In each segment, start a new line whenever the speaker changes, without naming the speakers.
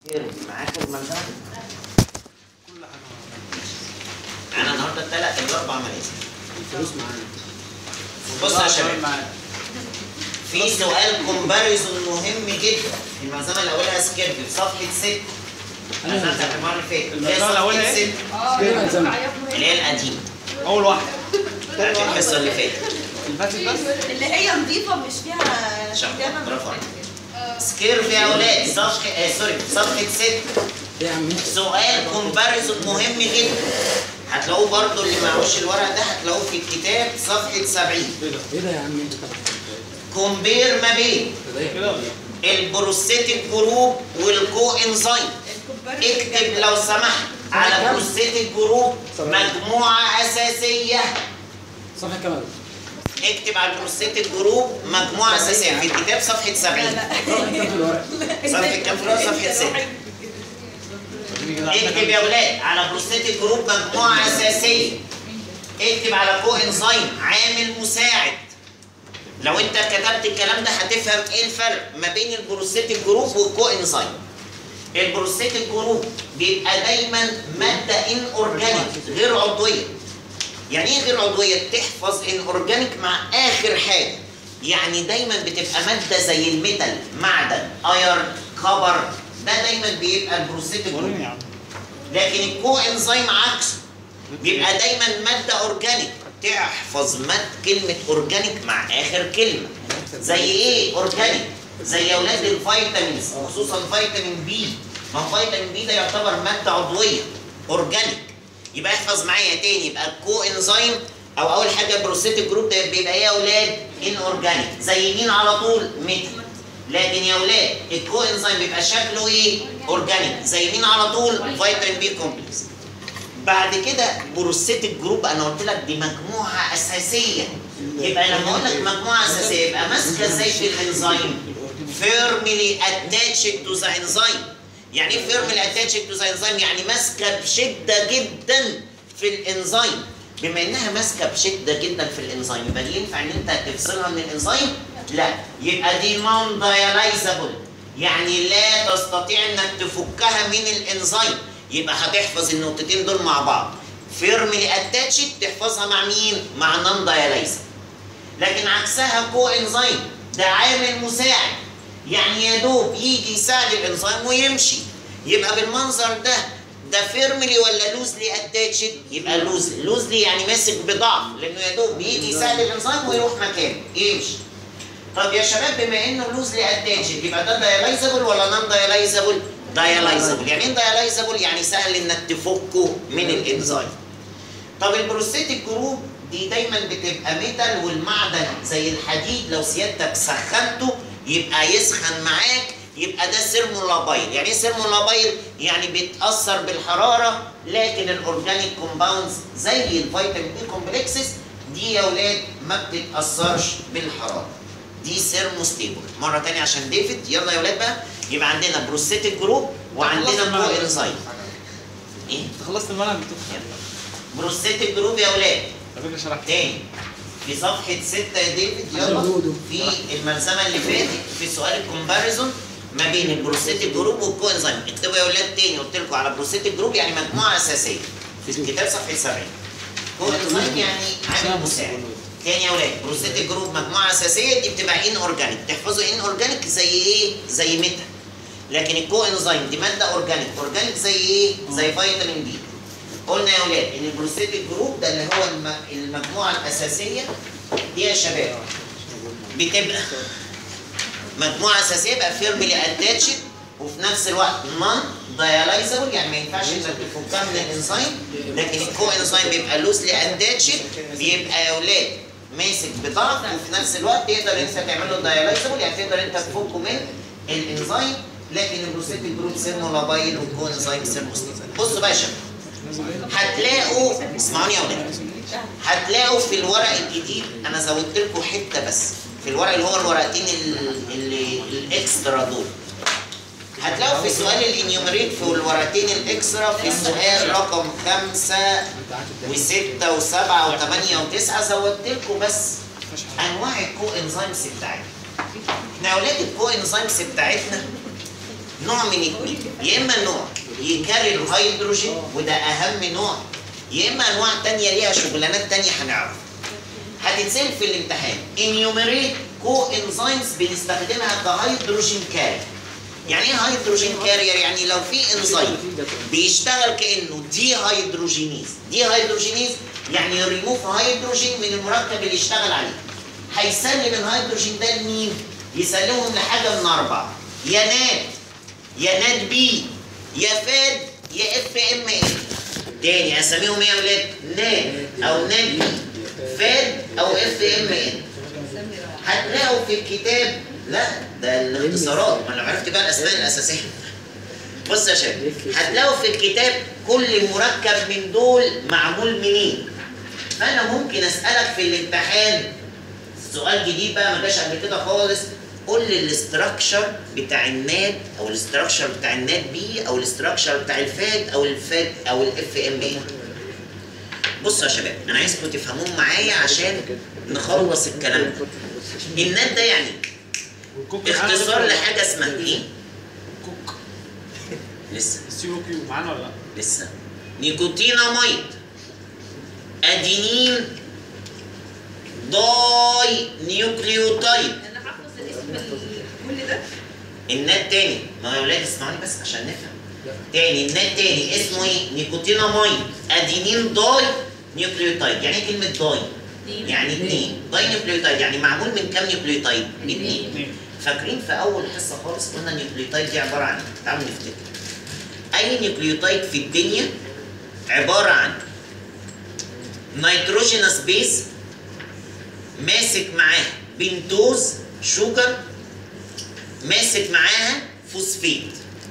معاك الملزمة
كل حاجه
انا النهارده الثلاث الاربع ملازم
الفلوس معانا
بص يا شباب
معانا
في سؤال كومباريزون مهم جدا الملزمة اللي اولها سكيرف في صفحة 6
أنا
انا
الملزمة.
المرة اللي فاتت
الملزمة اللي أولها إيه؟
ست،
كده ملزمة.
اللي هي القديمة
اول واحده
بتاعت الحصة اللي فاتت
اللي فاتت بس
اللي هي نظيفة مش فيها
شاطر،
كتابة
برافو عليك. سكيرف يا اولاد صفحة آه سوري صفحة 6
ايه يا عم
سؤال كومباريزون مهم جدا هتلاقوه برضو اللي معهوش الورق ده هتلاقوه في الكتاب صفحة 70
ايه ده
ايه ده يا عم انت
كومبير ما بين
كده ولا إيه؟
البروستيتيك جروب والكو انزيم اكتب لو سمحت على بروستيتيك جروب مجموعة أساسية
صفحه كام
اكتب على البروستيتيك جروب مجموعة أساسية في الكتاب صفحة 70
صفحه كام في الورق
صفحة كام في الورق؟ صفحة 6
وريني كده عندك
اكتب يا ولاد على بروستيتيك جروب مجموعة أساسية اكتب على كو انزيم عامل مساعد لو انت كتبت الكلام ده هتفهم ايه الفرق ما بين البروستيتيك جروب والكو انزيم البروستيتيك جروب بيبقى دايما مادة ان اورجانيك غير عضوية يعني ايه غير عضوية تحفظ ان اورجانيك مع اخر حاجة يعني دايما بتبقى مادة زي الميتال معدن ايرن كبر ده دايما بيبقى البروستيتيك جروب
وريني يا عم
لكن الكو انزيم عكسه بيبقى دايما ماده اورجانيك تحفظ ماد كلمه اورجانيك مع اخر كلمه زي ايه اورجانيك زي اولاد الفيتامينز وخصوصا فيتامين بي ما هو فيتامين بي ده يعتبر ماده عضويه اورجانيك يبقى احفظ معايا تاني يبقى الكو انزيم او اول حاجه البروستيتيك جروب ده بيبقى ايه يا اولاد ان اورجانيك زي مين على طول ميتال لكن يا اولاد الكو انزيم بيبقى شكله ايه اورجانيك زي مين على طول فيتامين بي كومبلكس بعد كده بروستيتيك جروب انا قلت لك دي مجموعه اساسيه يبقى لما اقول لك مجموعه اساسيه يبقى ماسكه ازاي في الانزيم فيرملي اتاتشد تو ذا انزيم يعني ايه فيرملي اتاتشد تو ذا انزيم يعني ماسكه بشده جدا في الانزيم بما انها ماسكه بشده جدا في الانزيم يبقى دي ينفع ان انت تفصلها من الانزيم لا يبقى دي نون دايلايزابل يعني لا تستطيع انك تفكها من الانزيم يبقى هتحفظ النقطتين دول مع بعض فيرملي اتاتشد تحفظها مع مين مع نون دايلايزابل لكن عكسها كو انزيم ده عامل مساعد يعني يا دوب يجي يساعد الانزيم ويمشي يبقى بالمنظر ده ده فيرملي ولا لوزلي اتاتشد يبقى لوزلي لوزلي يعني ماسك بضعف لانه يا دوب يجي يساعد الانزيم ويروح مكانه يمشي طب يا شباب بما انه لوزلي اتاتشد يبقى ده دايلايزابل ولا نون دايلايزابل دايلايزابل يعني ايه دايلايزابل يعني سهل انك تفكه من الانزيم طب البروستيتيك جروب دي دايما بتبقى ميتال والمعدن زي الحديد لو سيادتك سخنته يبقى يسخن معاك يبقى ده سيرمولابايل يعني ايه سيرمولابايل يعني بيتاثر بالحراره لكن الاورجانيك كومباوندز زي الفيتامين بي كومبلكسز دي يا اولاد ما بتتاثرش بالحراره دي سيرموستيبل مره تانية عشان ديفيد يلا يا اولاد بقى يبقى عندنا بروستيتيك جروب وعندنا كو انزيم ايه
انت خلصت المنهج بتاعك
يلا بروستيتيك جروب يا اولاد
على فكره شرحت
تاني في صفحة 6 يا ديفيد يلا في الملزمة اللي فاتت في سؤال الكومباريزون ما بين البروستيتيك جروب والكو انزيم اكتبوا يا ولاد تاني قلت لكم على بروستيتيك جروب يعني مجموعة أساسية في الكتاب صفحة 70 كو انزيم يعني عامل مساعد تاني يا ولاد بروستيتيك جروب مجموعة أساسية دي بتبقى ان اورجانيك تحفظوا ان اورجانيك زي ايه؟ زي ميتا لكن الكو انزيم دي مادة اورجانيك اورجانيك زي ايه؟ زي فيتامين بي قلنا يا ولاد ان البروستيتيك جروب ده اللي هو الم- المجموعه الاساسيه دي يا شباب بتبقى مجموعه اساسيه بقى فيرملي اتاتشد وفي نفس الوقت نون دايلايزابل يعني ما ينفعش انك تفكها من الانزيم لكن الكو انزيم بيبقى لوزلي اتاتشد بيبقى يا ولاد ماسك بضعف وفي نفس الوقت تقدر انت تعمل له دايلايزابل يعني تقدر انت تفكه من الانزيم لكن البروستيتيك جروب سيرمولابايل والكو انزيم سيرموستيبل بصوا بقى يا شباب هتلاقوا اسمعوني يا ولاد هتلاقوا في الورق الجديد انا زودت لكم حته بس في الورق اللي هو الورقتين ال- اللي الاكسترا دول هتلاقوا في سؤال الانيومريت في الورقتين الاكسترا في السؤال رقم خمسة وستة وسبعة وثمانية وتسعة زودت لكم بس انواع الكو انزيمز بتاعتنا احنا يا اولاد الكو انزيمز بتاعتنا نوع من اتنين يا اما نوع يكرر الهيدروجين وده اهم نوع يا اما انواع تانية ليها شغلانات تانية هنعرف هتتسال في الامتحان انيوميريت كو انزيمز بنستخدمها كهيدروجين كارير يعني ايه هيدروجين كارير يعني لو في انزيم بيشتغل كانه دي هيدروجينيز دي هيدروجينيز يعني ريموف هيدروجين من المركب اللي يشتغل عليه هيسلم الهيدروجين ده لمين يسلمهم لحاجه من اربعه يا ناد يا ناد بي يا فاد يا اف ام ان تاني اساميهم ايه يا ولاد ناد او ناد بي فاد او اف ام ان هتلاقوا في الكتاب لا ده الاختصارات ما انا عرفت بقى الاسماء الاساسيه بص يا شباب هتلاقوا في الكتاب كل مركب من دول معمول منين فانا ممكن اسالك في الامتحان سؤال جديد بقى ما جاش قبل كده خالص قول لي الاستراكشر بتاع الناد او الاستراكشر بتاع الناد بي او الاستراكشر بتاع الفاد او الفاد او الاف ام اي بصوا يا شباب انا عايزكم تفهمون معايا عشان نخلص الكلام ده الناد ده يعني
والكوك
اختصار لحاجه اسمها ايه
كوك
لسه
السي او كيو معانا ولا لا؟
لسه نيكوتيناميد ادينين داي نيوكليوتايد
انا حافظ الاسم ال- كل ده
النات تاني ما يا ولاد اسمعوني بس عشان نفهم تاني النات تاني اسمه ايه نيكوتيناميد ادينين داي نيوكليوتايد يعني ايه كلمه داي يعني اثنين داي نيوكليوتايد يعني معمول من كام نيوكليوتايد اثنين
اثنين
فاكرين في اول حصه خالص قلنا النيوكليوتايد دي عباره عن ايه؟ تعالوا نفتكر. اي نيوكليوتايد في الدنيا عباره عن نيتروجينس بيس ماسك معاه بنتوز شوجر ماسك معاها فوسفيت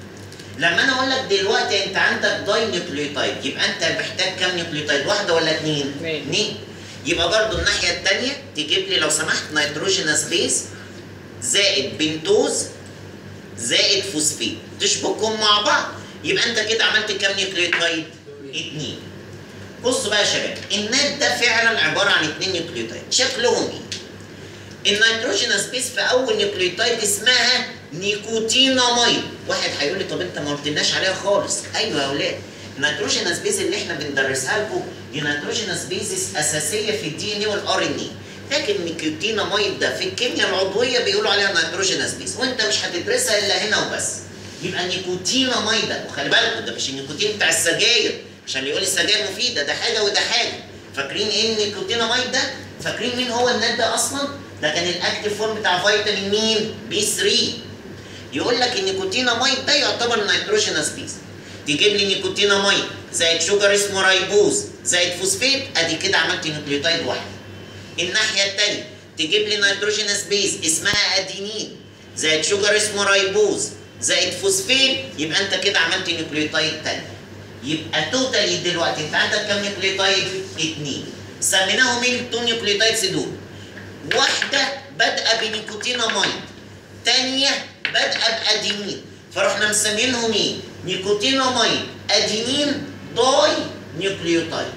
لما انا اقول لك دلوقتي انت عندك داي نيوكليوتايد يبقى انت محتاج كام نيوكليوتايد واحده ولا اثنين؟
اثنين.
اثنين يبقى برضو الناحيه الثانيه تجيب لي لو سمحت نيتروجينس بيس زائد بنتوز زائد فوسفيت تشبكهم مع بعض يبقى انت كده عملت كام نيوكليوتايد؟ اتنين بصوا بقى يا شباب النات ده فعلا عباره عن اتنين نيوكليوتايد شكلهم ايه؟ النيتروجينس بيس في اول نيوكليوتايد اسمها نيكوتيناميد واحد هيقول لي طب انت ما قلتلناش عليها خالص ايوه يا اولاد النيتروجينس بيز اللي احنا بندرسها لكم دي نيتروجينس بيزس اساسيه في الدي ان اي والار ان اي لكن النيكوتيناميد ده في الكيمياء العضويه بيقولوا عليها نيتروجينس بيز وانت مش هتدرسها الا هنا وبس يبقى النيكوتيناميد ده وخلي بالكم ده مش النيكوتين بتاع السجاير عشان اللي يقول السجاير مفيده ده حاجه وده حاجه فاكرين ايه النيكوتيناميد ده؟ فاكرين مين هو النات ده اصلا؟ ده كان الاكتيف فورم بتاع فيتامين مين؟ بي 3 يقول لك النيكوتيناميد ده يعتبر نيتروجينس بيز تجيب لي نيكوتيناميد زائد شوجر اسمه رايبوز زائد فوسفيت ادي كده عملت نيوكليوتايد واحد الناحيه الثانيه تجيب لي نيتروجينس بيز اسمها ادينين زائد شوجر اسمه رايبوز زائد فوسفيت يبقى انت كده عملت نيوكليوتايد ثاني يبقى توتالي دلوقتي انت عندك كام نيوكليوتايد؟ اثنين سميناهم ايه التو نيوكليوتايدز دول؟ واحده بادئه بنيكوتيناميد تانية بادئه بادينين فرحنا مسمينهم ايه؟ نيكوتيناميد ادينين داي نيوكليوتايد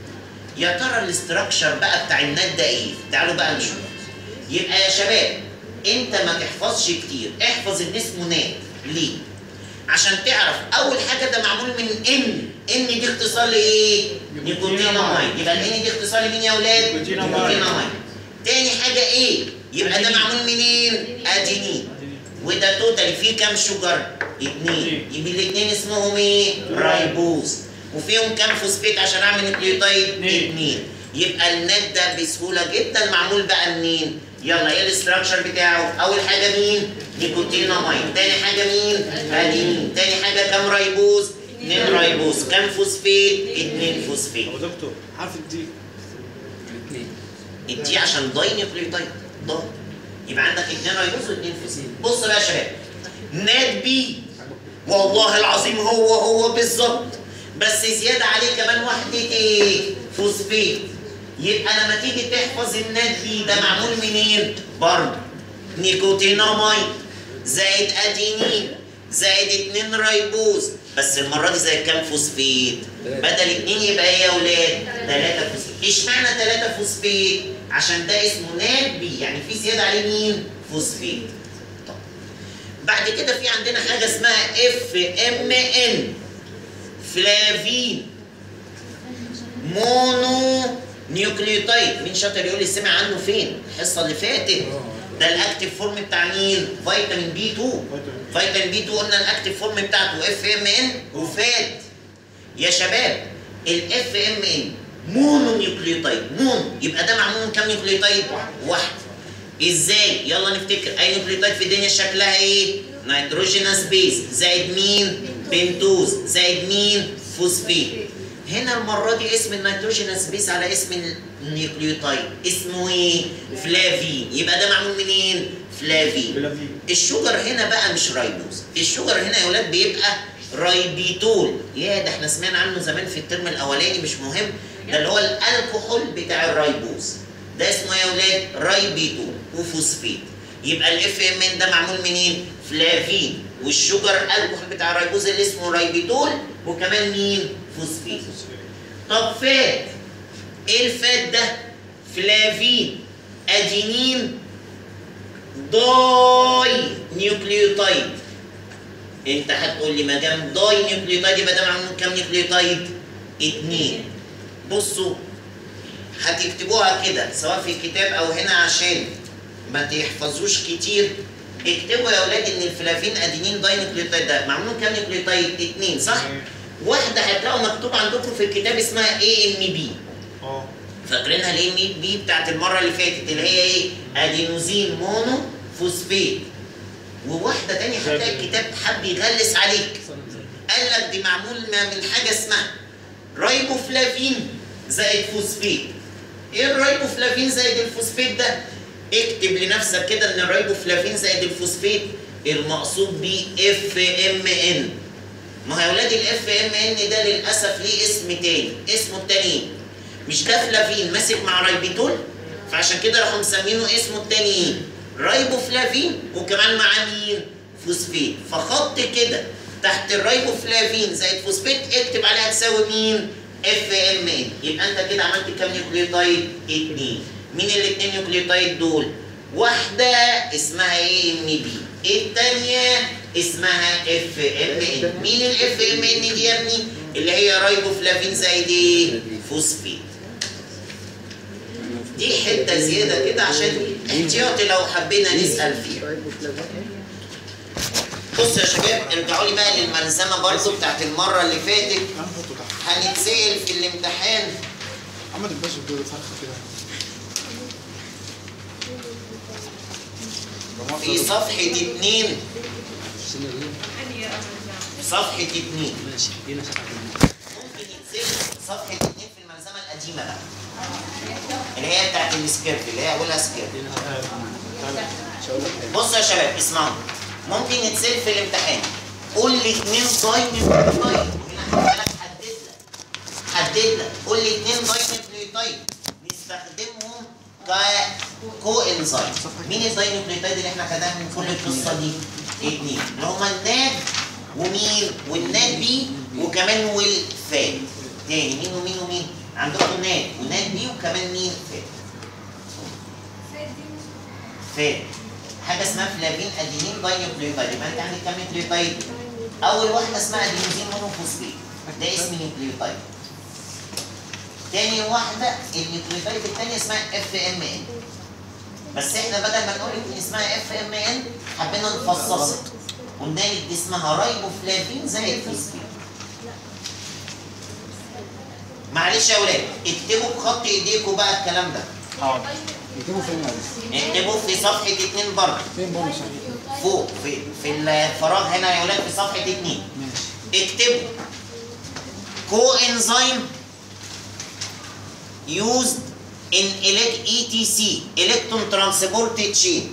يا ترى الاستراكشر بقى بتاع النات ده ايه؟ تعالوا بقى نشوف يبقى يا شباب انت ما تحفظش كتير احفظ ان اسمه نات ليه؟ عشان تعرف اول حاجه ده معمول من ان ان دي اختصار لايه؟ نيكوتيناميد يبقى الان دي اختصار لمين يا اولاد؟
نيكوتيناميد.
تاني حاجه ايه؟ يبقى ده معمول منين؟ ادينين وده توتال فيه كام شجر؟ اتنين يبقى الاثنين اسمهم ايه؟ رايبوز وفيهم كام فوسفيت عشان اعمل نيوكليوتايد؟
اتنين.
اتنين يبقى النت ده بسهوله جدا معمول بقى منين؟ يلا ايه الاستراكشر بتاعه؟ اول حاجه مين؟ نيكوتيناميد، تاني حاجه مين؟ ادينين، تاني حاجه كام رايبوز؟ اتنين رايبوز، كام فوسفيت؟ اتنين فوسفيت
طب يا دكتور حرف الدي
الاثنين
الدي عشان داي نيوكليوتايد داي يبقى عندك اثنين رايبوز واثنين فوسفيت بص بقى يا شباب نات بي والله العظيم هو هو بالظبط بس زياده عليه كمان وحده ايه؟ فوسفيت يبقى لما تيجي تحفظ النات بي ده معمول منين؟ برضه نيكوتيناميد زائد ادينين زائد اتنين رايبوز بس المره دي زائد كام فوسفيت؟ بدل اتنين يبقى ايه يا اولاد؟ تلاته فوسفيت اشمعنى تلاته فوسفيت؟ عشان ده اسمه نات بي يعني في زياده عليه مين؟ فوسفيت طب بعد كده في عندنا حاجه اسمها اف ام ان فلافين مونو نيوكليوتايد مين شاطر يقول لي سمع عنه فين الحصه اللي فاتت ده الاكتيف فورم بتاع مين فيتامين بي 2 فيتامين بي 2 قلنا الاكتيف فورم بتاعته اف ام ان وفات يا شباب الاف ام ان مونو نيوكليوتايد مونو يبقى ده معمول من كام نيوكليوتايد واحد ازاي يلا نفتكر اي نيوكليوتايد في الدنيا شكلها ايه نيتروجينوس بيز زائد مين بنتوز زائد مين فوسفيت هنا المره دي اسم النيتروجينوس بيز على اسم النيوكليوتايد اسمه ايه فلافين يبقى ده معمول منين فلافين الشجر هنا بقى مش رايبوز الشجر هنا يا ولاد بيبقى رايبيتول يا ده احنا سمعنا عنه زمان في الترم الاولاني مش مهم ده اللي هو الكحول بتاع الرايبوز ده اسمه يا ولاد رايبيتول وفوسفيت يبقى الاف ام ان ده معمول منين فلافين والشجر الكحول بتاع الرايبوز اللي اسمه رايبيتول وكمان مين فوسفيت طب فات ايه الفات ده فلافين ادينين داي نيوكليوتايد انت هتقول لي ما دام داي نيوكليوتايد يبقى ده معمول من كام نيوكليوتايد؟ اتنين بصوا هتكتبوها كده سواء في الكتاب او هنا عشان ما تحفظوش كتير اكتبوا يا اولاد ان الفلافين ادينين داي نيوكليوتايد ده معمول من كام نيوكليوتايد؟ اتنين صح؟ واحده هتلاقوا مكتوب عندكم في الكتاب اسمها اي ام بي
اه
فاكرينها الاي ام بي بتاعت المره اللي فاتت اللي هي ايه؟ ادينوزين مونو فوسفيت وواحده تانية هتلاقي الكتاب حب يغلس عليك قال لك دي معمول ما من حاجه اسمها رايبوفلافين زائد فوسفيت ايه الرايبوفلافين زائد الفوسفيت ده اكتب لنفسك كده ان الرايبوفلافين زائد الفوسفيت المقصود بيه اف ام ان ما هو يا ولاد الاف ام ان ده للاسف ليه اسم تاني اسمه التاني إيه؟ مش ده فلافين ماسك مع رايبيتول فعشان كده راحوا مسمينه اسمه التاني ايه رايبوفلافين وكمان معاه مين فوسفيت فخط كده تحت الرايبوفلافين زائد فوسفيت اكتب عليها تساوي مين اف ام ان يبقى انت كده عملت كام نيوكليوتايد اتنين مين الاتنين نيوكليوتايد دول واحدة اسمها ايه ام بي التانية اسمها اف ام ان مين الاف ام ان دي يا ابني اللي هي رايبوفلافين زائد ايه فوسفيت دي حتة زيادة كده عشان احتياطي لو حبينا نسأل فيها بصوا يا شباب ارجعوا لي بقى للملزمة برضو بتاعت المرة اللي فاتت
هنحطه تحت
هنتسأل في الامتحان
محمد الباشا دول فرخه كده
في صفحة اتنين
السنة دي
أنهي أمر
صفحة اتنين
ماشي دي نفس
ممكن يتسأل صفحة اتنين في الملزمة القديمة بقى اللي هي بتاعت السكيرت اللي هي أولها سكيرت
مش هقول لك حاجة
بصوا يا شباب اسمعوا ممكن يتسال في الامتحان قول لي اثنين داينيوكليوتايد هنا هسألك حدد لك حدد لك قول لي اثنين داينيوكليوتايد نستخدمهم ككو انزايم مين الداينيوكليوتايد اللي احنا خدناها من كل القصه دي؟ اثنين اللي هما الناد ومين؟ والناد بي وكمان والفات تاني مين ومين ومين؟ عندكم ناد وناد بي وكمان مين؟ فات فات حاجه اسمها فلافين ادينين داينيوكليوتايد يبقى انت عندك كام نيوكليوتايد؟ اول واحده اسمها ادينوزين مونوفوسفيت ده اسم نيوكليوتايد تاني واحده النيوكليوتايد الثانيه اسمها اف ام ان بس احنا بدل ما نقول ان اسمها اف ام ان حبينا نفصصها قلنا لك دي اسمها رايبوفلافين زي الفوسفيت معلش يا ولاد اكتبوا بخط ايديكم بقى الكلام ده
حاضر
يكتبوا فين يا عزيز؟
اكتبوا في صفحه اتنين برضه
فين برضه صحيح؟
فوق في في الفراغ هنا يا ولاد في صفحه اتنين
ماشي
اكتبوا كو انزيم used in ETC electron transport chain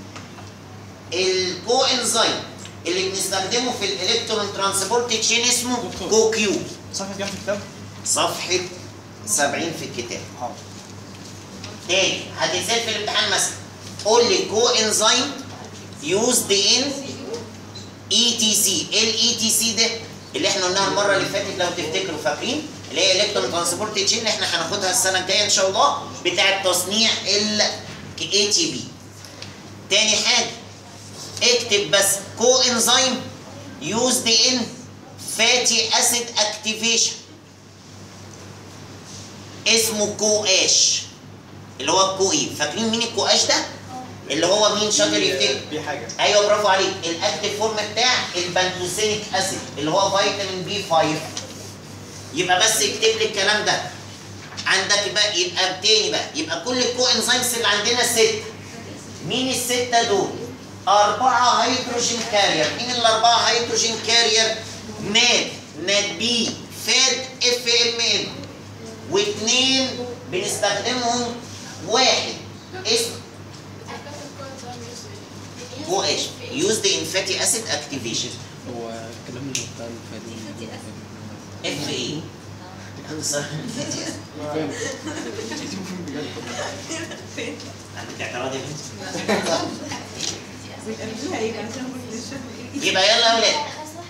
الكو انزيم اللي بنستخدمه في الالكترون ترانسبورت تشين اسمه
دكتور.
كو كيو
صفحه كام في الكتاب؟
صفحه 70 في الكتاب
حاضر
تاني هتتسال في الامتحان مثلا قول لي كو انزيم يوزد ان اي تي سي ايه الاي تي سي ده اللي احنا قلناها المره اللي فاتت لو تفتكروا فاكرين اللي هي الكترون ترانسبورت تشين اللي احنا هناخدها السنه الجايه ان شاء الله بتاعه تصنيع ال اي تي بي تاني حاجه اكتب بس كو انزيم يوزد ان فاتي اسيد اكتيفيشن اسمه كو اش اللي هو الكو اي فاكرين مين الكو اش ده اللي هو مين شاطر يفتكر
دي حاجه
ايوه برافو عليك الاكتيف فورم بتاع البنتوسينيك اسيد اللي هو فيتامين بي 5 يبقى بس اكتب لي الكلام ده عندك بقى يبقى تاني بقى يبقى كل الكو انزيمز اللي عندنا ست مين الستة دول؟ أربعة هيدروجين كارير، مين الأربعة هيدروجين كارير؟ ناد، ناد بي، فاد اف ام ان واثنين بنستخدمهم واحد اسم هو ايش؟ used in fatty acid activation
هو الكلام اللي بتاع الفادي
اف ايه؟ اختصار
فاهم
عندك اعتراض يا بنت؟
بيقابلوها ايه كان عشان كل الشهر
يبقى يلا يا ولاد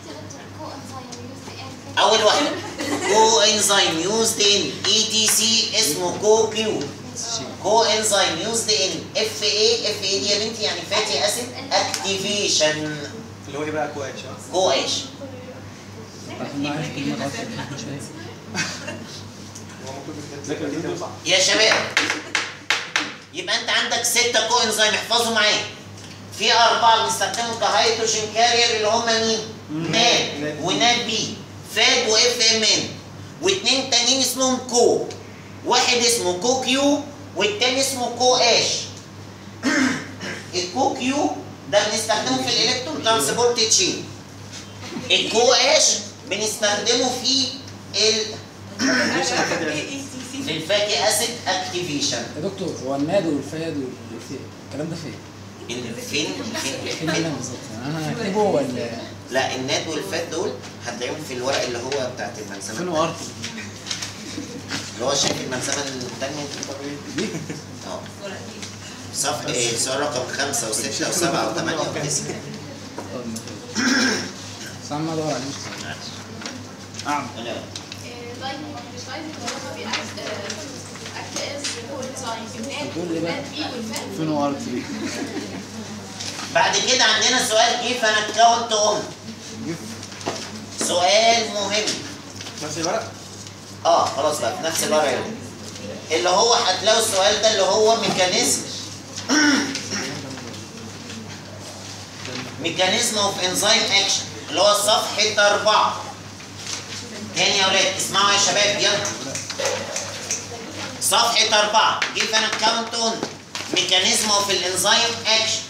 اول واحده كو انزيم يوزد ان اي تي سي اسمه كو كيو كو انزيم يوزد ان اف اي اف اي دي يا بنتي يعني فاتي اسيد اكتيفيشن
اللي هو ايه بقى كواش ها؟
كو ايش
عشان ما عارف كلمة غلط مش عارف
هو المفروض ذاكر دي صح
يا شباب يبقى انت عندك ستة كو انزيم احفظوا معايا في أربعة بنستخدمهم كهيدروجين كارير اللي هم مين؟ ناد وناد بي فاد واف ام ان واثنين تانيين اسمهم كو واحد اسمه كو كيو والتاني اسمه كو اش الكو كيو ده بنستخدمه في الالكترون ترانسبورت تشين الكو اش بنستخدمه في ال في الفاتي اسيد اكتيفيشن
يا دكتور هو الناد والفاد والفي الكلام ده فين؟
فين فين
فين هنا بالظبط يعني انا هكتبه ولا
لا الناد والفات دول هتلاقيهم في الورق اللي هو بتاعت
فين
الملزمه
هو ارتب
اللي هو شايف الملزمه الثانيه
دي
اه صف ايه سؤال رقم خمسة وستة وسبعة وثمانية وتسعة
اه بس عم ادور عليه مش لاقي.
اعمل
أنا-
فين هو ارتب
بعد كده عندنا سؤال كيف انا اتكونت ام سؤال مهم
نفس الورق
اه خلاص بقى في نفس الورقه يلا. اللي هو هتلاقوا السؤال ده اللي هو ميكانيزم ميكانيزم اوف انزيم اكشن اللي هو صفحة أربعة تاني يا ولاد اسمعوا يا شباب يلا صفحة أربعة جيف أن أكاونت أون ميكانيزم اوف الانزيم اكشن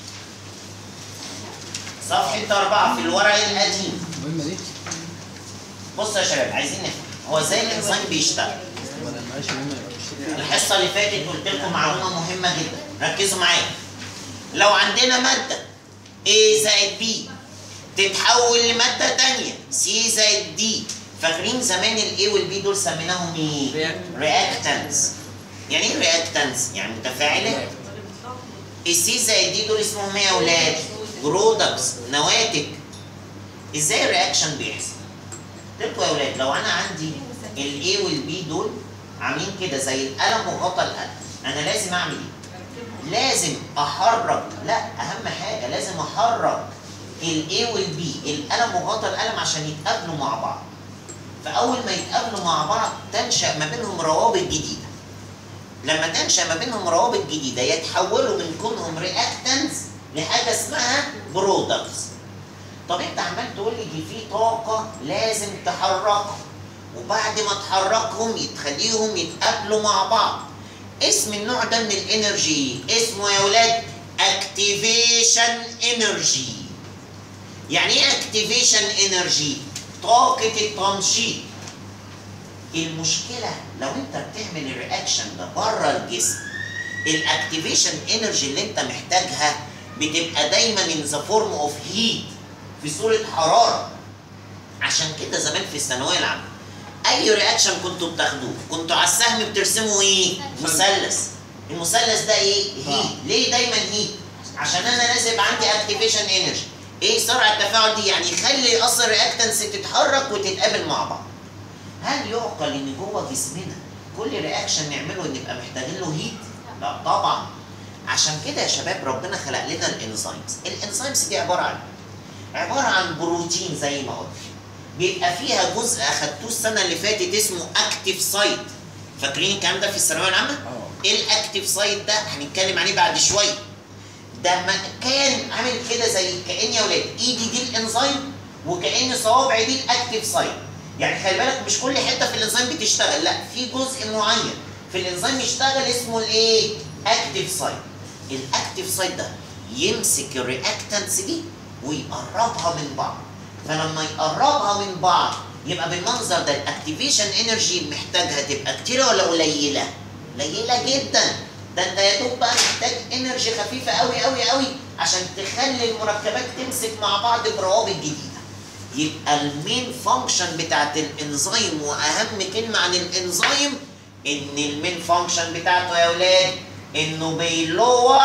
صفحة أربعة في الورق القديم
المهمة دي
بصوا يا شباب عايزين نفهم هو ازاي الانزيم بيشتغل
ولا معلش المهمة يبقى مش
الحصه اللي فاتت قلت لكم معلومه مهمه جدا ركزوا معايا لو عندنا ماده A زائد B تتحول لماده تانية C زائد D فاكرين زمان ال A وال B دول سميناهم ايه؟ رياكتنس يعني ايه رياكتنس؟ يعني متفاعلات السي زائد D دول اسمهم ايه يا اولاد؟ برودكتس نواتج ازاي الرياكشن بيحصل؟ قلت لكم يا اولاد لو انا عندي ال A وال B دول عاملين كده زي القلم وغطا القلم انا لازم اعمل ايه لازم احرك لا اهم حاجه لازم احرك الاي والبي القلم وغطا القلم عشان يتقابلوا مع بعض فاول ما يتقابلوا مع بعض تنشا ما بينهم روابط جديده لما تنشا ما بينهم روابط جديده يتحولوا من كونهم رياكتنز لحاجه اسمها برودكتس طب انت عمال تقول لي دي في طاقه لازم تحركهم وبعد ما تحركهم تخليهم يتقابلوا مع بعض اسم النوع ده من الانرجي اسمه يا ولاد اكتيفيشن انرجي يعني ايه اكتيفيشن انرجي طاقه التنشيط المشكله لو انت بتعمل الرياكشن ده بره الجسم الاكتيفيشن انرجي اللي انت محتاجها بتبقى دايما ان ذا فورم اوف هيت في صوره حراره عشان كده زمان في الثانويه العامه اي رياكشن كنتوا بتاخدوه كنتوا على السهم بترسموا ايه مثلث المثلث ده ايه هيت ليه دايما هيت عشان انا لازم يبقى عندي اكتيفيشن انرجي ايه سرعه التفاعل دي يعني يخلي اصلا الرياكتنس تتحرك وتتقابل مع بعض هل يعقل ان جوه جسمنا كل رياكشن نعمله نبقى محتاجين له هيت لا طبعا عشان كده يا شباب ربنا خلق لنا الانزيمز الانزيمز دي عباره عن عباره عن بروتين زي ما قلت بيبقى فيها جزء اخدتوه السنه اللي فاتت اسمه اكتيف سايت فاكرين الكلام ده في الثانويه العامه
اه
ايه الاكتيف سايت ده هنتكلم عليه بعد شويه ده مكان عامل كده زي كان يا ولاد ايدي دي الانزيم وكان صوابعي دي الاكتيف سايت يعني خلي بالك مش كل حته في الانزيم بتشتغل لا في جزء معين في الانزيم يشتغل اسمه الايه اكتيف سايت الاكتيف سايت ده يمسك الرياكتنتس دي ويقربها من بعض فلما يقربها من بعض يبقى بالمنظر ده الاكتيفيشن انرجي محتاجها تبقى كتيره ولا قليله؟ قليله جدا ده انت يا دوب بقى محتاج انرجي خفيفه قوي قوي قوي عشان تخلي المركبات تمسك مع بعض بروابط جديده يبقى المين فانكشن بتاعت الانزيم واهم كلمه عن الانزيم ان المين فانكشن بتاعته يا اولاد انه بيلور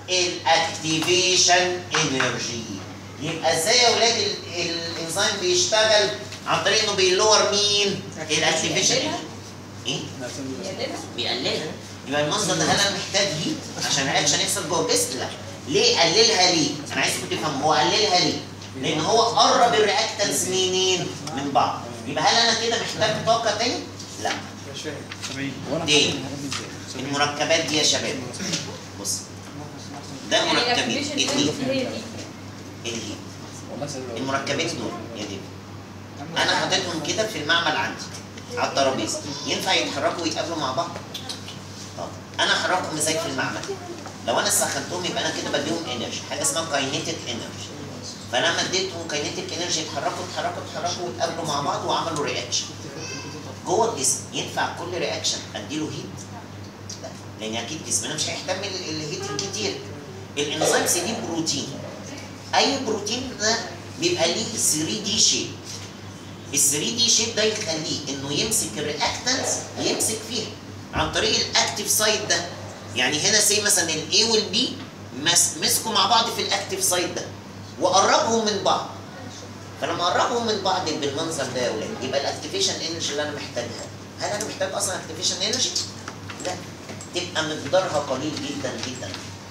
الاكتيفيشن انرجي يبقى ازاي يا اولاد ال- الانزيم بيشتغل عن طريق انه بيلور مين الاكتيفيشن انرجي ايه
يقللها
بيقللها يبقى المنظر ده هل انا محتاج هيت عشان الرياكشن يحصل جوه الجسم؟ لا ليه قللها ليه؟ انا عايزكم تفهموا هو قللها ليه؟ لان هو قرب الرياكتنس منين؟ من بعض يبقى هل انا كده محتاج طاقه تاني؟ لا
مش فاهم
70 وانا
ليه؟
فاهم الحاجات دي ازاي
المركبات دي يا شباب بص ده
يعني
مركبين
الاكتيفيشن
الهيت
هي دي
الهيت
والله سأل
المركبين دول يا دي انا حاططهم كده في المعمل عندي على الترابيزه ينفع يتحركوا ويتقابلوا مع بعض؟ طب انا احركهم ازاي في المعمل؟ لو انا سخنتهم يبقى انا كده بديهم انرجي حاجه اسمها كاينيتيك انرجي فلما اديتهم كاينيتيك انرجي اتحركوا اتحركوا اتحركوا واتقابلوا مع بعض وعملوا رياكشن جوه الجسم ينفع كل رياكشن اديله هيت؟ لا لان اكيد جسمنا مش هيحتمل الهيت الكتير الانزيمز دي بروتين اي بروتين ده بيبقى ليه 3 دي شيب ال 3 دي شيب ده يخليه انه يمسك الرياكتنتس يمسك فيها عن طريق الاكتيف سايت ده يعني هنا سي مثلا الاي والبي مسكوا مع بعض في الاكتيف سايت ده وقربهم من بعض فلما قربهم من بعض بالمنظر ده يا ولاد يبقى الاكتيفيشن انرجي اللي انا محتاجها هل انا محتاج اصلا اكتيفيشن انرجي؟ لا تبقى مقدارها قليل جدا جدا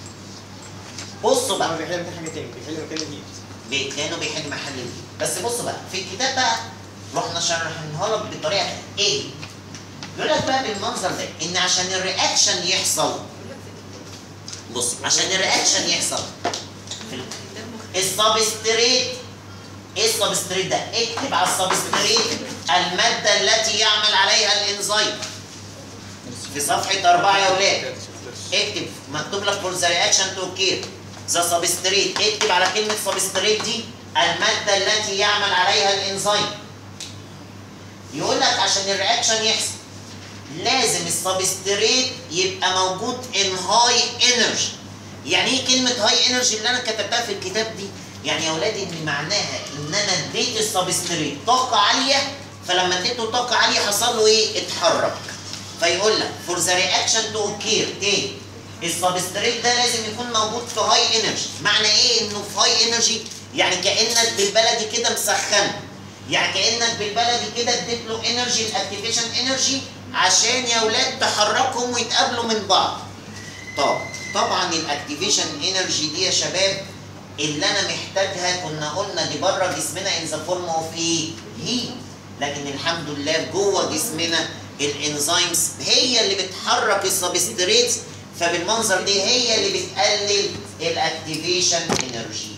بصوا بقى
هو بيحل مكان حاجه تاني بيحل مكان الهيت
بي- كانوا بيحل محل دي بس بص بقى في الكتاب بقى رحنا شرحناها لك بطريقه ايه يقول لك بقى بالمنظر ده ان عشان الرياكشن يحصل بص عشان الرياكشن يحصل في ال- السبستريت ايه السبستريت ده؟ اكتب على السبستريت الماده التي يعمل عليها الانزيم في صفحه أربعة يا ولاد اكتب مكتوب لك فور ذا رياكشن تو كير ذا سبستريت اكتب على كلمه سبستريت دي الماده التي يعمل عليها الانزيم يقول لك عشان الرياكشن يحصل لازم السبستريت يبقى موجود ان هاي انرجي يعني ايه كلمه هاي انرجي اللي انا كتبتها في الكتاب دي يعني يا اولادي ان معناها ان انا اديت السبستريت طاقه عاليه فلما اديته طاقه عاليه حصل له ايه اتحرك فيقول لك فور ذا رياكشن تو اوكير تاني السبستريت ده لازم يكون موجود في هاي انرجي معنى ايه انه في هاي انرجي يعني كانك بالبلدي كده مسخنه يعني كانك بالبلدي كده اديت له انرجي الاكتيفيشن انرجي عشان يا اولاد تحركهم ويتقابلوا من بعض طب طبعا الاكتيفيشن انرجي دي يا شباب اللي انا محتاجها كنا قلنا دي بره جسمنا ان ذا فورم اوف ايه؟ هيت لكن الحمد لله جوه جسمنا الانزيمز هي اللي بتحرك السبستريتس فبالمنظر دي هي اللي بتقلل الاكتيفيشن انرجي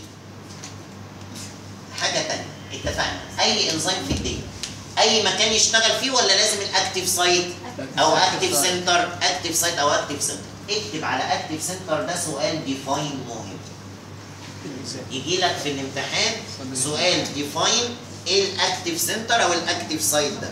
حاجه تانية اتفقنا اي انزيم في الدنيا اي مكان يشتغل فيه ولا لازم الاكتيف سايت او اكتيف سنتر اكتيف سايت او اكتيف سنتر اكتب على اكتيف سنتر ده سؤال ديفاين مهم يجي لك في الامتحان سؤال ديفاين ايه الاكتيف سنتر او الاكتيف سايت ده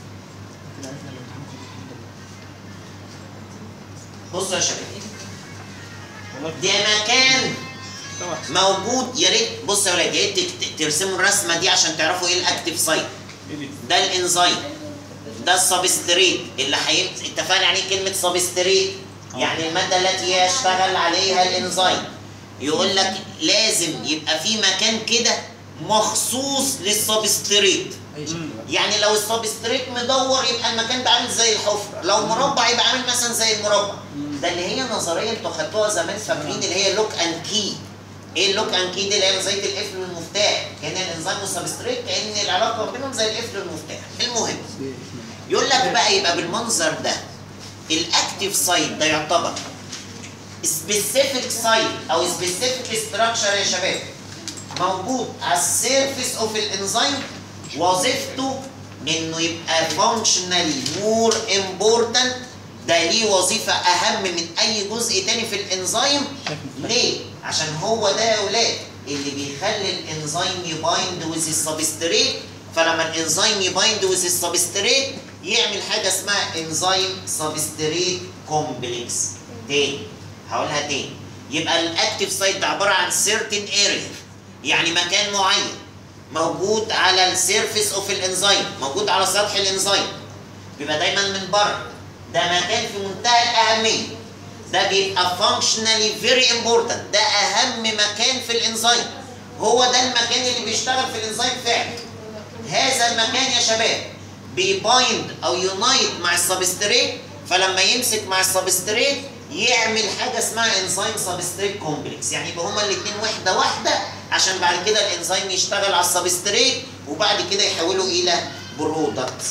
بصوا يا شباب ده مكان
طبعا
موجود يا ريت بص يا ولاد يا ريت تكت- ترسموا الرسمه دي عشان تعرفوا ايه الاكتيف سايت
ايه دي؟
ده الانزيم ده السبستريت اللي هي اتفقنا يعني ايه كلمه سبستريت يعني الماده التي يشتغل عليها الانزيم يقول لك لازم يبقى في مكان كده مخصوص للسبستريت
اي شكل بقى
يعني لو السبستريت مدور يبقى المكان ده عامل زي الحفره لو مربع يبقى عامل مثلا زي المربع ده اللي هي نظريه انتوا خدتوها زمان فاكرين اللي هي لوك اند كي ايه اللوك اند كي دي اللي هي نظريه القفل والمفتاح كان الانزيم والسبستريت كان العلاقه بينهم زي القفل والمفتاح المهم يقول لك بقى يبقى بالمنظر ده الاكتيف سايت ده يعتبر سبيسيفيك سايت او سبيسيفيك ستراكشر يا شباب موجود على السيرفيس اوف الانزيم وظيفته انه يبقى فانكشنالي مور امبورتنت ده ليه وظيفه اهم من اي جزء تاني في الانزيم ليه؟ عشان هو ده يا ولاد اللي بيخلي الانزيم يبايند ويز السبستريت فلما الانزيم يبايند ويز السبستريت يعمل حاجه اسمها انزيم سبستريت كومبلكس تاني هقولها تاني يبقى الاكتيف سايت ده عباره عن سيرتن اريا يعني مكان معين موجود على السيرفيس اوف الانزيم موجود على سطح الانزيم بيبقى دايما من بره ده مكان في منتهى الاهميه ده بيبقى functionally very important ده اهم مكان في الانزيم هو ده المكان اللي بيشتغل في الانزيم فعلا هذا المكان يا شباب بيبايند او يونايت مع السبستريت فلما يمسك مع السبستريت يعمل حاجه اسمها انزيم سبستريت كومبلكس يعني يبقى هما الاثنين وحده واحده عشان بعد كده الانزيم يشتغل على السبستريت وبعد كده يحوله الى برودكتس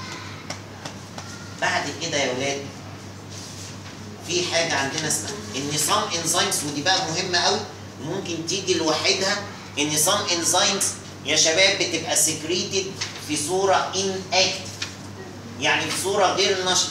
بعد كده يا ولاد في حاجه عندنا اسمها ان some enzymes ودي بقى مهمه قوي ممكن تيجي لوحدها ان some enzymes يا شباب بتبقى secreted في صوره inactive يعني في صوره غير نشطه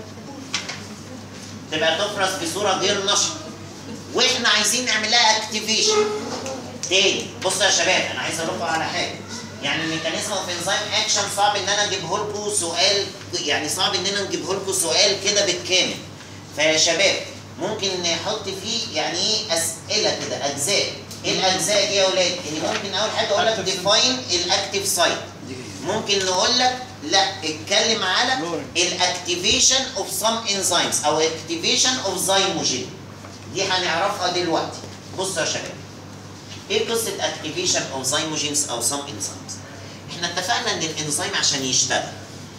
تبقى تفرز في صوره غير نشطه واحنا عايزين نعمل لها اكتيفيشن تاني بصوا يا شباب انا عايز اقول لكم على حاجه يعني الميكانيزم اوف انزيم اكشن صعب ان انا اجيبه لكم سؤال يعني صعب ان انا نجيبه لكم سؤال كده بالكامل فيا شباب ممكن نحط فيه يعني ايه اسئله كده اجزاء ايه الاجزاء دي يا اولاد اللي ممكن اول حاجه اقول لك
Active
ديفاين الاكتيف سايت ممكن نقول لك لا اتكلم على الاكتيفيشن اوف سم انزيمز او اكتيفيشن اوف زيموجين دي هنعرفها دلوقتي بصوا يا شباب ايه قصه اكتيفيشن اوف زيموجينز او سم انزيمز احنا اتفقنا ان الانزيم عشان يشتغل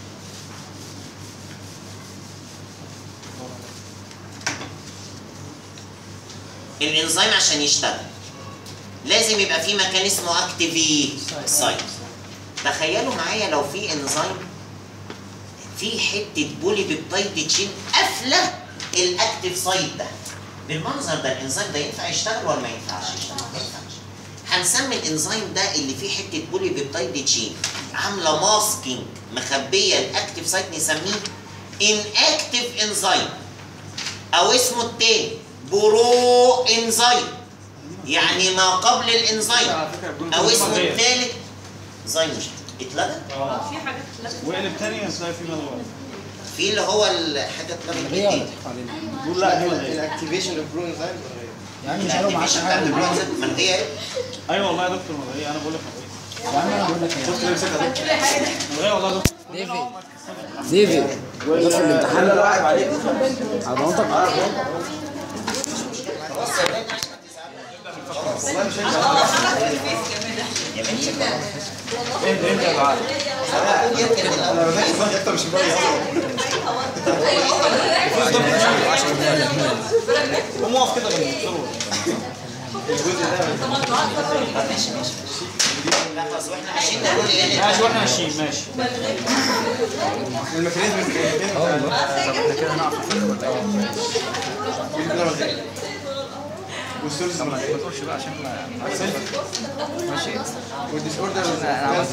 الانزيم عشان يشتغل لازم يبقى في مكان اسمه اكتيفيت سايت تخيلوا معايا لو في انزيم في حته بولي بيبتايد تشين قافله الاكتيف سايت ده بالمنظر ده الانزيم ده ينفع يشتغل ولا ما ينفعش يشتغل؟ ما ينفعش هنسمي الانزيم ده اللي فيه حته بولي بيبتايد تشين عامله ماسكينج مخبيه الاكتيف سايت نسميه inactive انزيم او اسمه التاني برو انزيم يعني ما قبل الانزيم
على فكره بدون
او اسمه
مغير.
الثالث زيموجين اتلغى
اه
في حاجات اتلغت.
وقلب تاني هتلاقي في مغير
في اللي هو الحاجه اتلغت
غير ولا
دي
تحكوا علينا
دول لا دي مغير
الاكتيفيشن اوف برو انزيم
يا عم مش هقول معاك
الاكتيفيشن بتاعت
حاجه
البرونز من هي
ايوه والله يا دكتور مغير انا بقول لك مغير
يا عم انا بقول لك
شفت
ايه
ليه مسكها دكتور مغير والله يا دكتور
ديفيد ديفيد ده في الامتحان على ضمانتك
يا بنتي
اهدى اهدى يا دعاء
انا ما باجي دماغي اكتر مش باجي
قوم اقف كده جنب الدكتور
الجزء ده
لا خلاص واحنا ماشيين نقول ايه
ماشي واحنا ماشيين ماشي
الميكانيزم والسورس ما تقولش بقى عشان ماشي والديس اوردر انا عملت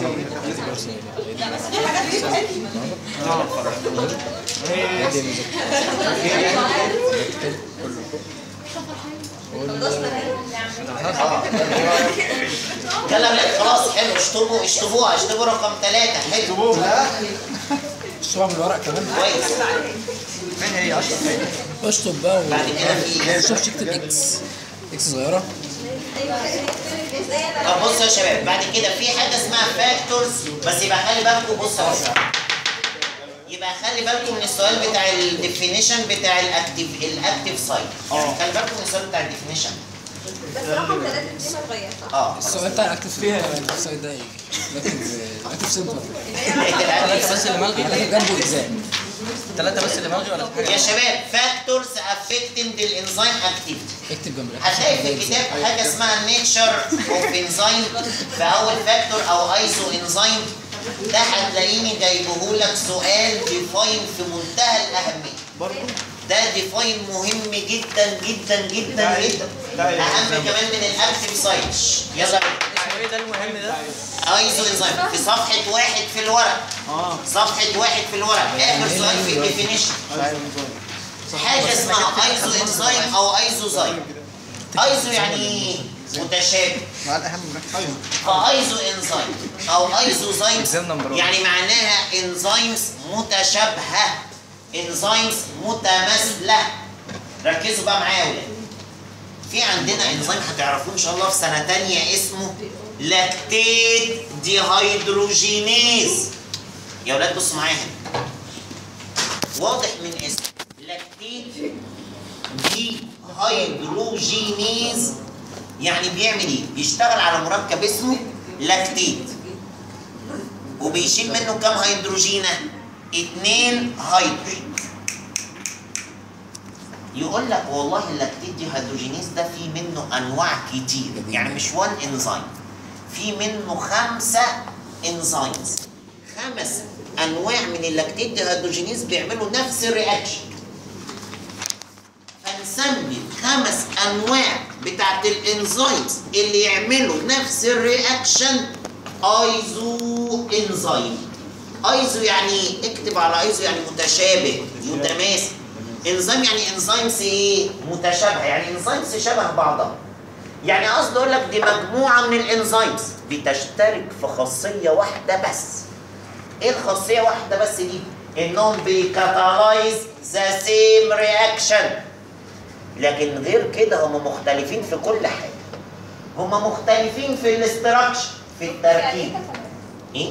يلا لا خلاص حلو اشطبوا اشطبوها اشطبوا رقم ثلاثة حلو
الصبح من الورق كمان
كويس
فين هي اشرف فين؟
اشطب بقى
بعد كده في
وشوف شكل اكس اكس صغيره
طب بصوا يا شباب بعد كده في حاجة اسمها فاكتورز بس يبقى خلي بالكم بصوا يا شباب يبقى خلي بالكم من السؤال بتاع الديفينيشن بتاع الاكتيف الاكتيف سايت يعني خلي بالكم من السؤال بتاع الديفينيشن
بس رقم ثلاثة دي ما اتغيرش صح؟
اه
السؤال بتاع الاكتف فيها الاكتف سايد ده الاكتف الاكتف سنتر
الأكتيف
بس اللي ملغي لكن جنبه اجزاء
الثلاثه بس اللي مالغي ولا في حاجه
يا شباب فاكتورز افكتنج الانزيم اكتيفيتي
اكتب جنب
هتلاقي في الكتاب حاجه اسمها نيتشر اوف انزيم في اول فاكتور او ايزو انزيم ده هتلاقيني جايبهولك سؤال ديفاين في منتهى الاهميه
برضه
ده ديفاين مهم جدا جدا جدا
ده إيه؟
جدا
ده إيه؟
اهم كمان من الاكتف سايتش يلا
اسمه ايه ده المهم ده؟
ايزو انزيم في صفحه واحد في الورق
اه
صفحه واحد في الورق اخر سؤال في الديفينيشن
ايوه
حاجه اسمها ايزو انزيم او ايزوزايم ايزو يعني متشابه
مع الاهم
ايوه
فايزو انزيم او ايزوزايم
Exam number one.
يعني معناها انزيمز متشابهه انزيمز متماثله ركزوا بقى معايا يا ولاد في عندنا انزيم هتعرفوه ان شاء الله في سنه تانية اسمه لاكتيت ديهيدروجينيز يا ولاد بصوا معايا هنا واضح من اسمه لاكتيت ديهيدروجينيز يعني بيعمل ايه؟ بيشتغل على مركب اسمه لاكتيت وبيشيل منه كام هيدروجينة؟ اتنين هيدروجين يقول لك والله اللاكتيت دي هيدروجينيز ده في منه انواع كتير يعني مش وان انزيم في منه خمسة انزيمز خمس انواع من اللاكتيت دي هيدروجينيز بيعملوا نفس الرياكشن فنسمي خمس انواع بتاعت الانزيمز اللي يعملوا نفس الرياكشن ايزو انزيم ايزو يعني إيه؟ اكتب على ايزو يعني متشابه متماثل انزيم يعني انزيمز ايه متشابهه يعني انزيمز شبه بعضها يعني قصدي اقول لك دي مجموعه من الانزيمز بتشترك في خاصيه واحده بس ايه الخاصيه واحده بس دي انهم بيكاتالايز ذا سيم رياكشن لكن غير كده هم مختلفين في كل حاجه هم مختلفين في الاستراكشر في التركيب ايه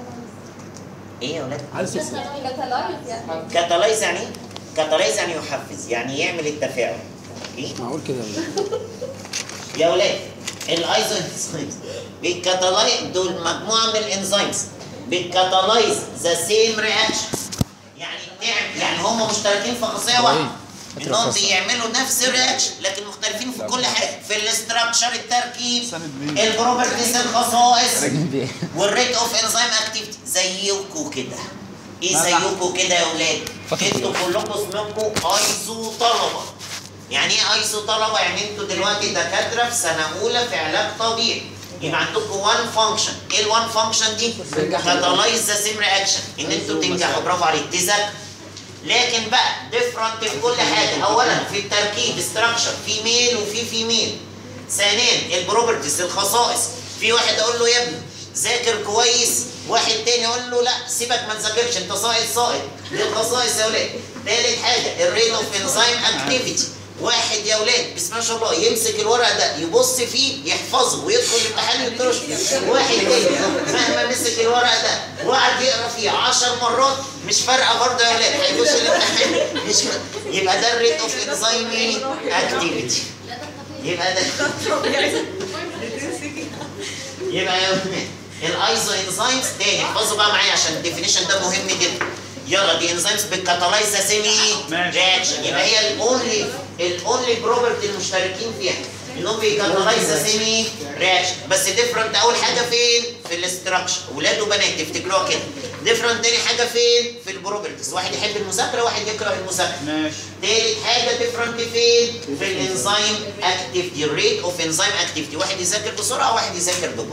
ايه يا ولاد
عايز تكسب
كاتالايز يعني
كاتالايز يعني ايه كاتالايز يعني يحفز يعني يعمل التفاعل اوكي
معقول كده ولا إيه؟
يا ولاد الايزو انزيمز بيكاتالايز دول مجموعه من الانزيمز بيكاتالايز ذا سيم رياكشن يعني بتعمل يعني هم مشتركين في خاصيه واحده
إيه؟
انهم بيعملوا نفس الرياكشن لكن مختلفين في كل حاجه في الاستراكشر التركيب
سند مين؟
البروبرتيز الخصائص
بيه
والريت اوف انزيم اكتيفيتي زيكم كده ايه زيكم كده يا ولاد
فاكر
انتوا كلكم اسمكم ايزو طلبه يعني ايه ايزو طلبه يعني انتوا دلوقتي دكاتره في سنه اولى في علاج طبيعي يبقى عندكم وان فانكشن ايه الوان فانكشن دي كاتالايز ذا سيم رياكشن ان انتوا تنجحوا برافو عليك تذاكروا لكن بقى ديفرنت في كل حاجه اولا في التركيب ستراكشر في ميل وفي فيميل ثانيا البروبرتيز الخصائص في واحد اقول له يا ابني ذاكر كويس واحد تاني اقول له لا سيبك ما تذاكرش انت ساقط ساقط دي الخصائص يا ولاد تالت حاجه الريت اوف انزيم اكتيفيتي واحد يا ولاد بسم الله ما شاء الله يمسك الورق ده يبص فيه يحفظه ويدخل الامتحان يطرش واحد تاني مهما مسك الورق ده وقعد يقرا فيه 10 مرات مش فارقه برضه يا ولاد هيخش الامتحان مش فارقة. يبقى ده الريت اوف انزيم اكتيفيتي يبقى ده يبقى يا ولاد الايزو انزيمز تاني احفظوا بقى معايا عشان الديفينيشن ده مهم جدا يلا دي انزيمز بتكاتالايز سيمي
ماشي.
رياكشن يبقى هي الاونلي الاونلي بروبرتي المشتركين فيها انهم بيكاتالايز سيمي رياكشن بس ديفرنت اول حاجه فين في الاستراكشر ولاد وبنات تفتكروها كده ديفرنت تاني حاجه فين في البروبرتيز واحد يحب المذاكره واحد يكره المذاكره
ماشي
تالت حاجة ديفرنت فين؟ في الانزيم اكتيفيتي، الريت اوف انزيم اكتيفيتي، واحد يذاكر بسرعة وواحد يذاكر ببطء.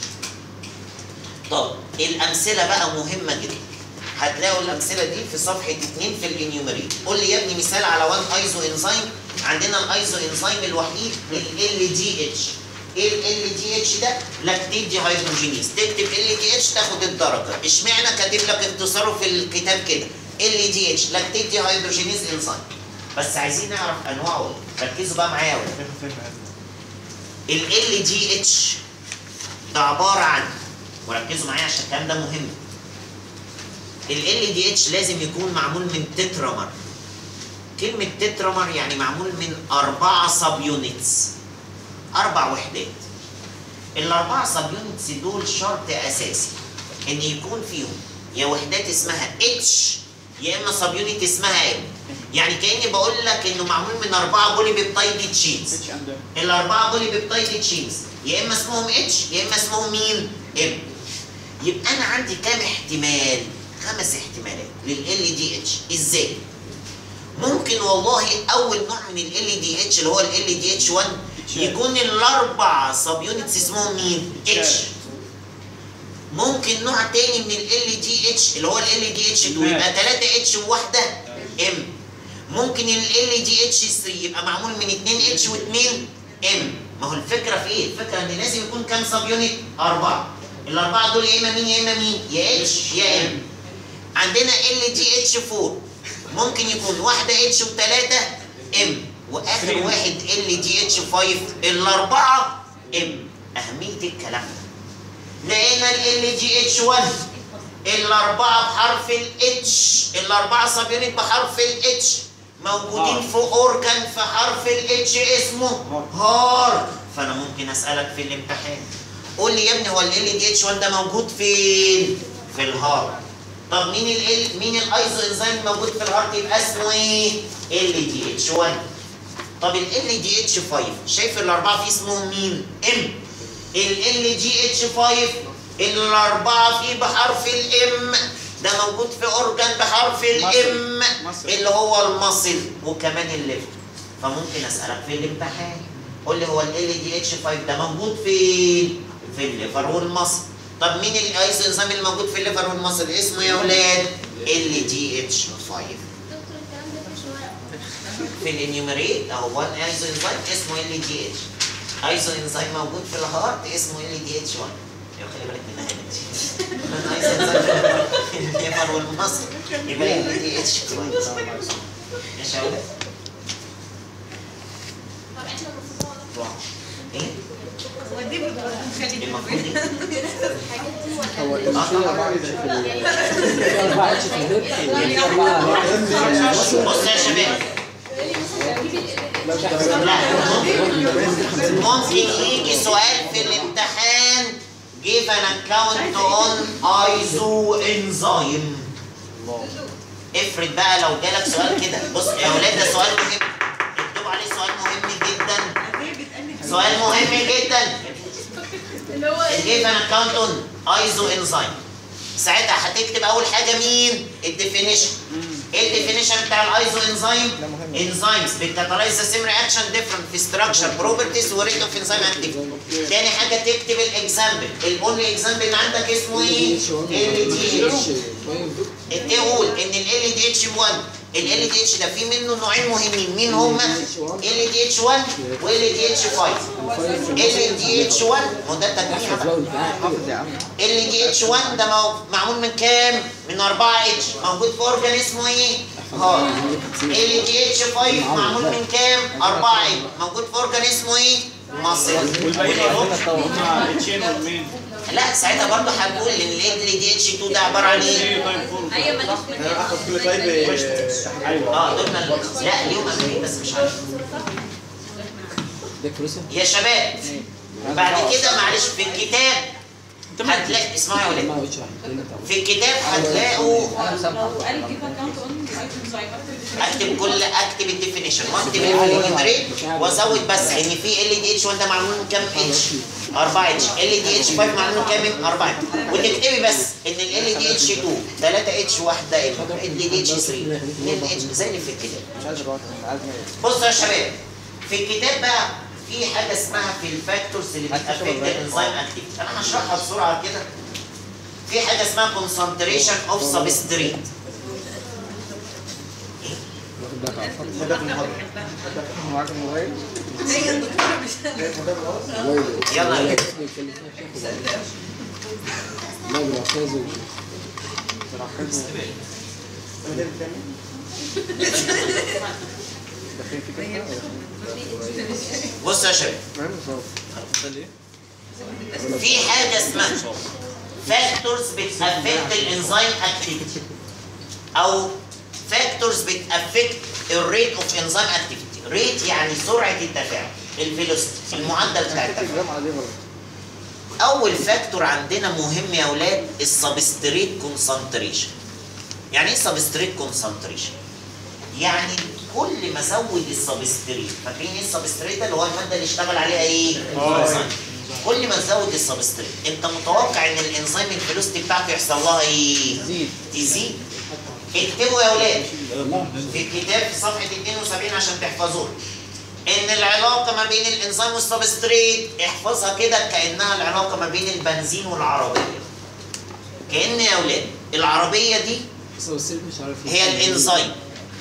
طب الأمثلة بقى مهمة جدا. هتلاقوا الأمثلة دي في صفحة 2 في الانيوميريت. قول لي يا ابني مثال على وان ايزو انزيم، عندنا الايزو انزيم الوحيد ال دي اتش. ايه ال دي اتش ده؟ لاكتيت دي هيدروجينيز، تكتب ال دي اتش تاخد الدرجة، اشمعنى كاتب لك اختصاره في الكتاب كده؟ ال دي اتش لاكتيت دي هيدروجينيز انزيم. بس عايزين نعرف انواعه ايه ركزوا بقى معايا يا ولاد
تاخد فكره
ال ال دي اتش ده عباره عن وركزوا معايا عشان الكلام ده مهم ال ال دي اتش لازم يكون معمول من تترامر كلمه تترامر يعني معمول من اربعه سب يونتس اربع وحدات الاربعه سب يونتس دول شرط اساسي ان يكون فيهم يا وحدات اسمها اتش يا اما سب يونت اسمها ام يعني كاني بقول لك انه معمول من اربعه بولي بيبتايد تشينز
اتش اند
الاربعه بولي بيبتايد تشينز يا اما اسمهم اتش يا اما اسمهم مين ام يبقى انا عندي كام احتمال خمس احتمالات لل دي اتش ازاي ممكن والله اول نوع من ال دي اتش اللي هو ال دي اتش 1 يكون الاربع سب يونتس اسمهم مين اتش ممكن نوع تاني من ال دي اتش اللي هو ال دي اتش 2 يبقى 3 اتش وواحده ام ممكن ال دي اتش 3 يبقى معمول من 2 اتش و2 ام ما هو الفكره في ايه؟ الفكره ان لازم يكون كام سب يونت؟ اربعه الاربعه دول يا اما مين يا اما مين؟ يا اتش يا ام عندنا ال دي اتش 4 ممكن يكون واحده اتش وثلاثه ام واخر واحد ال دي اتش 5 الاربعه ام اهميه الكلام ده لقينا ال دي اتش 1 الاربعه بحرف الاتش الاربعه سب يونت بحرف الاتش موجودين في اورجان في حرف الاتش اسمه هار فانا ممكن اسالك في الامتحان قول لي يا ابني هو ال دي اتش 1 ده موجود فين؟ في الهار طب مين ال مين الايزو انزيم موجود في الهارت يبقى اسمه ايه؟ ال دي اتش 1 طب ال دي اتش 5 شايف الاربعه في اسمهم مين؟ ام ال دي اتش 5 الاربعه فيه بحرف الام ده موجود في اورجان بحرف الام
مصل.
اللي هو المصل وكمان الليفت فممكن اسالك في الامتحان قول لي هو ال دي اتش 5 ده موجود فين؟ في الليفر والمصل طب مين الايزو انزيم اللي موجود في الليفر والمصل اسمه يا اولاد ال دي اتش 5
دكتور الكلام ده مش ورق
في الانيوميريت اهو وان ايزو انزيم اسمه ال دي اتش ايزو انزيم موجود في الهارت اسمه ال دي اتش 1 يبقى خلي بالك منها هنا ايزو انزيم في الليفر والمصل يبقى ال دي اتش 5 ماشي يا اولاد
طب احنا المفروض نقعد
واو. ايه
ودي بخلي
المفروض ايه
الحاجات دي ولا
هو المشكلة بقى في في أربعة اتش في الهيد في أربعة
بص يا شباب
يعني مثلا تجيب ال-
لا ممكن يجي سؤال في الامتحان give an account on isoenzyme افرض بقى لو جالك سؤال كده بص يا ولاد ده سؤال مهم اكتبوا عليه سؤال مهم جدا سؤال مهم جدا
اللي هو
give an account on isoenzyme ساعتها هتكتب اول حاجه مين الديفينيشن ايه الديفينيشن بتاع الايزو انزيم انزيمز بتكاتالايز ذا سيم رياكشن ديفرنت في ستراكشر بروبرتيز وريت اوف انزيم اكتيفيتي تاني حاجه تكتب الاكزامبل الاونلي اكزامبل اللي عندك اسمه ايه ال دي اتش تقول ان ال دي اتش 1 ال دي اتش ده في منه نوعين مهمين مين هما ال دي اتش 1 وال دي اتش 5 ال دي اتش 1 ما ده تجميع بقى
حافظ يا عم
ال دي اتش 1 ده مو- معمول من كام؟ من 4 اتش موجود في اورجان اسمه ايه؟ هارت ال دي اتش 5 معمول من كام؟ 4 اتش موجود في اورجان اسمه ايه؟ مصل
والباقيين هم اتشين والمين
لا ساعتها برضه هنقول ان ال دي اتش 2 ده عباره عن ايه؟
ايه طيب فور
ايوه ماليش
انا اخد كل طيب ايوه
اه دول من- لا ليهم امرين بس مش عارف
ده كروسن
يا شباب بعد كده معلش في الكتاب هتلاقي اسمعوا يا ولاد
ما اشرح لنا
في الكتاب هتلاقوا
انا مسامحك
لو قال جيب اكونت اون ايتمز
اكتب كل اكتب الديفينيشن واكتب الانيميريت وازود بس ان في ال دي اتش 1 ده معمول من كام اتش 4 اتش ال دي اتش 5 معمول من كام 4 اتش وتكتبي بس ان ال دي اتش 2 3 اتش واحده ام ال دي اتش 3 2 اتش زي اللي في الكتاب
مش عايز الوقت انا عايز
بصوا يا شباب في الكتاب بقى في حاجه اسمها في الفاكتورز اللي بتافكت الانزيم اكتيفيتي انا هشرحها بسرعه كده في حاجه اسمها كونسنتريشن اوف سبستريت
معاك الموبايل
هي الدكتوره مش
يلا يا
لا بالعكازي
داخلين في كده
بصوا يا شباب
المهم صوت
في حاجه اسمها فاكتورز بتافكت الانزيم اكتيفيتي او فاكتورز بتافكت الريت اوف انزيم اكتيفيتي ريت يعني سرعه التفاعل الفيلوسيتي المعدل بتاع التفاعل
الجرام على دي غلط
اول فاكتور عندنا مهم يا اولاد السبستريت كونسنتريشن يعني ايه سبستريت كونسنتريشن يعني كل ما ازود السبستريت فاكرين ايه السبستريت اللي هو الماده اللي اشتغل عليها ايه الانزيم كل ما تزود السبستريت انت متوقع ان الانزيم الفيلوستي بتاعته يحصل لها ايه
تزيد
تزيد اكتبوا يا اولاد في الكتاب في صفحه 72 عشان تحفظوها ان العلاقه ما بين الانزيم والسبستريت احفظها كده كانها العلاقه ما بين البنزين والعربيه كان يا اولاد العربيه دي
بس هو السلك مش عارف
هي الانزيم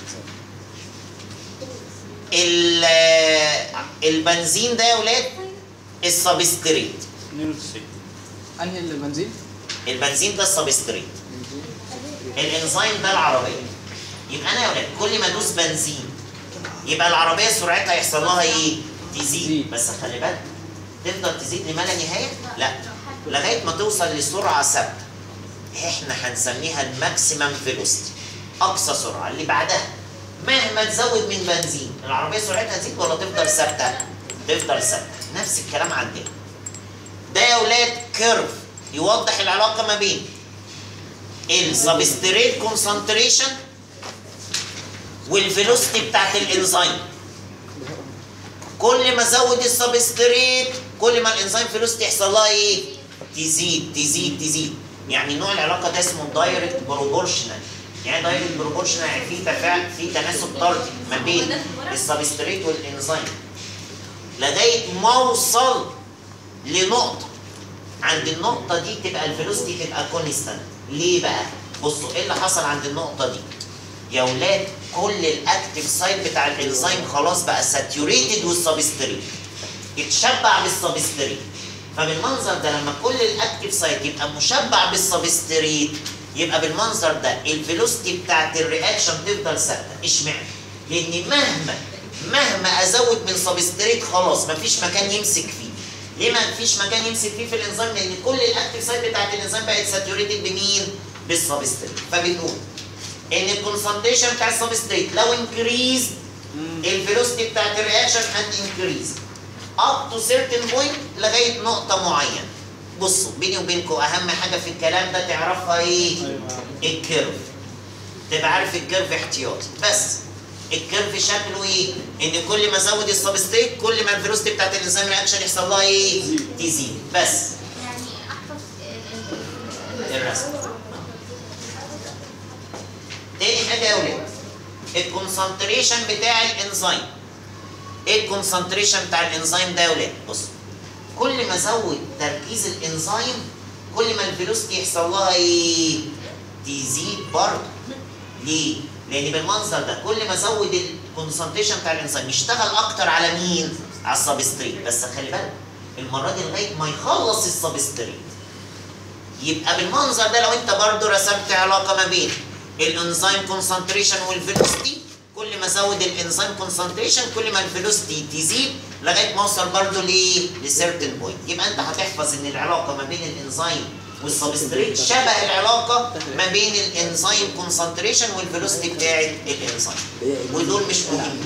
ال- البنزين ده يا اولاد السبستريت
انهي البنزين؟
البنزين ده السبستريت الانزيم ده العربيه يبقى انا يا ولاد كل ما ادوس بنزين يبقى العربيه سرعتها يحصل لها ايه؟ تزيد
تزيد.
بس خلي بالك تفضل تزيد لما لا نهايه؟ لا لغايه ما توصل لسرعه ثابته احنا هنسميها الماكسيمم فيلوسيتي اقصى سرعه اللي بعدها مهما تزود من بنزين العربيه سرعتها تزيد ولا تفضل ثابته؟ تفضل ثابته نفس الكلام عندنا ده يا ولاد كيرف يوضح العلاقه ما بين السبستريت كونسنتريشن والفيلوسيتي بتاعت الانزيم كل ما ازود السبستريت كل ما الانزيم فيلوسيتي يحصل لها ايه تزيد تزيد تزيد يعني نوع العلاقه ده اسمه دايركت بروبورشنال يعني دايركت بروبورشنال يعني في تفاعل في تناسب طردي ما بين السبستريت والانزيم لغايه ما اوصل لنقطه عند النقطة دي تبقى الفيلوسيتي تبقى كونستانت ليه بقى؟ بصوا ايه اللي حصل عند النقطة دي؟ يا ولاد كل الاكتيف سايت بتاع الانزيم خلاص بقى ساتيوريتد والسبستريت اتشبع بالسبستريت فبالمنظر ده لما كل الاكتيف سايت يبقى مشبع بالسبستريت يبقى بالمنظر ده الفيلوسيتي بتاعت الرياكشن تفضل ثابته اشمعنى؟ لان مهما مهما ازود من سبستريت خلاص مفيش مكان يمسك فيه ليه ما فيش مكان يمسك فيه في الانزيم لان كل الاكتيف سايت بتاعت الانزيم بقت ساتيوريتد بمين بالسبستريت فبنقول ان الكونسنتريشن بتاع السبستريت لو انكريز الفيلوسيتي بتاعت الرياكشن هت انكريز اب تو سيرتن بوينت لغايه نقطه معينه بصوا بيني وبينكم اهم حاجه في الكلام ده تعرفها ايه الكيرف تبقى عارف الكيرف احتياطي بس الكيرف شكله ايه؟ ان كل ما ازود السبستريت كل ما الفيلوسيتي بتاعت الانزيم رياكشن يحصل لها ايه؟ تزيد بس
يعني احفظ
الرسم تاني حاجه يا ولاد الكونسنتريشن بتاع الانزيم ايه الكونسنتريشن بتاع الانزيم ده يا ولاد؟ بص كل ما ازود تركيز الانزيم كل ما الفيلوسيتي يحصل لها ايه؟ تزيد برضه ليه؟ لان بالمنظر ده كل ما ازود الكونسنتريشن بتاع الانزيم يشتغل اكتر على مين؟ على السبستريت بس خلي بالك المره دي لغايه ما يخلص السبستريت يبقى بالمنظر ده لو انت برضو رسمت علاقه ما بين الانزيم كونسنتريشن والفيلوسيتي كل ما ازود الانزيم كونسنتريشن كل ما الفيلوسيتي تزيد لغايه ما اوصل برضو لايه؟ لسيرتن بوينت يبقى انت هتحفظ ان العلاقه ما بين الانزيم والسبستريت شبه العلاقه ما بين الانزيم كونسنتريشن والفيلوسيتي بتاعت الانزيم ودول مش مهمين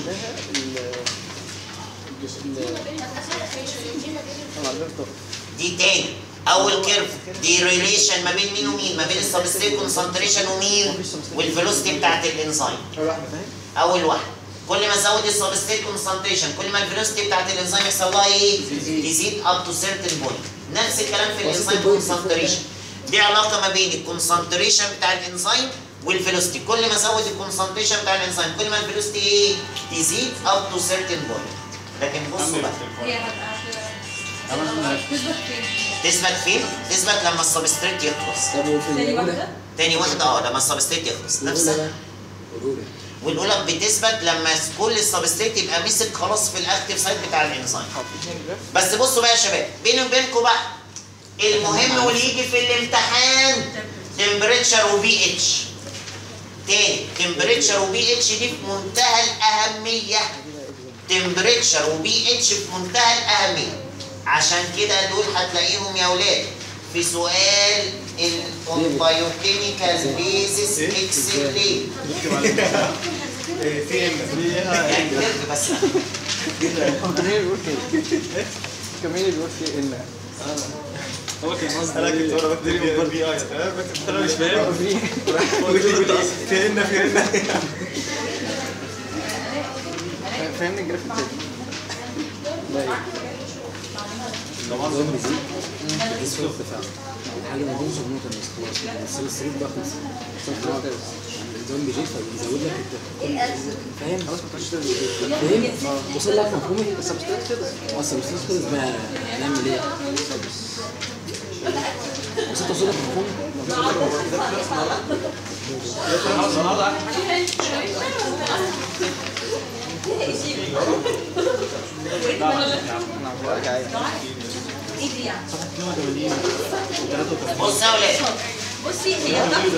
دي تاني اول كيرف دي ريليشن ما بين مين ومين ما بين السبستريت كونسنتريشن ومين والفيلوسيتي بتاعت الانزيم
اول واحده فاهم؟
اول واحد كل ما ازود السبستريت كونسنتريشن كل ما الفيلوسيتي بتاعت الانزيم يحصل لها ايه تزيد اب تو سيرتن بوينت نفس الكلام في الانزيم كونسنتريشن دي علاقه ما بين الكونسنتريشن بتاع الانزيم والفيلوسيتي كل ما ازود الكونسنتريشن بتاع الانزيم كل ما الفيلوسيتي ايه تزيد اب تو سيرتن بوينت لكن بصوا بقى
هي هتبقى تثبت فين؟
تثبت فين؟ تثبت لما السبستريت يخلص
طب وفي
تاني
الاولى
واحدة؟
تاني واحدة اه لما السبستريت يخلص
الاولى
نفسها
بقى الاولى
والاولى بتثبت لما كل السبستريت يبقى مسك خلاص في الاكتيف سايت بتاع الانزيم بس بصوا بقى يا شباب بيني وبينكم بقى المهم واللي يجي في الامتحان تمبريتشر وبي اتش تاني تمبريتشر وبي اتش دي في منتهى الاهميه تمبريتشر وبي اتش في منتهى الاهميه عشان كده دول هتلاقيهم يا اولاد في سؤال البايوكيميكال بيزس اكسبلين
في ام
يعني كده بس
كمان بيقول كده كمان بيقول كده ان
هو كان قصدي انا كنت وانا بكتب البي اي تمام بس انا مش فاهم قلت لي كنت فهمنا فهمنا
فاهمني الجرافيك ده
النظام بيزيد بيزيد في ارتفاع حاجه ما بينش نقطه بس خلاص بس السرير بقى خلص النظام بيزيد فبيزود لك الت- فاهم خلاص ما تخش فاهم وصل لك مفهومي بس مش كده بس مش خلص بقى هنعمل ايه بس انت وصل لك مفهومي
ايه دي يعني؟
بص يا ولاد
بصي هي ضغط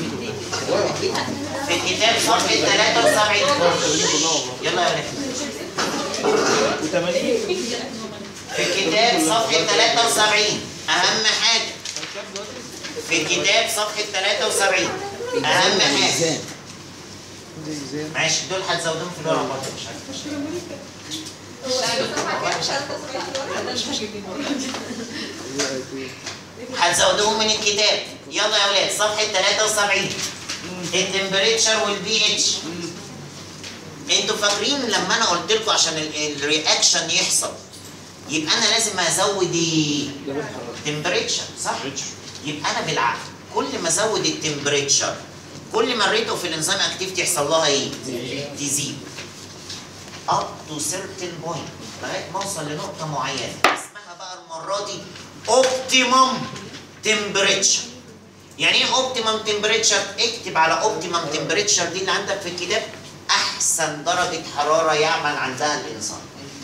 في الكتاب صفحة 73 يلا يا ولاد في الكتاب صفحة 73 أهم حاجة في الكتاب صفحة 73 أهم حاجة
ميزان
ماشي دول هتزودهم في الورقة برضه مش عارف هتزودوهم من الكتاب يلا يا ولاد صفحة 73 التمبريتشر والبي اتش انتوا فاكرين لما انا قلت لكم عشان ال- الرياكشن يحصل يبقى انا لازم ازود ايه؟ تمبريتشر صح؟ يبقى انا بالعقل كل ما ازود التمبريتشر كل ما الريت اوف الانزيم اكتيفيتي يحصل لها ايه؟ تزيد up to certain point لغايه ما اوصل لنقطه معينه اسمها بقى المره دي optimum temperature يعني ايه optimum temperature؟ اكتب على optimum temperature دي اللي عندك في الكتاب احسن درجه حراره يعمل عندها الانسان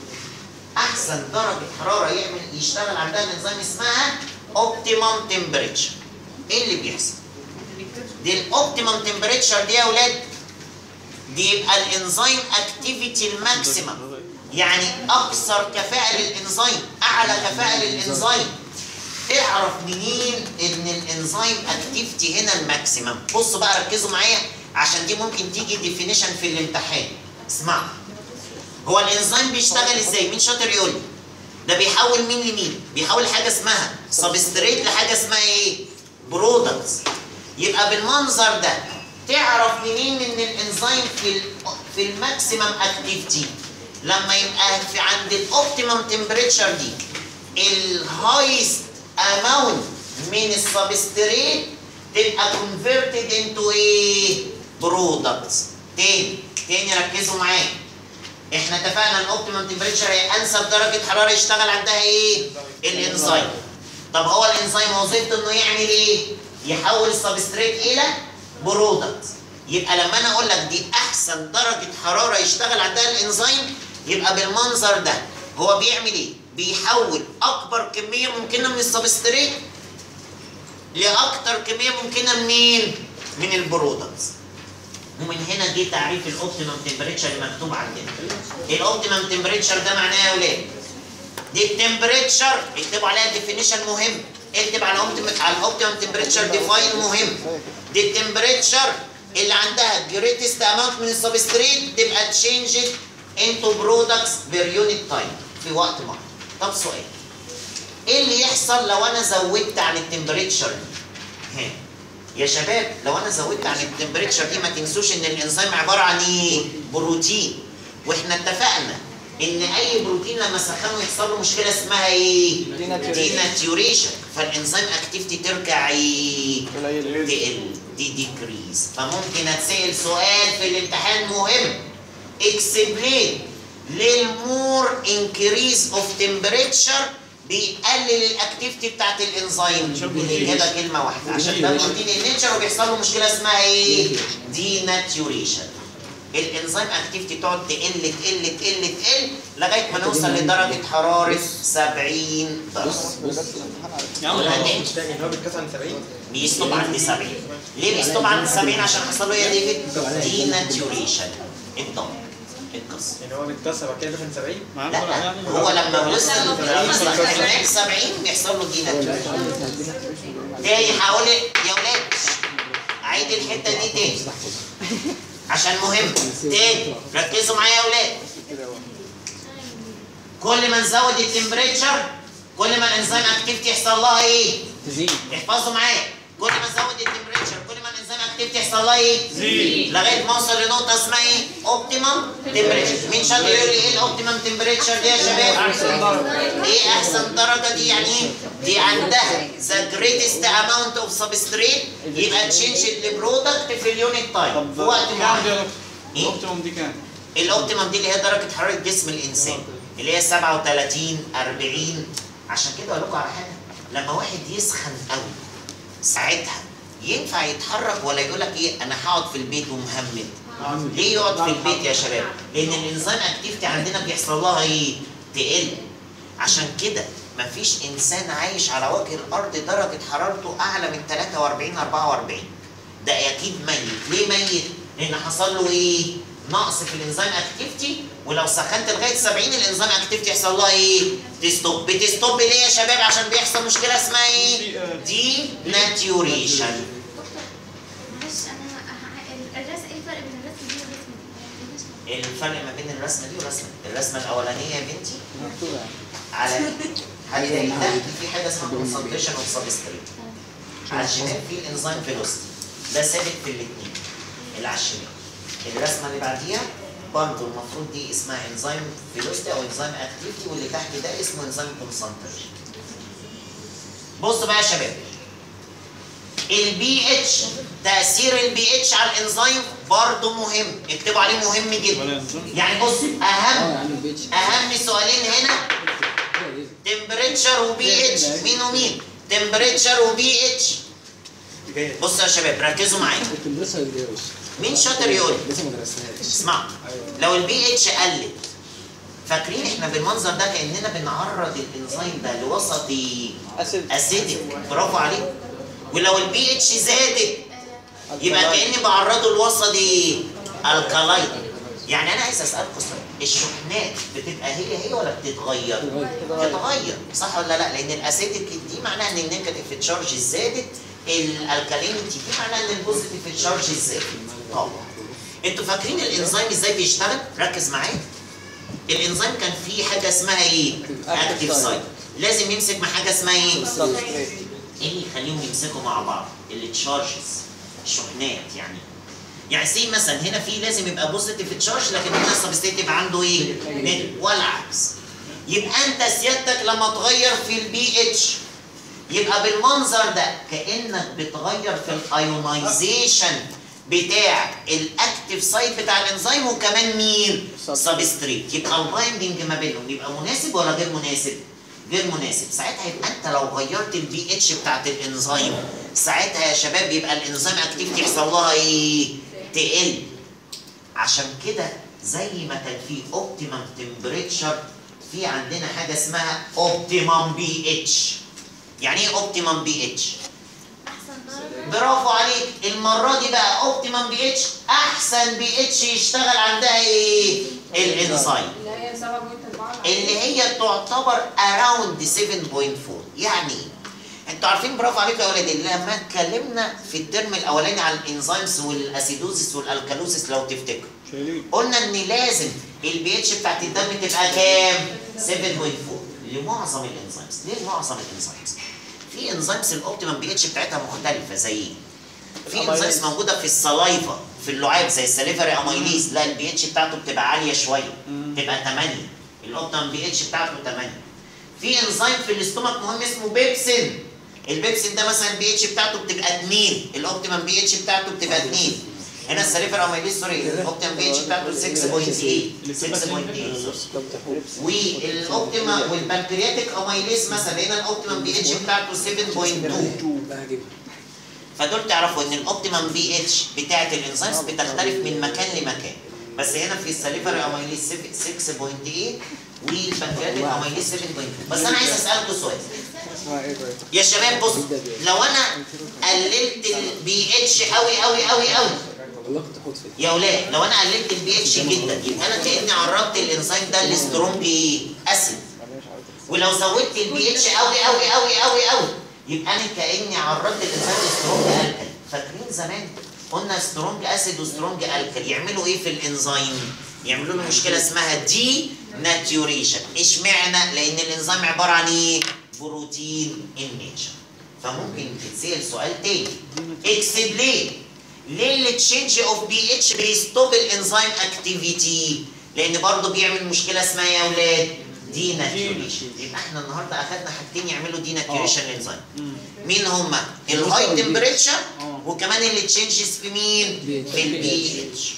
احسن درجه حراره يعمل يشتغل عندها الانزيم اسمها optimum temperature ايه اللي بيحصل؟ دي الاوبتيمم تمبريتشر دي يا اولاد دي يبقى الانزيم اكتيفيتي الماكسيمم يعني اكثر كفاءه للانزيم اعلى كفاءه للانزيم اعرف منين ان الانزيم اكتيفيتي هنا الماكسيمم بصوا بقى ركزوا معايا عشان دي ممكن تيجي ديفينيشن في الامتحان اسمعوا هو الانزيم بيشتغل ازاي مين شاطر يقول لي ده بيحول مين لمين بيحول حاجه اسمها سبستريت لحاجه اسمها ايه برودكتس يبقى بالمنظر ده تعرف منين ان الانزيم في ال في الماكسيمم اكتيفيتي لما يبقى في عند الاوبتيمم تمبريتشر دي الهايست اماونت من السبستريت تبقى converted into ايه برودكتس تاني تاني ركزوا معايا احنا اتفقنا ان الاوبتيمم تمبريتشر هي انسب درجه حراره يشتغل عندها ايه الانزيم طب هو الانزيم وظيفته انه يعمل ايه يحول السبستريت الى برودكت يبقى لما انا اقول لك دي احسن درجه حراره يشتغل عندها الانزيم يبقى بالمنظر ده هو بيعمل ايه بيحول اكبر كميه ممكنه من السبستريت لاكتر كميه ممكنه منين من البرودكتس ومن هنا جه تعريف الاوبتيمم تمبريتشر اللي مكتوب عندنا الاوبتيمم تمبريتشر ده معناه يا اولاد دي التمبريتشر اكتبوا عليها ديفينيشن مهم اكتب على optimum- على الاوبتيمم تمبريتشر ديفاين مهم دي التمبريتشر اللي عندها جريتست اماونت من السبستريت تبقى تشينجد انتو برودكتس بير يونت تايم في وقت معين طب سؤال ايه اللي يحصل لو انا زودت عن التمبريتشر دي؟ ها. يا شباب لو انا زودت عن التمبريتشر دي ما تنسوش ان الانزيم عباره عن ايه؟ بروتين واحنا اتفقنا ان اي بروتين لما سخنه يحصل له مشكله اسمها ايه؟
Denaturation.
ديناتيوريشن فالانزيم اكتيفيتي ترجع ايه؟
قليل
تقل دي ديكريز فممكن اتسال سؤال في الامتحان مهم اكسبلين ليه المور انكريز اوف تمبريتشر بيقلل الاكتيفيتي بتاعت الانزيم الاجابه كلمه واحده عشان ده بروتين النيتشر وبيحصل له مشكله اسمها ايه؟ ديناتيوريشن الانزيم اكتيفيتي تقعد تقل تقل تقل تقل لغايه ما نوصل لدرجه حراره 70 درجه
يا عم
قولها تاني.
مش تاني هو بيتكسر عن 70
بيستوب عند 70 ليه بيستوب عند 70 عشان حصل له ايه يا ديفيد؟ ديناتيوريشن الضم القصه
يعني هو بيتكسر بعد كده دخل 70
لا هو لما وصل وصل هناك 70 بيحصل له ديناتيوريشن تاني هقول يا ولاد اعيد الحته دي تاني عشان مهم تاني ركزوا معايا يا ولاد كل ما نزود التمبريتشر كل ما الانزيم اكتيفيتي يحصل لها ايه
تزيد
احفظوا معايا كل ما ازود التمبريتشر كل ما الانزيم اكتيفيتي يحصل لها ايه
زيد.
لغايه ما اوصل لنقطه اسمها ايه اوبتيمم تمبريتشر مين شاطر يقول لي ايه الاوبتيمم تمبريتشر دي يا شباب ايه احسن درجه دي يعني ايه دي عندها ذا جريتست اماونت اوف سبستريت يبقى تشينج البرودكت في اليونت تايم
طب
في وقت
كام
معين
دي يا
إيه؟
دكتور؟ الاوبتيموم دي كام؟
الاوبتيمم دي اللي هي درجه حراره جسم الانسان اللي هي 37 40 عشان كده اقول لكم على حاجه لما واحد يسخن قوي ساعتها ينفع يتحرك ولا يقول لك ايه انا هقعد في البيت ومهمد ليه يقعد في البيت يا شباب لان الانزيم اكتيفيتي عندنا بيحصل لها ايه تقل عشان كده مفيش انسان عايش على وجه الارض درجه حرارته اعلى من 43 44 ده اكيد ميت ليه ميت لان حصل له ايه نقص في الانزيم اكتيفيتي ولو سخنت لغايه 70 الانزيم اكتيفيتي يحصل لها ايه تستوب بتستوب ليه يا شباب عشان بيحصل مشكله اسمها ايه دي ناتيوريشن
دكتور معلش انا ه- الرسم ايه الفرق بين الرسم دي والرسم دي؟
الفرق ما بين الرسمه دي والرسمه دي الرسمه الاولانيه يا بنتي
مكتوبة يعني
على هتلاقي تحت في حاجه اسمها كونسنتريشن اوف سبستريت على الشمال في الانزيم فيلوسيتي ده ثابت في الاثنين اللي على الشمال الرسمه اللي بعديها برضه المفروض دي اسمها انزيم فيلوسيتي او انزيم اكتيفيتي واللي تحت ده اسمه انزيم كونسنتريشن بصوا بقى يا شباب البي اتش تاثير البي اتش على الانزيم برضه مهم اكتبوا عليه مهم جدا يعني بص
اه
اهم
يعني البيتش
اهم سؤالين هنا تمبريتشر وبي اتش مين ومين تمبريتشر وبي اتش بصوا يا شباب ركزوا معايا
الكمبريسور اللي جوش
مين شاطر يقول
لسه ما درسناهاش
اسمعوا لو البي اتش قلت فاكرين احنا بالمنظر ده كاننا بنعرض الانزيم ده لوسطي
اسيد
اسيدك برافو عليك ولو البي اتش زادت يبقى كاني بعرضه لوسطي الكالاين يعني انا عايز اسالكم سؤال الشحنات بتبقى هي هي ولا بتتغير؟ بتتغير صح ولا لا؟ لان الاسيدك دي معناها ان النيجاتيف تشارج زادت الالكالينيتي دي معناها ان البوزيتيف تشارج زادت طبعا انتوا فاكرين الانزيم ازاي بيشتغل؟ ركز معايا الانزيم كان فيه حاجه اسمها ايه؟ اكتيف سايت لازم يمسك مع حاجه اسمها ايه؟ ايه اللي يخليهم يمسكوا مع بعض؟ التشارجز الشحنات يعني يعني سي مثلا هنا في لازم يبقى بوزيتيف تشارج لكن هنا السبستيت يبقى عنده ايه؟ نيجاتيف والعكس يبقى انت سيادتك لما تغير في البي اتش يبقى بالمنظر ده كانك بتغير في الايونايزيشن بتاع الاكتيف سايت بتاع الانزيم وكمان مين؟ سبستريت يبقى البايندنج ما بينهم يبقى مناسب ولا غير مناسب؟ غير مناسب ساعتها يبقى انت لو غيرت البي اتش بتاعت الانزيم ساعتها يا شباب يبقى الانزيم اكتيفيتي يحصل لها ايه؟ تقل عشان كده زي ما كان في اوبتيمم تمبريتشر في عندنا حاجه اسمها اوبتيمم بي اتش يعني ايه اوبتيمم بي اتش؟
احسن درجه
برافو عليك المره دي بقى اوبتيمم بي اتش احسن بي اتش يشتغل عندها ايه؟ الانزيم
اللي هي 7.4
اللي هي تعتبر اراوند 7.4 يعني ايه؟ انتوا عارفين برافو عليكم يا ولادي لما اتكلمنا في الترم الاولاني عن الانزيمز والاسيدوزيس والالكالوزيس لو تفتكروا
شايلين
قلنا ان لازم البي اتش بتاعت الدم تبقى كام؟ 7.4 لمعظم الانزيمز ليه معظم الانزيمز؟ في انزيمز الاوبتيمم بي اتش بتاعتها مختلفه زي ايه؟ في انزيمز موجوده في السلايفا في اللعاب زي السليفري اميليز لا البي اتش بتاعته بتبقى عاليه شويه تبقى 8 الاوبتيمم بي اتش بتاعته 8 في انزيم في الاستومك مهم اسمه بيبسين البيبسين ده مثلا البي اتش بتاعته بتبقى 2 الاوبتيمم بي اتش بتاعته بتبقى 2 هنا السليفر اميليز سوري الاوبتيمم بي اتش بتاعته 6.8 6.8 والاوبتيما والبنكرياتيك اميليز مثلا هنا الاوبتيمم بي اتش بتاعته 7.2
بقى هجيبها
فدول تعرفوا ان الاوبتيمم بي اتش بتاعت الانزيمز بتختلف من مكان لمكان بس هنا في السليفري اميليز 6.8 والبنكرياتيك اميليز 7.2 بس انا عايز اسالكم سؤال
اسمها ايه طيب؟
يا شباب بص لو انا قللت البي اتش قوي قوي قوي قوي
والله كنت اخد فيه
يا ولاد لو انا قللت البي اتش جدا يبقى انا كاني عرضت الانزيم ده لسترونج اسيد ولو زودت البي اتش قوي قوي قوي قوي قوي يبقى انا كاني عرضت الانزيم لسترونج الكل فاكرين زمان قلنا سترونج اسيد وسترونج الكل يعملوا ايه في الانزيم يعملوا له مشكله اسمها دي ناتيوريشن اشمعنى لان الانزيم عباره عن ايه بروتين ان نيتشر فممكن تتسال سؤال تاني اكسبلين ليه التشينج اوف بي اتش بيستوب الانزيم اكتيفيتي لان برضه بيعمل مشكله اسمها يا اولاد دي ناتيوريشن يبقى احنا النهارده اخدنا حاجتين يعملوا دي ناتيوريشن للانزيم مين هما الهاي تمبريتشر وكمان اللي تشينجز في مين في البي اتش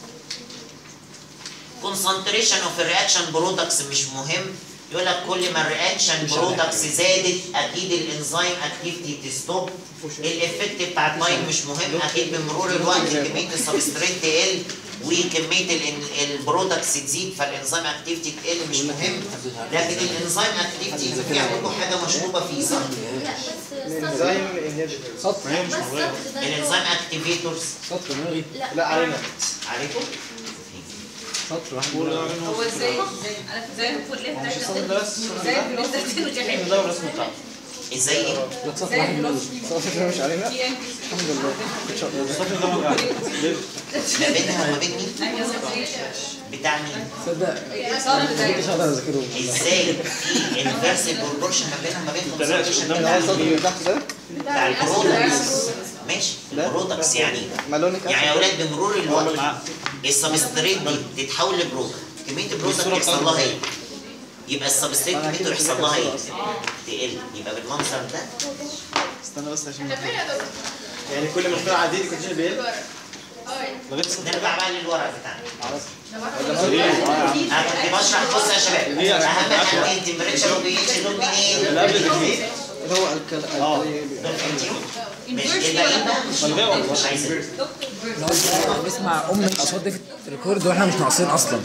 concentration اوف الرياكشن برودكتس مش مهم يقول لك كل ما الرياكشن برودكتس زادت اكيد الانزيم اكتيفيتي تستوب الافكت بتاع التايم مش مهم اكيد بمرور الوقت كميه السبستريت تقل وكميه البرودكتس تزيد فالانزيم اكتيفيتي تقل مش مهم لكن الانزيم اكتيفيتي فيها برضه حاجه مشروبه فيه صح؟
لا بس
انزيم انهبيتور
سطر
بس سطر ده
الانزيم اكتيفيتورز
سطر مالغي
لا
لا علينا
عارفه؟
سطر واحد
هو ازاي ازاي انا زي المفروض ليه
مش الصوت ده بس
زي الفلوس
ده الرسم بتاعه
ازاي ايه؟
لا سطر واحد مالغي
الصوت مش علينا الحمد لله الصوت ده ما قاعد
ما بينها وما بين مين؟ بتاع مين؟
تصدق مش هقدر اذاكرهم
ازاي في انفرس بروبورشن ما بينها وما بين concentration
اللي هو السطر اللي تحت ده
بتاع البرودكتس ماشي البرودكتس يعني
مالونيك
يعني يا اولاد بمرور الوقت السبستريت دي تتحول لبرودكت كميه البرودكت يحصل لها ايه؟ يبقى السبستريت كميته يحصل لها ايه؟ تقل يبقى بالمنظر ده
استنى بس عشان يعني كل ما اختار عديد كنت بيقل لغايه الصوت
نرجع بقى للورق بتاعنا
ده
انا كنت بشرح بص يا شباب اهم حاجتين تمبريتشر وبي اتش دول منين؟
اللي قبل التكليف
اللي هو الكلام
اه
دول فهمتيهم؟ مش الباقيين بقى مش مش عايزين
بنسمع ام الاصوات دي في الريكورد واحنا مش ناقصين اصلا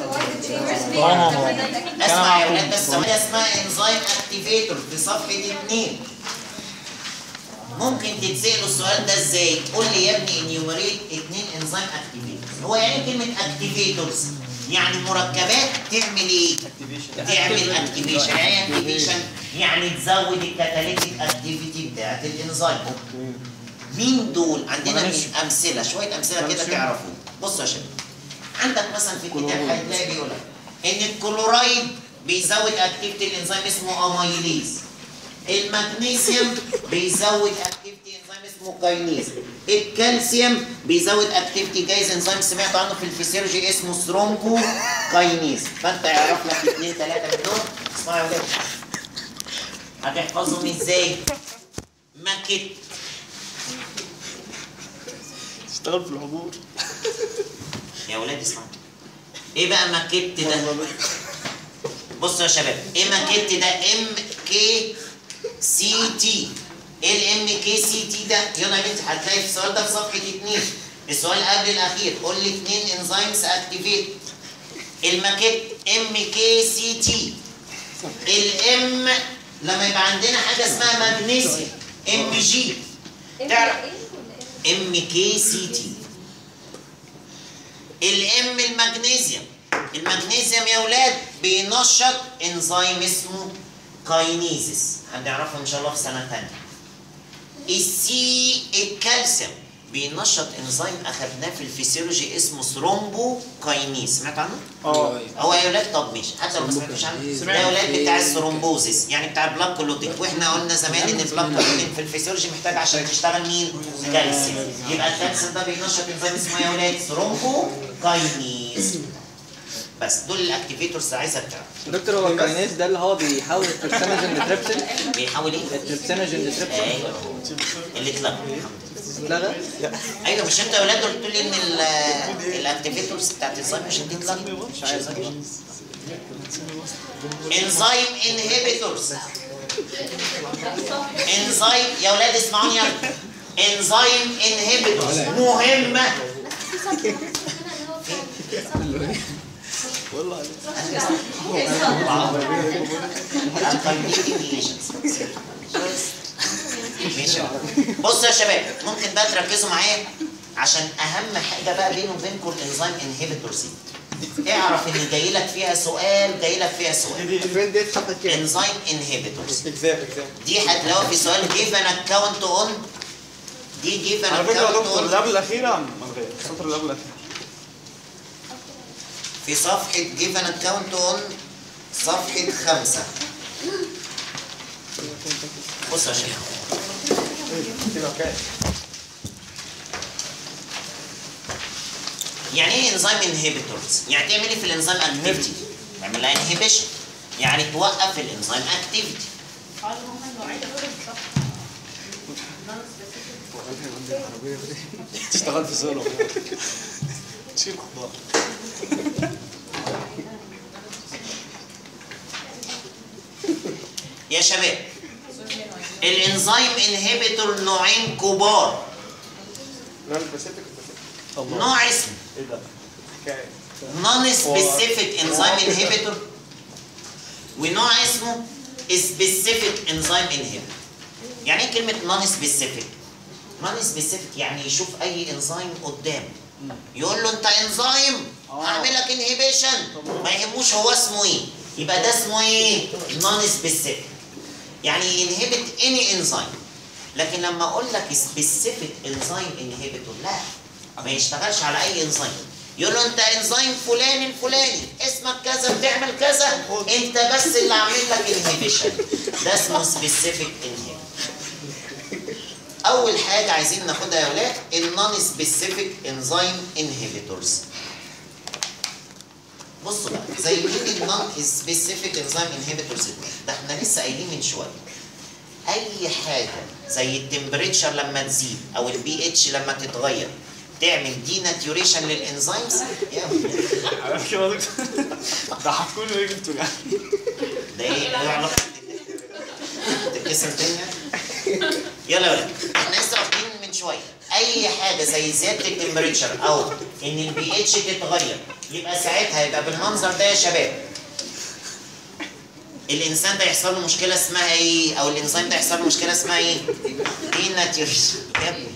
اسمع يا ولاد بس ثواني اسمها انزيم اكتيفيتور في صفحه 2 ممكن تتسألوا السؤال ده ازاي؟ قول لي يا ابني انيومريت اثنين انزيم اكتيفيتورز هو يعني كلمه اكتيفيتورز يعني مركبات تعمل ايه؟ تعمل اكتيفيشن يعني ايه اكتيفيشن يعني تزود الكاتاليتيك اكتيفيتي بتاعت الانزيم مين دول؟ عندنا من امثله شويه امثله كده تعرفوا بصوا يا شباب عندك مثلا في الكتاب هتلاقي بيقول لك ان الكلورايد بيزود اكتيفيتي الانزيم اسمه اميليز المغنيسيوم بيزود اكتيفيتي انزيم اسمه كاينيز الكالسيوم بيزود اكتيفيتي جايز انزيم سمعت عنه في الفسيولوجي اسمه ثرومبو كاينيز فانت يعرف لك اثنين ثلاثه من دول اسمعوا يا ولاد هتحفظهم ازاي؟ ماكيت
اشتغل في العبور
يا ولاد اسمعوا ايه بقى ماكيت ده؟ بصوا يا شباب ايه ماكيت ده ام كي سي تي ايه الام كي سي تي ده يلا يا بنتي هتلاقي في السؤال ده في صفحه 2 السؤال قبل الاخير قول لي اثنين انزيمز اكتيفيت الماكيت ام كي سي تي الام لما يبقى عندنا حاجه اسمها مغنيسيوم ام جي تعرف ام كي سي تي الام المغنيسيوم المغنيسيوم يا اولاد بينشط انزيم اسمه كاينيزيس هنعرفه ان شاء الله في سنه ثانيه السي الكالسيوم بينشط انزيم اخدناه في الفسيولوجي اسمه ثرومبو كاينيز سمعت عنه؟
اه
هو يا ولاد طب ماشي حتى لو ما سمعتوش عنه ده يا ولاد بتاع الثرومبوزيس يعني بتاع البلاك كلوتيك واحنا قلنا زمان ان البلاك كلوتيك في الفسيولوجي محتاج عشان تشتغل مين؟ كالسيوم يبقى الكالسيوم ده بينشط انزيم اسمه إيه يا ولاد ثرومبو كاينيز بس دول الاكتيفيتورز اللي عايزك تعرف
دكتور هو الكاينيز ده اللي هو بيحول الترسينوجين لتريبسين
بيحاول ايه؟
الترسينوجين لتريبسين
ايوه اللي اتلغى
اتلغى
ايوه مش انت يا ولاد قلت لي ان ال- الاكتيفيتورز بتاعت الانزيم مش هتتلغى مش عايز انزيم انهبيتورز انزيم يا ولاد اسمعوني يلا انزيم انهبيتورز مهمه
بس في سطر هنا اللي هو
ماشي بصوا يا شباب ممكن بقى تركزوا معايا عشان اهم حاجه بقى بيني وبينكم الانزيم انهبيتورز دي اعرف ان جاي لك فيها سؤال جاي لك فيها سؤال
فين دي صفحه كام؟
انزيم انهبيتورز
اكزام اكزام
دي هتلاقوها في سؤال جيف ان اكونت اون دي جيف ان
على فكره يا
اكونت
دكتور اللي
اون
قبل الاخيره من غير السطر اللي قبل الاخير
في صفحة جيف ان اكونت اون صفحة خمسة بص يا شباب يعني ايه انزيم انهبيتورز؟ يعني تعمل ايه في الانزيم اكتيفيتي؟ تعمل لها انهبيشن يعني توقف الانزيم اكتيفيتي
تشتغل في سولو تشيل خضار
يا شباب الانزيم انهبيتور نوعين كبار نوع اسمه
ايه ده؟ حكايه
نون سبيسيفيك انزيم انهبيتور ونوع اسمه سبيسيفيك انزيم انهبيتور يعني ايه كلمه نون سبيسيفيك نون سبيسيفيك يعني يشوف اي انزيم قدامه يقول له انت انزيم هعمل لك انهبيشن ما يهموش هو اسمه ايه يبقى ده اسمه ايه نون سبيسيفيك يعني ينهبت اني انزيم لكن لما اقول لك سبيسيفيك انزيم انهبيتور لا ما يشتغلش على اي انزيم يقول له انت انزيم فلان الفلاني اسمك كذا بتعمل كذا انت بس اللي عامل لك انهبيشن ده اسمه سبيسيفيك انهبيتور اول حاجه عايزين ناخدها يا ولاد النون سبيسيفيك انزيم انهبيتورز بصوا بقى زي مين النون سبيسيفيك انزيم انهبيتورز ده احنا لسه قايلين من شويه اي حاجه زي التمبريتشر لما تزيد او البي اتش لما تتغير تعمل دي ناتيوريشن للانزيمز يا
عارف كده يا دكتور ده هتكون ايه جبته يعني
ده ايه ايه علاقه تتكسر تاني يلا يا ولاد احنا لسه واخدين من شويه اي حاجه زي زياده التمبريتشر او ان البي اتش تتغير يبقى ساعتها يبقى بالمنظر ده يا شباب الانسان ده يحصل له مشكله اسمها ايه او الانزيم ده يحصل له مشكله اسمها ايه دي ناتيوريشن يا ابني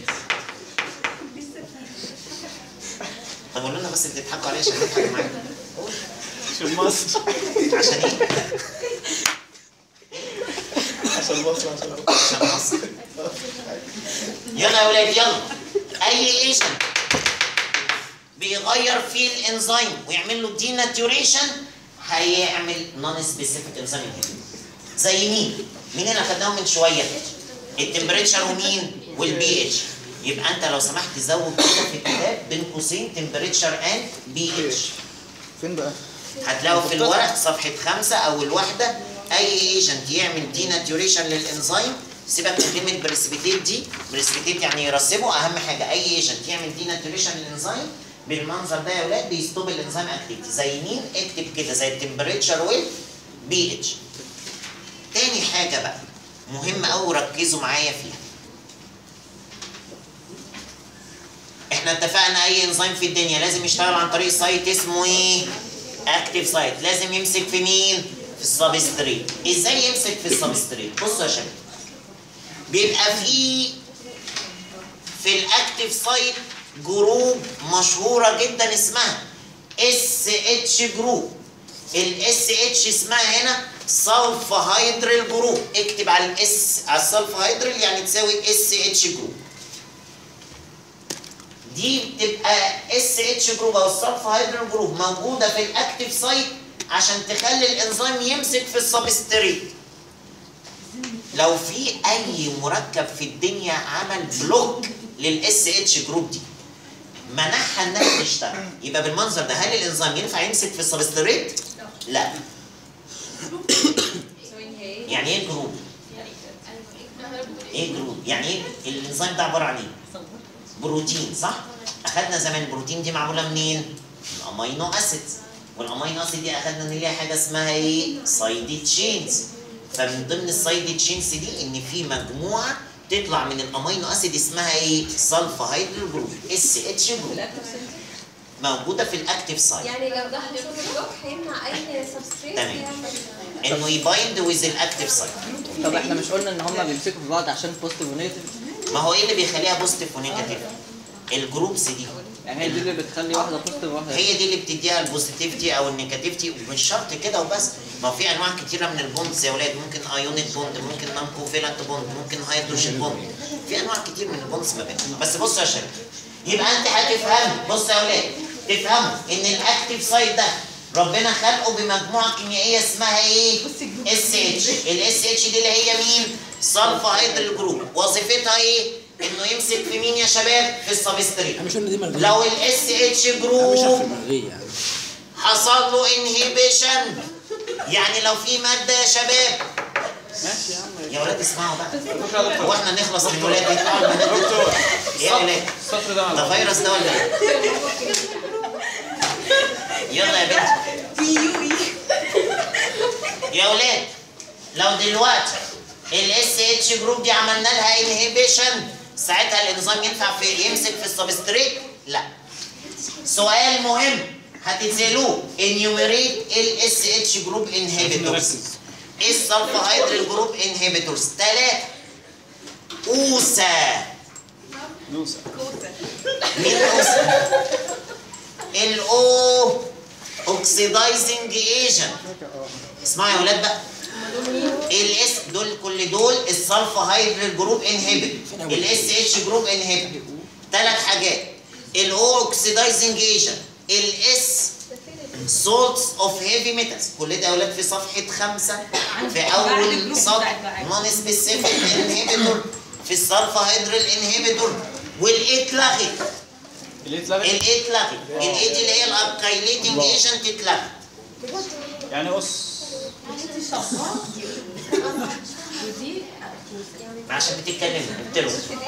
طب قولوا لنا بس بتضحكوا عليه عشان نضحك معاكم
عشان مصر
عشان ايه؟
عشان مصر عشان
عشان مصر يلا يا ولاد يلا اي ايجنت بيغير فيه الانزيم ويعمل له دي ناتيوريشن هيعمل نون سبيسيفيك انزيم انهبيتور زي مين؟ مين اللي خدناهم من شويه؟ التمبريتشر ومين؟ والبي اتش يبقى انت لو سمحت زود كده في الكتاب بين قوسين تمبريتشر اند بي اتش
فين بقى؟
هتلاقوا في الورق صفحة خمسة أول واحدة أي ايجنت يعمل دي ناتيوريشن للإنزيم سيبك من كلمة بريسبيتيت دي بريسبيتيت يعني يرسبه أهم حاجة أي ايجنت يعمل دي ناتيوريشن للإنزيم بالمنظر ده يا ولاد بيستوب الإنزيم أكتيفيتي زي مين؟ اكتب كده زي التمبريتشر وال بي اتش تاني حاجة بقى مهمة أوي ركزوا معايا فيها احنا اتفقنا اي انزيم في الدنيا لازم يشتغل عن طريق سايت اسمه ايه اكتيف سايت لازم يمسك في مين في السبستريت ازاي يمسك في السبستريت بصوا يا شباب بيبقى في في الاكتيف سايت جروب مشهوره جدا اسمها اس اتش جروب الاس اتش اسمها هنا سلفهيدرال جروب اكتب على الاس على السلفهيدرال يعني تساوي اس اتش جروب دي بتبقى اس اتش جروب او السلفهيدرال جروب موجوده في الاكتيف سايت عشان تخلي الانزيم يمسك في السبستريت لو في اي مركب في الدنيا عمل بلوك للاس اتش جروب دي منعها انها تشتغل يبقى بالمنظر ده هل الانزيم ينفع يمسك في السبستريت؟ لا يعني ايه جروب؟ ايه جروب؟ يعني ايه الانزيم ده عباره عن ايه؟ بروتين صح؟ اخدنا زمان البروتين دي معموله منين؟ من امينو اسيدز والامينو اسيد دي اخدنا ان ليها حاجه اسمها ايه؟ سايد تشينز فمن ضمن السايد تشينز دي ان في مجموعه تطلع من الامينو اسيد اسمها ايه؟ سلفهيدرال جروب اس اتش جروب موجوده في الاكتيف سايت
يعني لو ده حصل بلوك هيمنع اي سبستريت
تمام.
يعمل
انه يبايند ويز الاكتيف سايت
طب احنا مش قلنا ان هم بيمسكوا في بعض عشان بوزيتيف ونيجاتيف
ما هو ايه اللي بيخليها بوزيتيف ونيجاتيف؟ الجروبس دي
يعني هي دي اللي بتخلي واحده بوزيتيف وواحده
هي دي اللي بتديها البوزيتيفيتي او النيجاتيفيتي ومش شرط كده وبس ما هو في انواع كتيره من البوندز يا ولاد ممكن ايونيك بوند ممكن نون كوفيلنت بوند ممكن هيدروجين بوند في انواع كتير من البوندز ما بينهم بس بصوا يا شباب يبقى انت هتفهم بص يا ولاد تفهموا ان الاكتيف سايت ده ربنا خلقه بمجموعه كيميائيه اسمها ايه اس اتش الاس اتش دي اللي هي مين سلفايدريل جروب وظيفتها ايه انه يمسك في مين يا شباب في السبستريت
انا مش قلنا دي ملغيه
لو الاس اتش
انا مش عارف
جروب
الملغيه يعني
حصل له انهيبيشن يعني لو في ماده يا شباب
ماشي يا عم
يا ولاد اسمعوا بقى
دكتور يا دكتور
هو احنا نخلص من الولاد دي طبعا البنات دي.
دكتور
ايه يا ولاد
السطر ده
ده
ملغي.
فيروس ده ولا ايه يلا يا بنتي يا ولاد لو دلوقتي الاس اتش جروب دي عملنا لها انهيبيشن ساعتها الانزيم ينفع في يمسك في السبستريت لا سؤال مهم هتسالوه انيوميريت الاس اتش جروب انهبيتورز ايه السلفهيدريل جروب انهبيتورز ثلاثة اوسا
نوسة
مين اوسا الاو اوكسيدايزنج ايجنت اسمعوا يا ولاد بقى الاس دول كل دول السلفهيدريل جروب انهبيت الاس اتش جروب انهبيت ثلاث حاجات الاو اوكسيدايزنج ايجنت الاس سولتس اوف هيفي ميتالز كل ده يا اولاد في صفحه خمسه في اول سطر نون سبيسيفيك انهبيتور في السلفهيدريل انهبيتور والايه اتلغت
اللي اتلغت
الايه اتلغت الايه دي اللي هي الابكايليتنج ايجنت اتلغت
يعني قص
عشان بتتكلم قلت له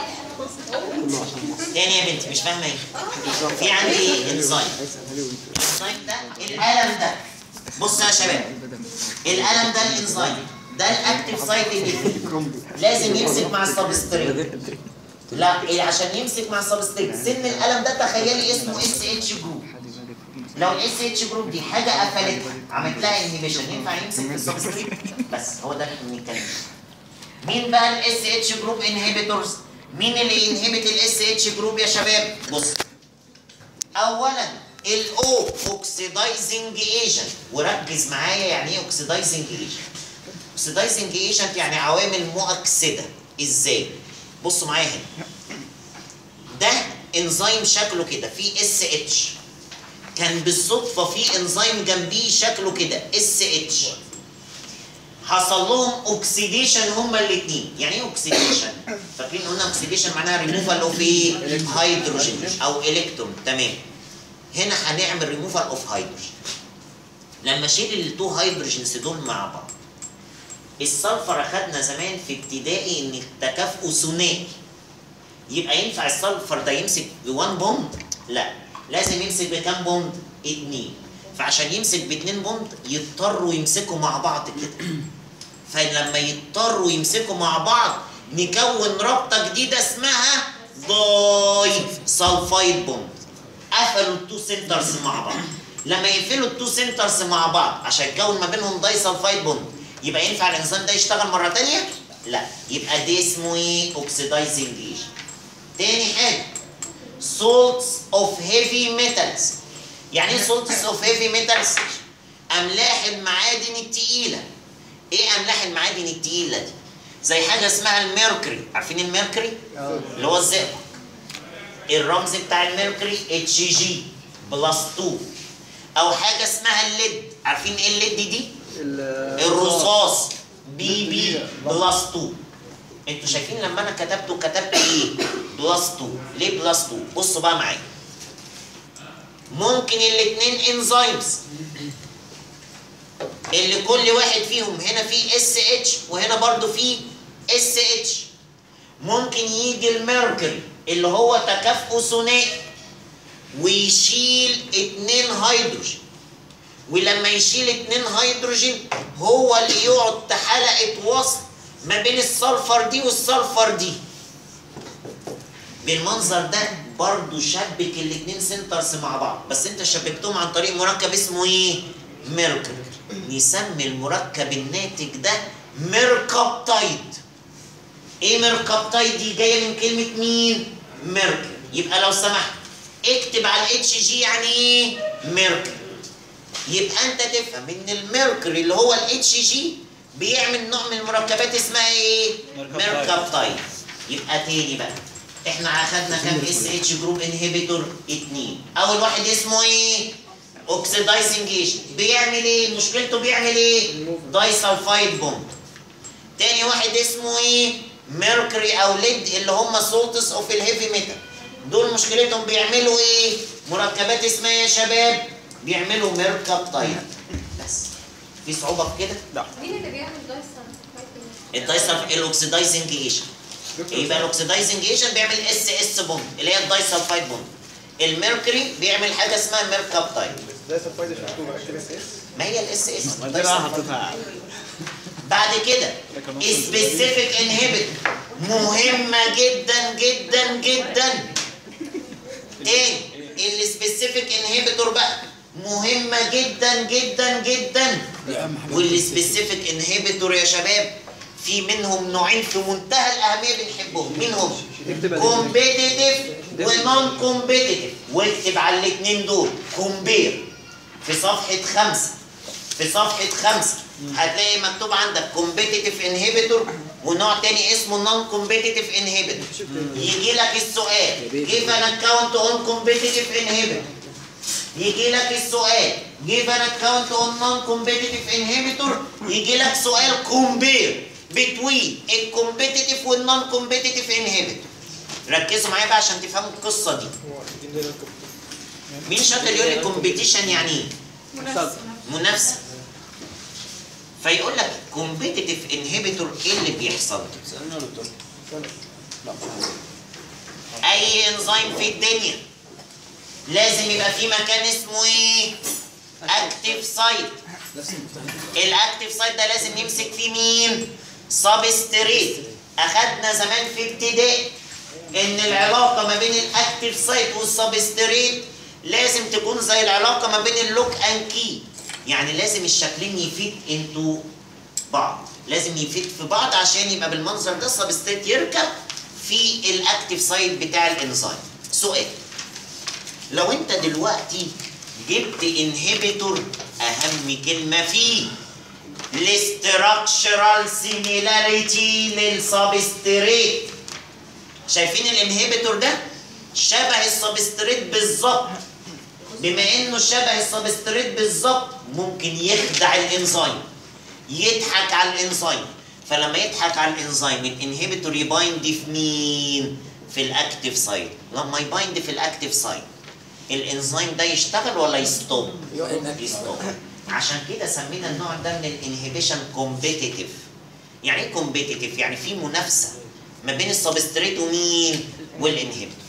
تاني يا بنتي مش فاهمه ايه في عندي انزيم الانزيم ده القلم ده بص يا شباب القلم ده الانزيم ده الاكتيف سايت اللي فيه لازم يمسك مع السبستريت لا إيه عشان يمسك مع السبستريت سن القلم ده تخيلي اسمه اس اتش جروب لو الاس اتش جروب دي حاجه قفلتها عملت لها انهبيشن ينفع يمسك في السبستريت بس هو ده اللي بنتكلم فيه. مين بقى الاس اتش جروب انهبيتورز مين اللي ينهبت الاس اتش جروب يا شباب بص اولا الاو اوكسيدايزنج ايجنت وركز معايا يعني ايه اوكسيدايزنج ايجنت اوكسيدايزنج ايجنت يعني عوامل مؤكسده ازاي بصوا معايا هنا ده انزيم شكله كده فيه اس اتش كان بالصدفه في انزيم جنبيه شكله كده اس اتش حصل لهم اوكسيديشن هما الاثنين يعني ايه اوكسيديشن فاكرين قلنا اوكسيديشن معناها ريموفال اوف ايه هيدروجين او الكترون تمام هنا هنعمل ريموفال اوف هيدروجين لما اشيل التو هيدروجينز دول مع بعض السلفر اخدنا زمان في ابتدائي ان التكافؤ ثنائي يبقى ينفع السلفر ده يمسك بوان بوند لا لازم يمسك بكام بوند اتنين فعشان يمسك باتنين بوند يضطروا يمسكوا مع بعض كده فلما يضطروا يمسكوا مع بعض نكون رابطه جديده اسمها داي سلفايد بوند قفلوا التو سنترز مع بعض لما يقفلوا التو سنترز مع بعض عشان يكون ما بينهم داي سلفايد بوند يبقى ينفع الانزيم ده يشتغل مره تانية؟ لا يبقى ده اسمه ايه؟ اوكسيدايزنج ايجنت تاني حاجه salts of heavy metals يعني ايه salts of heavy metals؟ املاح المعادن التقيله ايه املاح المعادن التقيله دي؟ زي حاجه اسمها الميركوري عارفين الميركوري؟ اللي هو الزئبق الرمز بتاع الميركوري اتش جي بلس 2 او حاجه اسمها الليد عارفين ايه الليد دي؟ الرصاص بي بي بلس 2 انتوا شايفين لما انا كتبته كتبت ايه؟ بلس 2 ليه بلس 2 بصوا بقى معايا ممكن الاثنين انزيمز اللي كل واحد فيهم هنا فيه اس اتش وهنا برضو فيه اس اتش ممكن يجي الميركوري اللي هو تكافؤ ثنائي ويشيل اتنين هيدروجين ولما يشيل اتنين هيدروجين هو اللي يقعد حلقة وصل ما بين السلفر دي والسلفر دي بالمنظر ده برضو شبك الاتنين سنترز مع بعض بس انت شبكتهم عن طريق مركب اسمه ايه؟ ميركوري نسمي المركب الناتج ده ميركابتايد ايه ميركابتايد دي جايه من كلمه مين؟ ميركوري يبقى لو سمحت اكتب على الاتش جي يعني ايه؟ ميركوري يبقى انت تفهم ان الميركوري اللي هو الاتش جي بيعمل نوع من المركبات اسمها ايه؟
ميركابتايد.
ميركابتايد يبقى تاني بقى احنا اخدنا كام اس اتش جروب انهبيتور؟ اتنين اول واحد اسمه ايه؟ اوكسيدايزنج ايجنت بيعمل ايه مشكلته بيعمل ايه دايسلفايد بوند تاني واحد اسمه ايه ميركوري او ليد اللي هم سولتس اوف الهيفي ميتال دول مشكلتهم بيعملوا ايه مركبات اسمها إيه يا شباب بيعملوا ميركابتايد بس في صعوبه في كده
مين اللي بيعمل دايسون؟
الدايسلف الاوكسيدايزنج ايجنت يبقى الاوكسيدايزنج ايجنت بيعمل اس اس بوند اللي هي الدايسلفايد بوند الميركوري بيعمل حاجه اسمها ميركابتايد
ده سلفايد مش مكتوب اكتب اس اس
ما هي الاس اس
ما ده بقى حطيتها
بعد كده سبيسيفيك انهبيت مهمه جدا جدا جدا ايه السبيسيفيك انهبيتور بقى مهمه جدا جدا جدا والسبيسيفيك انهبيتور يا شباب في منهم نوعين في منتهى الاهميه بنحبهم منهم كومبيتيتيف ونون كومبيتيتيف واكتب على الاثنين دول كومبير في صفحه خمسه في صفحه خمسه هتلاقي مكتوب عندك كومبيتيتيف انهبيتور ونوع تاني اسمه نون كومبيتيتيف انهبيتور يجي لك السؤال كيف انا كاونت اون كومبيتيتيف انهبيتور يجي لك السؤال give an account on non-competitive inhibitor يجي لك سؤال compare between الcompetitive والnon-competitive inhibitor ركزوا معايا بقى عشان تفهموا القصة دي مين شاطر يقول لي competition يعني ايه؟ منافسة فيقول لك competitive inhibitor ايه اللي بيحصل؟
سألنا يا دكتور لا مش عارف.
اي انزيم في الدنيا لازم يبقى في مكان اسمه ايه اكتيف سايت
نفس المفتاح
الاكتيف سايت ده لازم يمسك فيه مين سبستريت اخدنا زمان في ابتدائي ان العلاقه ما بين الاكتيف سايت والسبستريت لازم تكون زي العلاقه ما بين اللوك اند كي يعني لازم الشكلين يفيد انتوا بعض لازم يفيد في بعض عشان يبقى بالمنظر ده السبستريت يركب في الاكتيف سايت بتاع الانزيم سؤال لو انت دلوقتي جبت انهبيتور اهم كلمه فيه الاستراكشرال سيميلاريتي للسبستريت شايفين الانهبيتور ده شبه السبستريت بالظبط بما انه شبه السبستريت بالظبط ممكن يخدع الانزيم يضحك على الانزيم فلما يضحك على الانزيم الانهبيتور يبايند في مين في الاكتيف سايت لما يبايند في الاكتيف سايت الانزيم ده يشتغل ولا يستوب يستوب عشان كده سمينا النوع ده من الانهبيشن كومبيتيتيف يعني ايه كومبيتيتيف يعني في منافسه ما بين السبستريت ومين والانهبيتور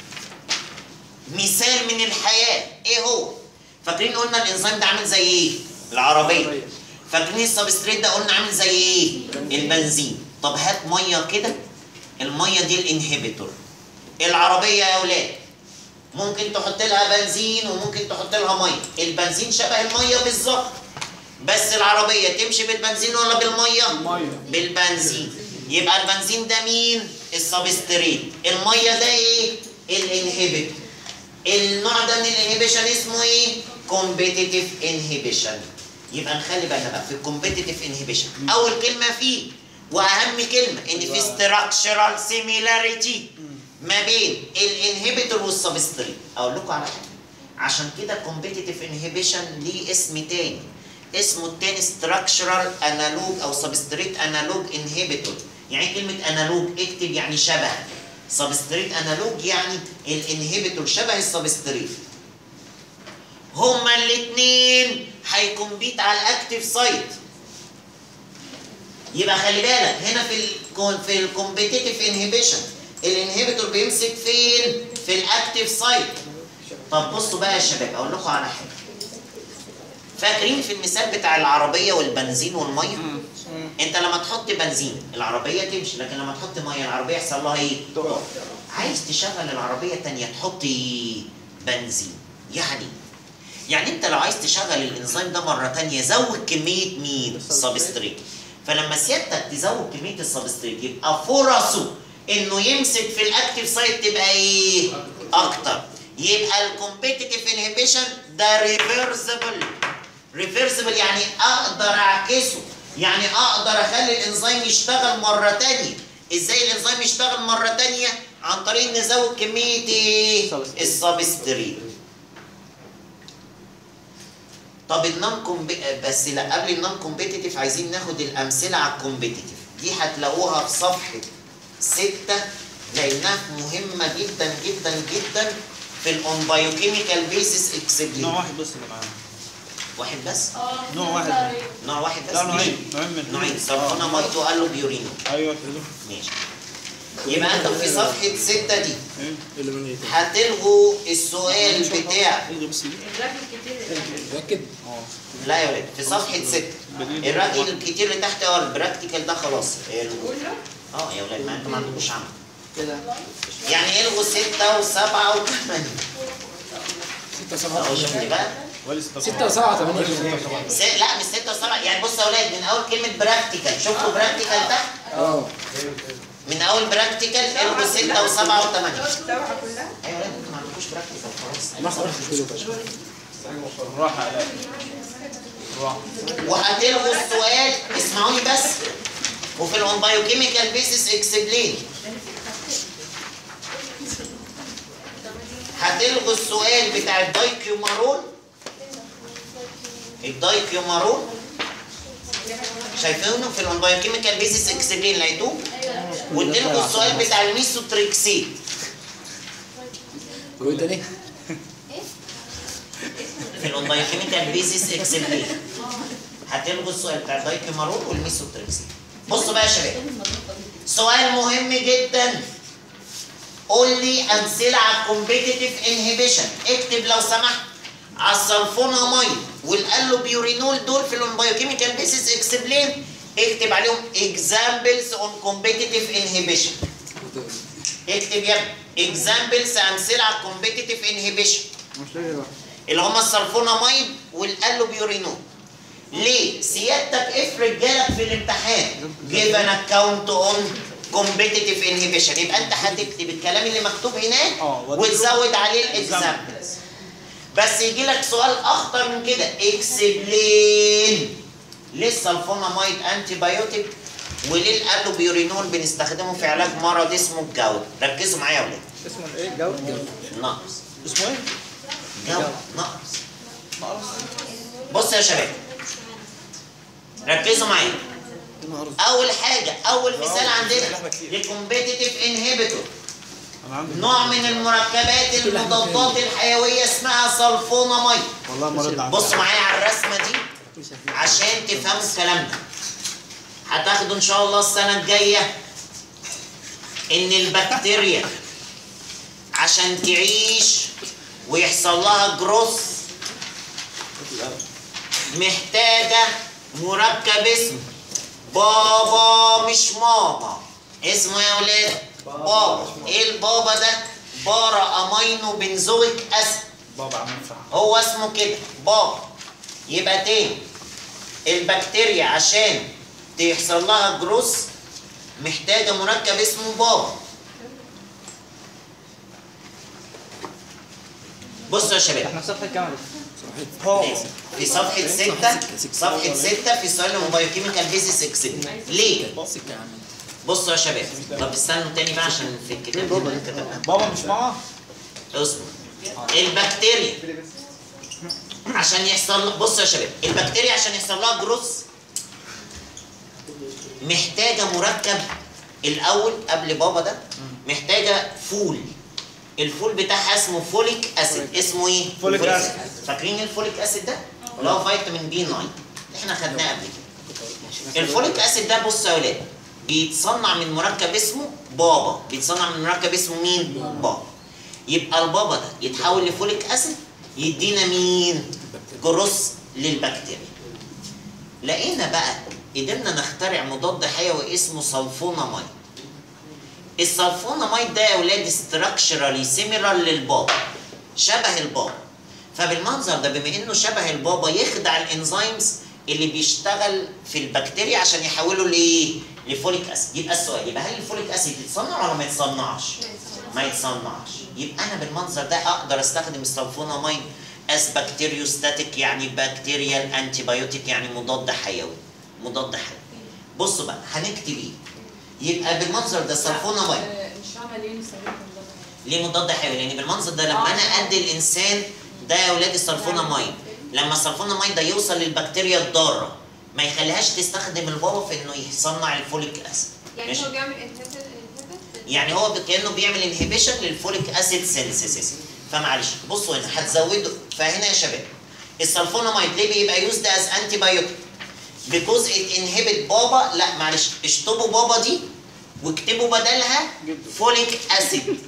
مثال من الحياه ايه هو فاكرين قلنا الانزيم ده عامل زي ايه العربيه فاكرين السبستريت ده قلنا عامل زي ايه البنزين طب هات ميه كده الميه دي الانهبيتور العربيه يا اولاد ممكن تحط لها بنزين وممكن تحط لها ميه البنزين شبه الميه بالظبط بس العربيه تمشي بالبنزين ولا بالميه
الميه
بالبنزين يبقى البنزين ده مين السبستريت الميه ده ايه الانهبيتور النوع ده من الانهبيشن اسمه ايه كومبيتيتيف انهبيشن يبقى نخلي بالنا بقى في الكومبيتيتيف انهبيشن اول كلمه فيه واهم كلمه ان في ستراكشرال سيميلاريتي ما بين الانهبيتور والسبستريت اقول لكم على حاجه عشان كده كومبيتيتيف انهبيشن ليه اسم تاني اسمه التاني ستراكشرال انالوج او سبستريت انالوج انهبيتور يعني كلمه انالوج اكتب يعني شبه سبستريت انالوج يعني الانهبيتور شبه السبستريت هما الاثنين هيكمبيت على الاكتيف سايت يبقى خلي بالك هنا في ال في الكومبيتيتيف انهبيشن الانهبيتور بيمسك فين في الاكتيف سايت طب بصوا بقى يا شباب اقول لكم على حاجه فاكرين في المثال بتاع العربيه والبنزين والميه انت لما تحط بنزين العربيه تمشي لكن لما تحط ميه العربيه يحصل لها ايه عايز تشغل العربيه تانية تحط بنزين يعني يعني انت لو عايز تشغل الانزيم ده مره تانية زود كميه مين السبستريت فلما سيادتك تزود كميه السبستريت يبقى فرصه انه يمسك في الاكتيف سايت تبقى ايه اكتر يبقى الكومبيتيتيف انهبيشن ده ريفرسبل ريفرسبل يعني اقدر اعكسه يعني اقدر اخلي الانزيم يشتغل مره تانية ازاي الانزيم يشتغل مره تانية عن طريق نزود كميه ايه السبستريت طب النون كومبي... بس لا قبل النون كومبيتيتيف عايزين ناخد الامثله على الكومبيتيتيف دي هتلاقوها في صفحه ستة لانها مهمه جدا جدا جدا في الاون بايوكيميكال بيسس
نوع
اكسبلين
واحد بس اللي معانا
واحد بس
نوع واحد
نوع واحد بس
لا نوعين
مين؟
نوعين من
نوعين صرفنا مايتو قال له بيورينو
ايوه كده
ماشي يبقى انتوا في صفحه ستة دي
ايه
اللي من ايه
هتلغوا السؤال بتاع
الغي بس دي
الراجل كتير
متأكد؟
اه
لا يا ولاد في صفحه ستة الراجل الكتير اللي تحت اه البراكتيكال ده خلاص الغوا.
كله
اه يا ولاد ما انتوا ما عندكوش عمل
كده
يعني الغوا ستة وسبعة وثمانية
ستة سبعة
اهو شفت بقى
ولا ستة
ستة وسبعة ثمانية
س... لا مش ستة وسبعة يعني بصوا يا ولاد من أول كلمة براكتيكال شفتوا براكتيكال تحت
اه
من أول براكتيكال الغوا ستة وسبعة وثمانية
السبعة كلها
أيوة يا ولاد انتوا ما عندكوش براكتيكال خلاص
ما حضرتش كده
راحة على راحة
وهتلغوا السؤال اسمعوني بس وفي الاون بايوكيميكال بيسس اكسبلين هتلغوا السؤال بتاع الدايكيومارون الدايكيومارون شايفينه في الاون بايوكيميكال بيسس اكسبلين لقيتوه وتلغوا السؤال بتاع الميسوتريكسيت
وايه تاني؟
في الاون بايوكيميكال بيسس اكسبلين هتلغوا السؤال بتاع الدايكيومارون والميسوتريكسيت بصوا بقى يا شباب سؤال مهم جدا قول لي امثله على الكومبيتيتيف انهبيشن اكتب لو سمحت على السلفوناميد والالوبيورينول دول في البايوكيميكال بيسز اكسبلين اكتب عليهم اكزامبلز اون كومبيتيتيف انهبيشن اكتب يا ابني اكزامبلز امثله على الكومبيتيتيف انهبيشن
مش لاقي واحد
اللي هم السلفوناميد والالوبيورينول ليه؟ سيادتك افرض جالك في الامتحان جيب ان اكونت اون كومبيتيتيف انهبيشن يبقى انت هتكتب الكلام اللي مكتوب هناك
اه، وتضيف
وتزود عليه الاكزامبلز بس يجي لك سؤال اخطر من كده اكسبلين ليه السلفوناميد انتي بايوتيك وليه الالوبيورينول بنستخدمه في علاج مرض اسمه الجود ركزوا معايا يا ولاد
اسمه ايه جود
نقص
اسمه ايه؟
جود نقص بص يا شباب ركزوا معايا اول حاجه اول مثال عندنا الكومبيتيتيف انهبيتور
انا عندي
نوع من المركبات المضادات الحيويه اسمها سلفوناميد
والله مريض عندي
بصوا معايا على الرسمه دي عشان تفهموا الكلام ده هتاخدوا ان شاء الله السنه الجايه ان البكتيريا عشان تعيش ويحصل لها جروث محتاجه مركب اسمه بابا مش ماما اسمه يا ولاد بابا ايه البابا ده بارا امينو بنزويك اسيد
بابا عم ينفع
هو اسمه كده بابا يبقى تاني البكتيريا عشان تحصل لها جروس محتاجه مركب اسمه بابا بصوا يا شباب
احنا في صفحه كام دي؟
لازم. في صفحة ستة صفحة ستة في سؤال بايوكيميكال بيزيس اكسبت ليه؟
سكة يا عم
بصوا يا شباب طب استنوا تاني بقى عشان في الكتاب هنا كتبنا.
بابا مش معاه
اصبر البكتيريا عشان يحصل بصوا يا شباب البكتيريا عشان يحصل لها جروث محتاجه مركب الاول قبل بابا ده محتاجه فول الفول بتاعها اسمه فوليك اسيد اسمه ايه
فوليك أسيد.
فاكرين الفوليك اسيد ده اللي هو فيتامين بي 9 احنا خدناه قبل كده الفوليك اسيد ده بصوا يا ولاد بيتصنع من مركب اسمه بابا بيتصنع من مركب اسمه مين بابا يبقى البابا ده يتحول لفوليك اسيد يدينا مين جروس للبكتيريا لقينا بقى قدرنا نخترع مضاد حيوي اسمه سلفوناميد السلفوناميد ده يا ولاد استراكشرالي سيميلر للبابا شبه البابا فبالمنظر ده بما انه شبه البابا يخدع الانزيمز اللي بيشتغل في البكتيريا عشان يحوله لايه؟ لفوليك اسيد يبقى السؤال يبقى هل الفوليك اسيد يتصنع ولا ما يتصنعش؟ ما يتصنعش يبقى انا بالمنظر ده اقدر استخدم السلفوناميد از بكتيريوستاتيك يعني بكتيريال انتي بايوتيك يعني مضاد حيوي مضاد حيوي بصوا بقى هنكتب ايه؟ يبقى بالمنظر ده سلفوناميد
مش عمل ايه نستخدمه
ليه مضاد حيوي؟ لان بالمنظر ده لما انا ادي الانسان ده يا ولاد السلفوناميد لما السلفوناميد ده يوصل للبكتيريا الضاره ما يخليهاش تستخدم البابا في انه يصنع الفوليك اسيد
يعني
ماشي.
هو بيعمل انهبيت
يعني هو كانه بيعمل انهبيشن للفوليك اسيد سينثيسيس فمعلش بصوا هنا هتزودوا فهنا يا شباب السلفوناميد ليه بيبقى يوزد از انتي بايوتيك بيكوز ات انهبت بابا لا معلش اشطبوا بابا دي واكتبوا بدلها فوليك اسيد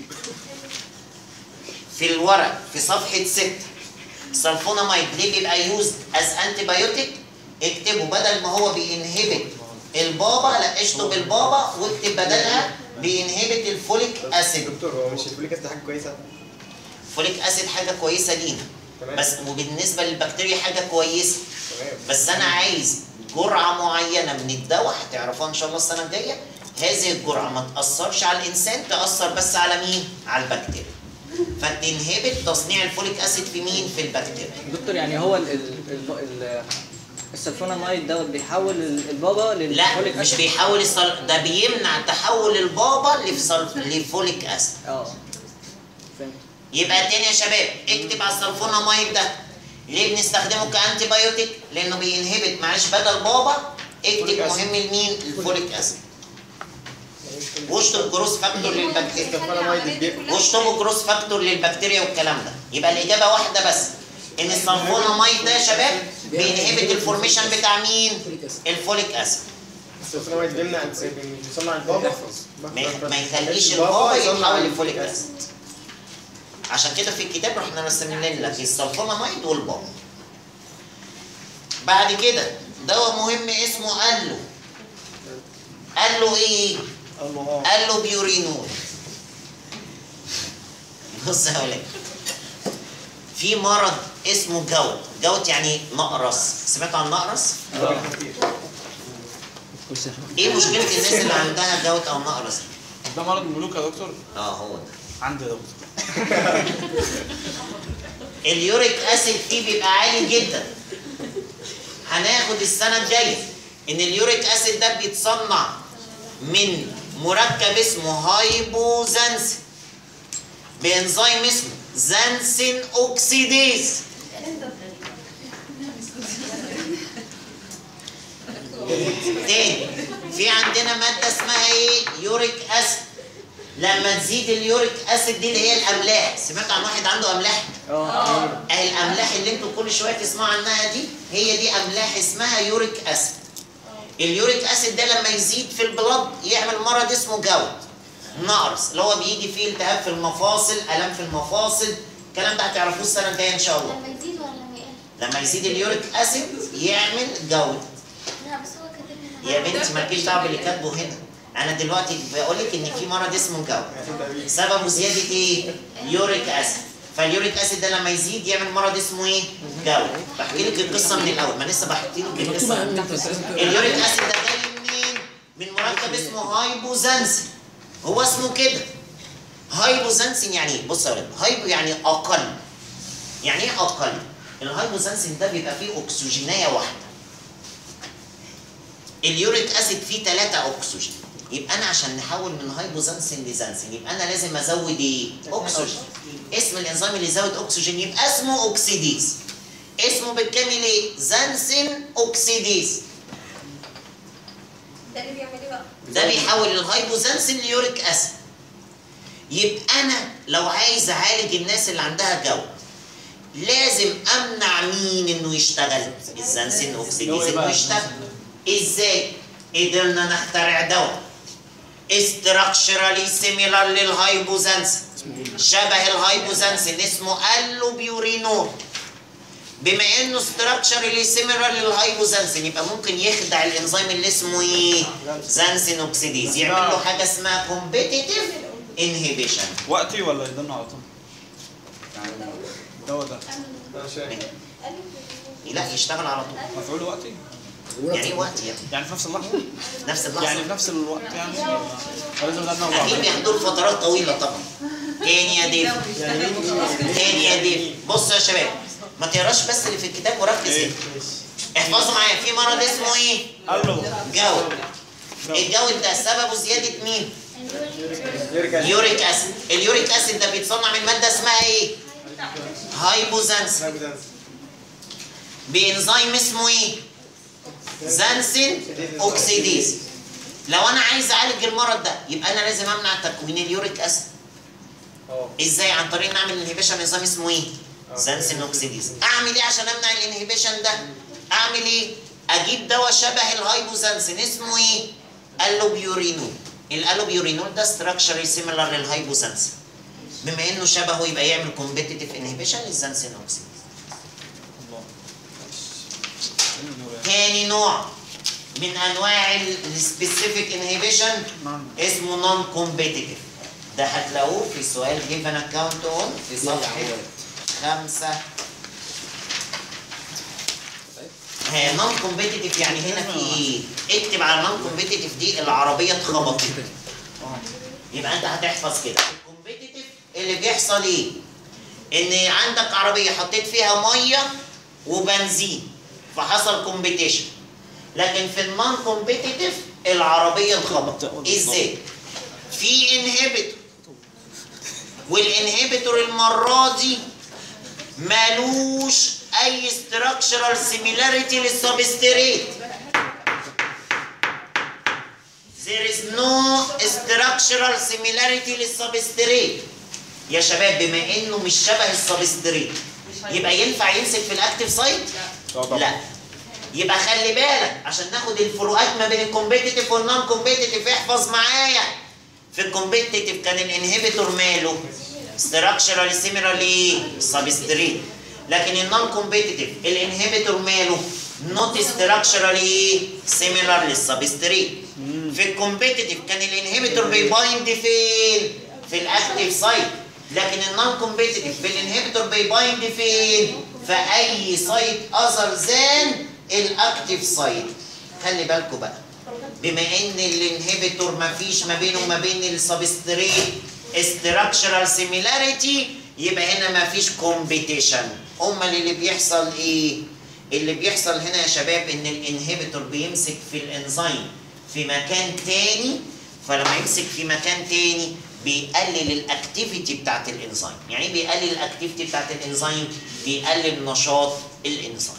في الورق في صفحه 6 سلفوناميد ليه بيبقى يوزد از انتي بايوتيك اكتبوا بدل ما هو بينهبت البابا لا اشطب البابا واكتب بدلها بينهبت الفوليك اسيد
دكتور هو مش الفوليك اسيد حاجه كويسه
فوليك اسيد حاجه كويسه لينا
تمام
بس وبالنسبه للبكتيريا حاجه كويسه
تمام
بس انا عايز جرعه معينه من الدواء هتعرفوها ان شاء الله السنه الجايه هذه الجرعه ما تاثرش على الانسان تاثر بس على مين على البكتيريا فتنهبت تصنيع الفوليك اسيد في مين في البكتيريا
دكتور يعني هو ال ال ال ال السلفونامايد دوت بيحول ال- البابا
لا
للفوليك
مش
أسيد؟
بيحول الصل... ده بيمنع تحول البابا لفصل... لفوليك اسيد
اه فهمت
يبقى تاني يا شباب اكتب على السلفوناميد ده ليه بنستخدمه كانتي بايوتيك لانه بينهبت معلش بدل بابا اكتب مهم لمين الفوليك اسيد واشطب جروس فاكتور للبكتيريا
السلفوناميد بيبقى
واشطبوا جروس فاكتور للبكتيريا والكلام ده يبقى الاجابه واحده بس ان السلفوناميد ده يا شباب بينهبت الفورميشن بتاع مين الفوليك اسيد
السلفوناميد بيمنع بيصنع البابا
ما ما يخليش البابا يتحول لفوليك اسيد عشان كده في الكتاب رحنا رسمين لك السلفوناميد والبابا بعد كده دواء مهم اسمه الو الو ايه
الله
الو بيورينول بص يا ولاد في مرض اسمه جوت جوت يعني نقرس سمعت عن نقرس ايه مشكله الناس اللي عندها جوت او نقرس
ده مرض الملوك يا دكتور
اه هو ده
عندي يا دكتور
اليوريك اسيد فيه بيبقى عالي جدا هناخد السنه الجايه ان اليوريك اسيد ده بيتصنع من مركب اسمه هايبوزانسين بانزيم اسمه زانسين اوكسيديز تاني في عندنا ماده اسمها ايه يوريك اسيد لما تزيد اليوريك اسيد دي اللي هي الاملاح سمعت عن واحد عنده املاح
اه
اهي الاملاح اللي انتوا كل شويه تسمعوا عنها دي هي دي املاح اسمها يوريك اسيد اليوريك اسيد ده لما يزيد في البلد يعمل مرض اسمه جوت نقرس اللي هو بيجي فيه التهاب في المفاصل الام في المفاصل الكلام ده هتعرفوه السنه الجايه ان شاء الله
لما يزيد ولا لما يقل؟
لما يزيد اليوريك اسيد يعمل جوت
لا بس هو كاتب لنا
يا بنتي مالكيش دعوه باللي كاتبه هنا انا دلوقتي بقول لك ان في مرض اسمه جوت سببه زياده ايه يوريك اسيد فاليوريك اسيد ده لما يزيد يعمل مرض اسمه ايه جوت بحكي لك القصه من الاول ما لسه بحكي لك القصه اليوريك اسيد ده جاي منين من مركب اسمه هايبوزانسين هو اسمه كده هايبوزانسين يعني ايه بص يا ولاد هايبو يعني اقل يعني ايه اقل الهايبوزانسين ده بيبقى فيه اكسجينيه واحده اليوريك اسيد فيه 3 اكسجين يبقى انا عشان نحول من هايبوزانسين لزانسين يبقى انا لازم ازود ايه اكسجين اسم الانزيم اللي يزود اكسجين يبقى اسمه اوكسيديز اسمه بالكامل ايه زانسين اوكسيديز
ده اللي بيعمل ايه بقى؟
ده بيحول الهايبوزانسين ليوريك اسيد يبقى انا لو عايز اعالج الناس اللي عندها جو لازم امنع مين انه يشتغل الزانسين اوكسيديز انه يشتغل ازاي قدرنا نخترع دواء استراكشرالي سيميلار للهايبوزانسين شبه الهايبوزانسين اسمه اللوبيورينول بما انه استراكشرالي سيميلار للهايبوزانسين يبقى ممكن يخدع الانزيم اللي اسمه ايه زانسين اوكسيديز يعمل له حاجه اسمها كومبيتيتيف انهبيشن
وقتي ولا يضلنا على طول؟ يعني الدواء ده
لا يشتغل على طول
مفعول وقتي؟
يعني ايه وقت يعني
يعني في نفس اللحظة؟
نفس اللحظه
يعني في نفس الوقت يعني؟ ولا لازم ده نوع
اكيد بياخدوا فترات طويله طبعا تاني يا ديف تاني يا ديف بصوا يا شباب ما تقراش بس اللي في الكتاب وركز
ايه؟
هنا احفظوا معايا في مرض اسمه ايه
قال له
جوت الجوت ده سببه زياده مين
يوريك اسيد
يوريك اسيد اليوريك اسيد ده بيتصنع من ماده اسمها ايه هايبوزانسين
هايبوزانسين
بانزيم اسمه ايه زانسين اوكسيديز لو انا عايز اعالج المرض ده يبقى انا لازم امنع تكوين اليوريك اسيد
اه
ازاي عن طريق نعمل انهبيشن انزيم اسمه ايه زانسين اوكسيديز اعمل ايه عشان امنع الانهبيشن ده اعمل ايه اجيب دواء شبه الهايبوزانسين اسمه ايه الوبيورينول الالوبيورينول ده ستراكشر سيميلار للهايبوزانسين بما انه شبهه يبقى يعمل كومبيتيتيف انهبيشن للزانسين اوكسيديز
الله
تاني نوع من انواع السبيسيفيك انهبيشن اسمه نون كومبيتيتيف ده هتلاقوه في سؤال جيفن اكاونت اون في صفحه خمسة هي نون كومبيتيتيف يعني هنا في ايه؟ اكتب على نون كومبيتيتيف دي العربية اتخبطت يبقى انت هتحفظ كده الكومبيتيتيف اللي بيحصل ايه؟ ان عندك عربية حطيت فيها مية وبنزين فحصل كومبيتيشن لكن في النون كومبيتيتيف العربية اتخبطت ازاي؟ في انهبيتور والانهبيتور المرة دي مالوش اي structural similarity للسبستريت there is no structural similarity للسبستريت يا شباب بما انه مش شبه السبستريت يبقى ينفع يمسك في الاكتيف سايت لا يبقى خلي بالك عشان ناخد الفروقات ما بين الكومبيتيتيف والنون كومبيتيتيف احفظ معايا في الكومبيتيتيف كان الانهبيتور ماله structurally similar للسبستريت لكن النون كومبيتيتيف الانهبيتور ماله not structurally similar للسبستريت في الكومبيتيتيف كان الانهبيتور بيبايند فين في الاكتيف سايت لكن النون كومبيتيتيف بالانهبيتور بيبايند فين في اي سايت اذر ذان الاكتيف سايت خلي بالكم بقى بما ان الانهبيتور ما فيش ما بينه وما بين السبستريت structural similarity يبقى هنا ما فيش كومبيتيشن امال اللي بيحصل ايه اللي بيحصل هنا يا شباب ان الانهبيتور بيمسك في الانزيم في مكان تاني فلما يمسك في مكان تاني بيقلل الاكتيفيتي بتاعت الانزيم يعني ايه بيقلل الاكتيفيتي بتاعت الانزيم بيقلل نشاط الانزيم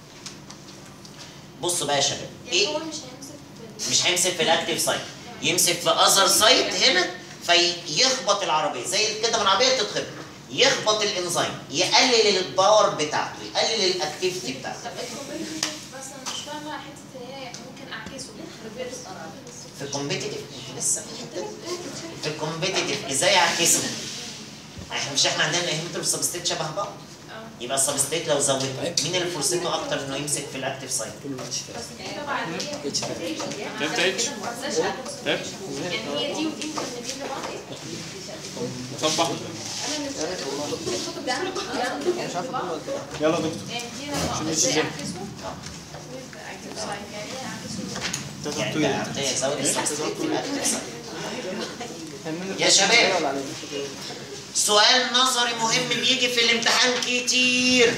بصوا بقى يا شباب
يعني
ايه
هو مش هيمسك
مش هيمسك في الاكتيف سايت يمسك في اذر سايت هنا فيخبط العربيه زي كده من العربيه تتخبط يخبط الانزيم يقلل الباور بتاعته يقلل الاكتيفيتي بتاعته
طب الكومبيتيتيف بس انا مش فاهمه حته ان هي ممكن اعكسه
في الكومبيتيتيف انت لسه في الحته دي. في الكومبيتيتيف ازاي اعكسه؟ احنا مش احنا عندنا الانهبيتور والسبستيت شبه بعض يبقى السبستيت لو زودته مين اللي فرصته اكتر انه يمسك في الاكتيف سايت؟
كله ماشي فيها
دي طبعا هي
اتش فيها
تبت اتش تبت
يعني هي دي ودي مكملين لبعض
صبح
انا مش الكتب ده مش عارفه بعض
يلا دكتور
يعني دي لما ازاي اعكسه ويبقى active site. يعني ايه اعكسه
يعني
تزود
انت زود السبستيت في الاكتيف سايت يا شباب سؤال نظري مهم بيجي في الامتحان كتير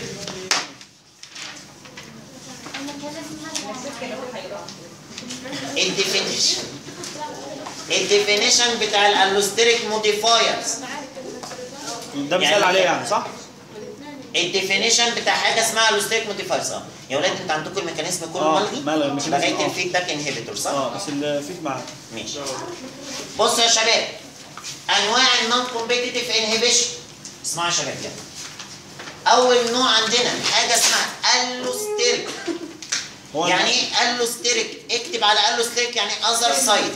الديفينيشن الديفينيشن بتاع الالوستريك موديفايرز
ده مثال عليه يعني صح؟
الديفينيشن بتاع حاجه اسمها الوستريك موديفايرز اه يا ولاد انت عندكم الميكانيزم كله
اه
ملغي
ملغي الميكانيزم،
لغايه
اه.
الفيدباك انهبيتور صح؟
اه بس اللي فيك معاه
ماشي بصوا يا شباب انواع النون كومبيتيتيف انهبيشن اسمعوا يا شباب يلا اول نوع عندنا حاجه اسمها الوستريك
هو
يعني ايه الوستريك اكتب على الوستريك يعني اذر سايد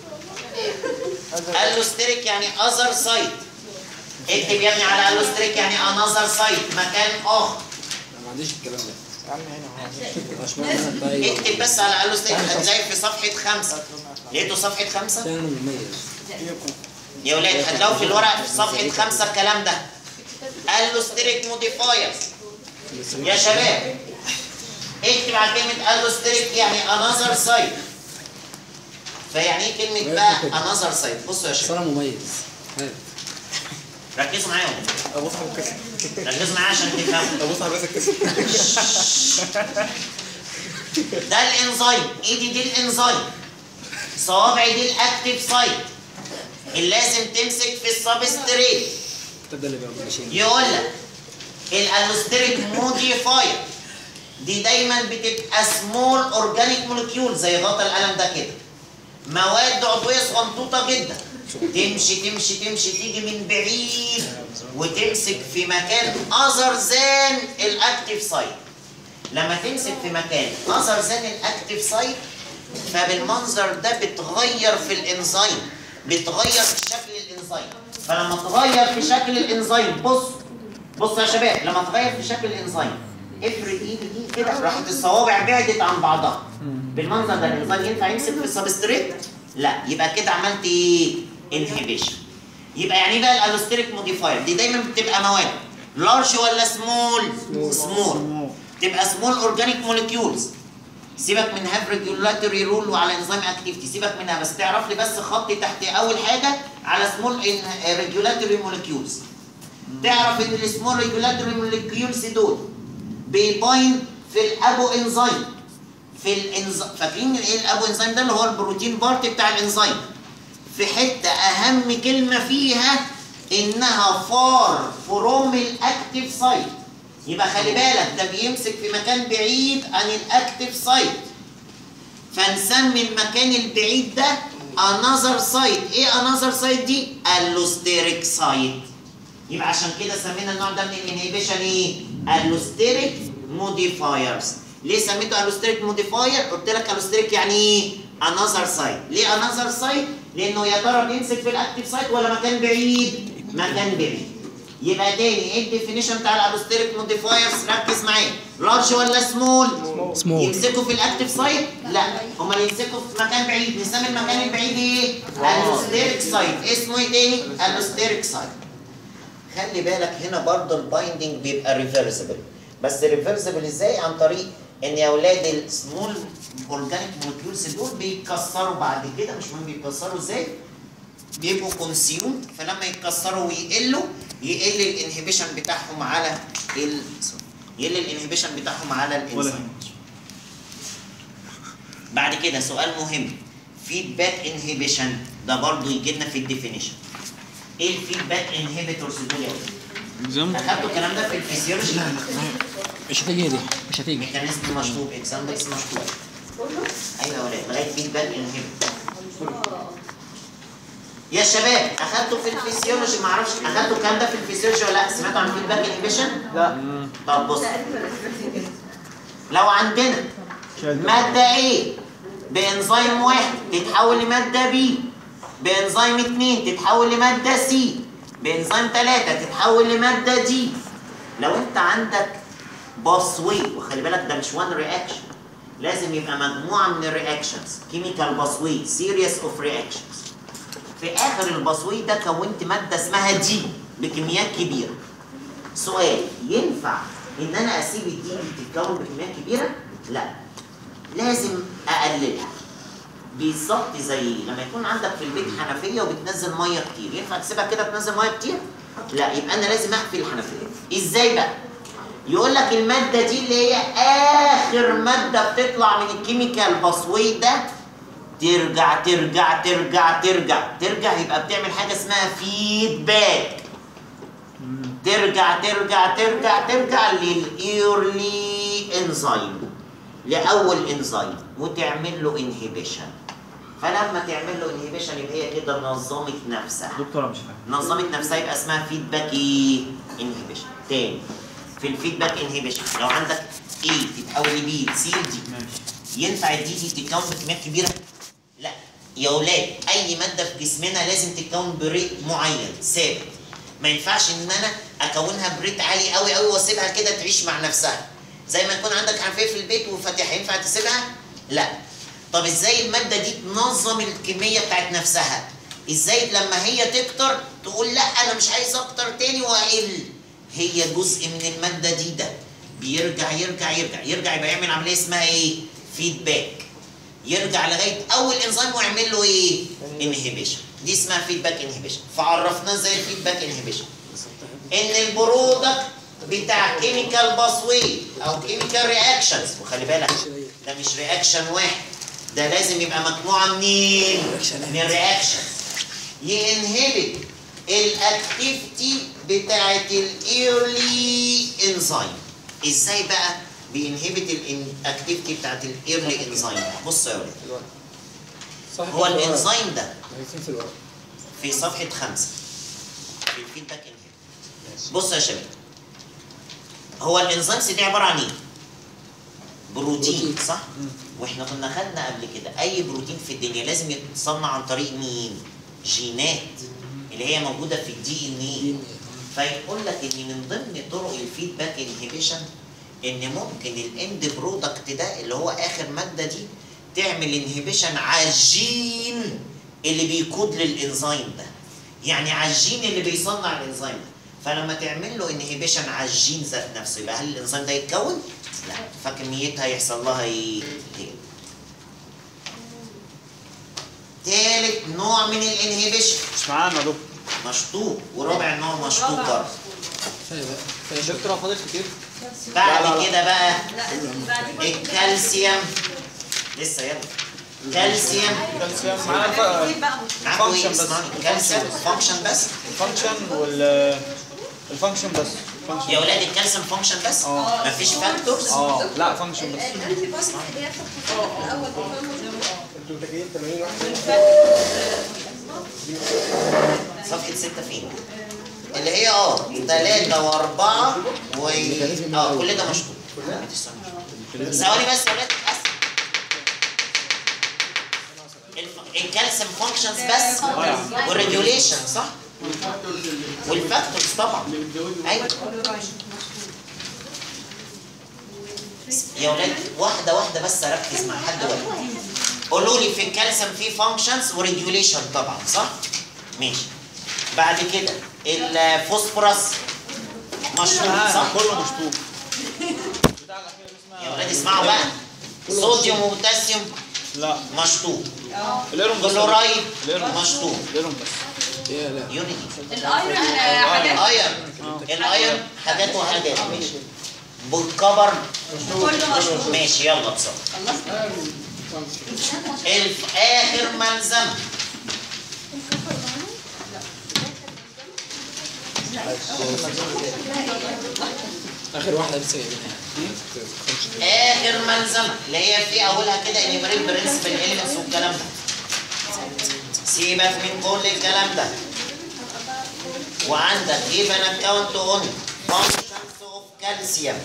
الوستريك يعني اذر سايد اكتب يا ابني على الوستريك يعني انذر سايد مكان اخر
انا ما عنديش الكلام ده مش معنى انا طيب
اكتب بس على الوستريك هتلاقي في صفحه خمسه لقيتوا صفحه خمسه
انا مميز
يا ولاد هتلاقوا في الورق في صفحه خمسه الكلام ده الوستريك موديفايرز يا شباب اكتب على كلمة الوستريك يعني انذر سايد فيعني ايه كلمة بقى انذر سايد بصوا يا
بس
شباب
انا مميز هات.
ركزوا معايا يا ولاد.
ابص على الكسر
ركزوا معايا عشان تفهموا
ابص على الكسر
ده الانزيم ايدي دي الانزيم صوابعي دي الاكتيف سايت اللي لازم تمسك في السبستريت
الكتاب ده اللي بيعمل ماشي
يقول لك الالوستريك موديفاير دي دايما بتبقى سمول اورجانيك مولكيول زي غطا القلم ده كده مواد عضويه صغنطوطه جدا تمشي تمشي تمشي تيجي من بعيد وتمسك في مكان اذر ذان الاكتيف سايت لما تمسك في مكان اذر ذان الاكتيف سايت فبالمنظر ده بتغير في الانزيم بتغير في شكل الانزيم فلما تغير في شكل الانزيم بص بص يا شباب لما تغير في شكل الانزيم افرد ايدي دي كده راحت الصوابع بعدت عن بعضها بالمنظر ده الانزيم ينفع يمسك في السبستريت لا يبقى كده عملت ايه انهبيشن يبقى يعني إيه بقى الالوستريك موديفاير دي دايما بتبقى مواد لارج ولا سمول سمول تبقى سمول اورجانيك موليكيولز سيبك من هاف ريجولاتوري رول وعلى انزيم اكتيفيتي سيبك منها بس تعرف لي بس خط تحت اول حاجه على سمول ريجولاتوري موليكيولز تعرف ان السمول ريجولاتوري موليكيولز دول بيباين في الابو انزيم في الانزيم فاكرين ايه الابو انزيم ده اللي هو البروتين بارت بتاع الانزيم في حته اهم كلمه فيها انها فار فروم الاكتيف سايت يبقى خلي بالك ده بيمسك في مكان بعيد عن الاكتيف سايت فنسمي المكان البعيد ده another site ايه another site دي allosteric site يبقى عشان كده سمينا النوع ده من الانهيبيشن ايه allosteric modifiers ليه سميته allosteric modifier قلت لك allosteric يعني ايه another site ليه another site لانه يا ترى بيمسك في الاكتيف سايت ولا مكان بعيد مكان بعيد يبقى تاني ايه الديفينيشن بتاع الالوستيريك موديفايرز ركز معايا لارج ولا سمول
سمول
يمسكوا في الاكتيف سايت لا هما يمسكوا في مكان بعيد نسمي المكان البعيد ايه الوستيريك سايت اسمه ايه تاني الوستيريك سايت خلي بالك هنا برضه البايندنج بيبقى ريفرسبل بس ريفرسبل ازاي عن طريق ان يا اولاد السمول اورجانيك مولكيولز دول بيتكسروا بعد كده مش مهم بيتكسروا ازاي بيبقوا كونسيومد فلما يتكسروا ويقلوا يقل الانهبيشن بتاعهم على ال يقل الانهبيشن بتاعهم على الانزيم بعد كده سؤال مهم فيدباك انهبيشن ده برضه يجي لنا في الديفينيشن ايه الفيدباك انهبيتورز دول يا ولاد؟ اخدتوا الكلام ده في الفسيولوجي
مش هتيجي دي مش هتيجي
ميكانيزم مشطوب اكزامبلز مشطوب ايوه يا ولاد لغايه فيدباك انهبيتور يا شباب اخدتوا في الفسيولوجي ما اعرفش اخدتوا الكلام ده في الفسيولوجي ولا لا سمعتوا عن فيدباك انهبيشن
لا
طب بص لو عندنا مادة A بإنزيم واحد تتحول لمادة B بإنزيم اتنين تتحول لمادة C بإنزيم تلاتة تتحول لمادة D لو أنت عندك باسوي وخلي بالك ده مش وان رياكشن لازم يبقى مجموعة من الرياكشنز كيميكال باسوي سيريس اوف رياكشنز في آخر الباسوي ده كونت مادة اسمها دي بكميات كبيرة سؤال ينفع ان انا اسيب الدي تتكون بكميات كبيره؟ لا لازم اقللها بالظبط زي لما يكون عندك في البيت حنفيه وبتنزل ميه كتير ينفع تسيبها كده تنزل ميه كتير؟ لا يبقى انا لازم اقفل الحنفيه ازاي بقى؟ يقول لك الماده دي اللي هي اخر ماده بتطلع من الكيميكال باسوي ده ترجع ترجع ترجع ترجع ترجع يبقى بتعمل حاجه اسمها فيدباك ترجع ترجع ترجع ترجع للايرلي انزيم لاول انزيم وتعمل له انهبيشن فلما تعمل له انهبيشن يبقى هي كده نظمت نفسها
دكتوره مش فاهم
نظمت نفسها يبقى اسمها فيدباك ايه انهبيشن تاني في الفيدباك انهبيشن لو عندك A تتحول لبي سي دي
ماشي
ينفع الدي دي تتكون بكميات كبيره؟ لا يا اولاد اي ماده في جسمنا لازم تتكون بريت معين ثابت ما ينفعش ان انا اكونها بريت عالي قوي قوي واسيبها كده تعيش مع نفسها زي ما يكون عندك حنفيه في البيت وفاتحه ينفع تسيبها؟ لا طب ازاي الماده دي تنظم الكميه بتاعت نفسها؟ ازاي لما هي تكتر تقول لا انا مش عايز اكتر تاني واقل هي جزء من الماده دي ده بيرجع يرجع يرجع يرجع يبقى يعمل عمليه اسمها ايه؟ فيدباك يرجع لغايه اول انزيم ويعمل له ايه؟ انهبيشن دي اسمها فيدباك انهبيشن فعرفناه ازاي الفيدباك انهبيشن ان البرودكت بتاع كيميكال باسوي او كيميكال رياكشنز وخلي بالك ده مش رياكشن واحد ده لازم يبقى مجموعه منين؟ من الرياكشنز ينهبت الاكتيفيتي بتاعت الايرلي انزيم ازاي بقى؟ بينهبت الاكتيفيتي بتاعت الايرلي انزيم بص يا ولاد
صح
هو الانزيم ده
عايزين في الورق
في صفحه خمسة في الفيدباك انهبيتور بص يا شباب هو الانزيمز دي عباره عن ايه؟ بروتين
بروتين.
صح؟ واحنا كنا خدنا قبل كده اي بروتين في الدنيا لازم يتصنع عن طريق مين؟ جينات اللي هي موجوده في الدي ان ايه فيقول لك ان من ضمن طرق الفيدباك انهبيشن ان ممكن الاند برودكت ده اللي هو اخر ماده دي تعمل انهبيشن على الجين اللي بيكود للانزيم ده يعني على الجين اللي بيصنع الانزيم ده فلما تعمل له انهبيشن على الجين ذات نفسه يبقى هل الانزيم ده يتكون؟ لا فكميتها يحصل لها ايه؟ تقل. تالت نوع من الانهبيشن
مش معانا يا دكتور
مشطوب ورابع نوع مشطوب برضه
كفايه بقى كفايه شكرا
دكتور هو فاضل كتير
بعد كده بقى
لا بعد كده
الكالسيوم لسه يلا كالسيوم
كالسيوم معانا الف-
ايه بقى
معاكوا ايه
function بس.
اسمعني كالسيوم فانكشن بس
الفانكشن وال الفانكشن بس فانكشن
يا ولاد الكالسيوم فانكشن بس
اه.
مفيش فاكتورز
اه لا فانكشن بس
الانتي بوديز اللي هي بتاخد في الاول
صفحة ستة فين؟ اللي هي اه تلاتة وأربعة و اه كل ده مشطوب ثواني بس يا ولاد بس الف- الكالسيوم فانكشنز بس والريجوليشن صح؟ والفاكتورز طبعا ايوه يا ولاد واحدة واحدة بس أركز مع حد واحد قولوا لي في الكالسيوم في فانكشنز وريجوليشن طبعا صح؟ ماشي بعد كده الفوسفورس مشروب صح؟
كله مشطوب
يا ولاد اسمعوا بقى صوديوم وبوتاسيوم
لا
مشطوب
الايرون بس
كلورايد
الايرون
مشطوب
الايرون بس
يا لا
يونيتي
الايرون حاجات
الايرون الايرون حاجات وحاجات ماشي بالكبر
كله مشروب
ماشي يلا اتصل الف اخر ملزمه
اخر واحده لسه جايبينها
اخر ملزمه اللي هي في اولها كده انيمريت برنسبل اليمنتس والكلام ده سيبك من كل الكلام ده وعندك جيب ان اكونت اون فانكشنز اوف كالسيوم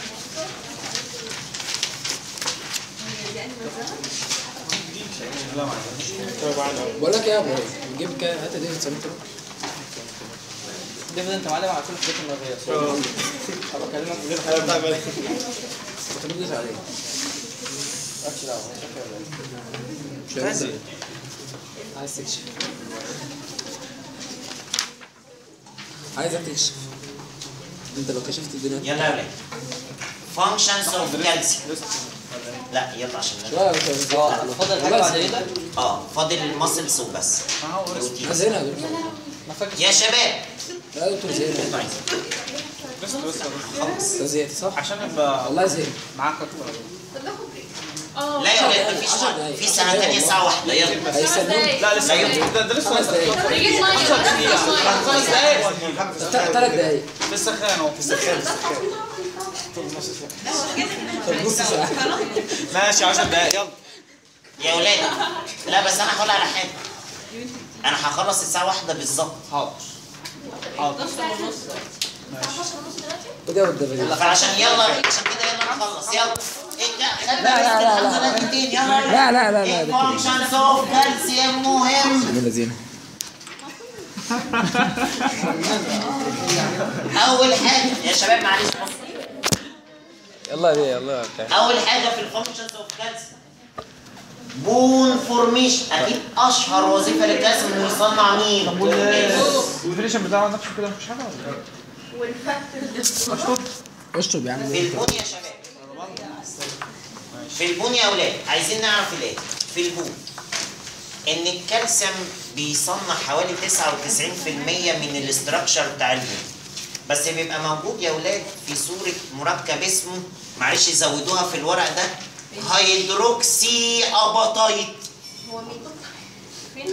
بقول لك ايه يا ابو نجيب كده هات دي سنتر
ديفيد انت معلم على كل الحاجات المرضيه هبقى اكلمك من غير حاجه
كنت بتدوس عليه
مالكش دعوه
مش هيرد. عايز تكشف عايزك تكشف انت لو كشفت الدنيا
يلا يا ولاد فانكشنز اوف كالسيوم لا يلا عشان
شويه انت
اه فاضل حاجه بعد كده
اه فاضل الماسلز وبس
انا زينا يا دكتور
ما فاكر
يا شباب
لا يا دكتور زينا
طيب
بس بس
خلاص
انت زهقت صح؟
عشان ابقى
والله زهقت
معاك اكتر
لا يا ولاد مفيش
عشر
وقت
دقايق.
في ساعة تانية الساعة واحدة يلا
هيستنوني
لا لسه ده ده لسه
خمس دقايق
خمس دقايق
ثلاث دقايق
لسه خان اهو
طب نص ساعه
ماشي 10 دقايق يلا
يا ولاد لا بس انا هقول على حاجة انا هخلص الساعة واحدة بالظبط
حاضر حاضر
وده والدبل
فعشان يلا عشان كده يلا نخلص يلا
لا، لا، لا، لا. لا لا لا لا ده
فانكشنز اوف كالسيوم مهم
من الذين
اول حاجة يا شباب معلش بص.
يلا ليه يلا بتاع
اول حاجة في الفانكشنز اوف كالسيوم بون فورميشن اكيد اشهر وظيفة للكالسيوم انه يصنع مين؟
والفينيشن بتاعه نفسه كده مفيش حاجه ولا
اشطب يا عم
في البون يا شباب في البون يا اولاد عايزين نعرف الايه في البون ان الكالسيوم بيصنع حوالي 99% من الاستراكشر بتاع البون بس بيبقى موجود يا اولاد في صورة مركب اسمه معلش زودوها في الورق ده هيدروكسي اباتايت
هو مين فين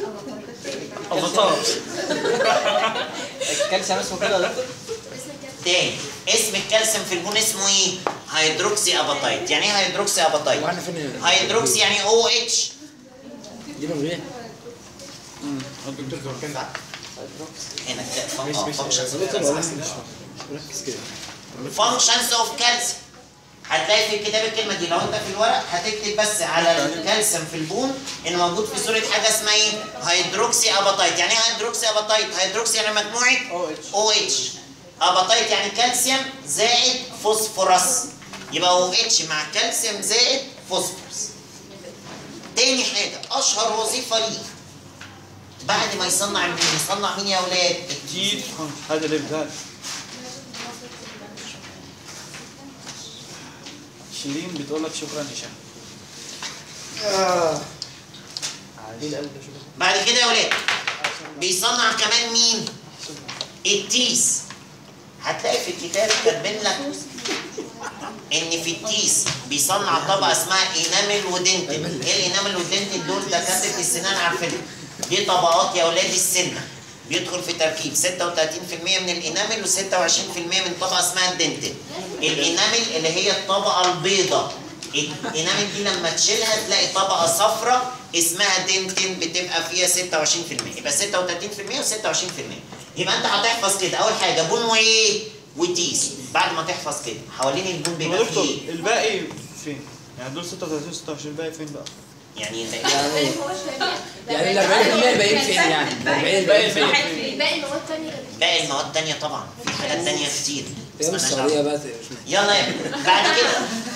افاتار
الكالسيوم اسمه كده يا دكتور
تاني اسم الكالسيوم في البون اسمه ايه هيدروكسي اباتايت يعني ايه هيدروكسي اباتايت
واحنا فين
هيدروكسي يعني او اتش
دي من ايه؟
الدكتور كان كان ده
هنا
مش مش
فانكشنز
ركز كده
فانكشنز اوف كالسيوم هتلاقي في الكتاب الكلمه دي لو انت في الورق هتكتب بس على الكالسيوم في البون انه موجود في صوره حاجه اسمها ايه هيدروكسي اباتايت يعني ايه هيدروكسي اباتايت هيدروكسي يعني مجموعه او اتش اباتايت يعني كالسيوم زائد فوسفورس يبقى او اتش مع كالسيوم زائد فوسفورس تاني حاجه اشهر وظيفه ليه بعد ما يصنع مين يصنع مين يا اولاد
جيل هذا اللي بذات شيرين بتقول لك شكرا هشام
بعد كده يا ولاد بيصنع كمان مين؟ التيس هتلاقي في الكتاب كاتبين لك ان في التيس بيصنع طبقه اسمها انامل ودنتل ايه الانامل والدنتل دول دكاتره السنان عارفينها دي طبقات يا اولاد السنه بيدخل في تركيب 36% من الانامل و26% من طبقه اسمها الدنتل الانامل اللي هي الطبقه البيضاء الانامل دي لما تشيلها تلاقي طبقه صفراء اسمها دنتن بتبقى فيها 26% يبقى 36% و26% يبقى انت هتحفظ كده اول حاجه بون وايه وتيس بعد ما تحفظ كده حوالين البون
يا
بيبقى
دكتور
فيه ايه
الباقي فين؟ يعني دول 36 26 الباقي فين بقى؟
يعني ده
يعني يعني ال 40% الباقيين فين يعني؟ ال 40 الباقيين فين؟
باقي المواد التانية
باقي المواد تانية طبعا في حاجات تانية كتير
هي مش
مالناش
السعوديه
دعوة.
بقى
يلا يا ابني. بعد كده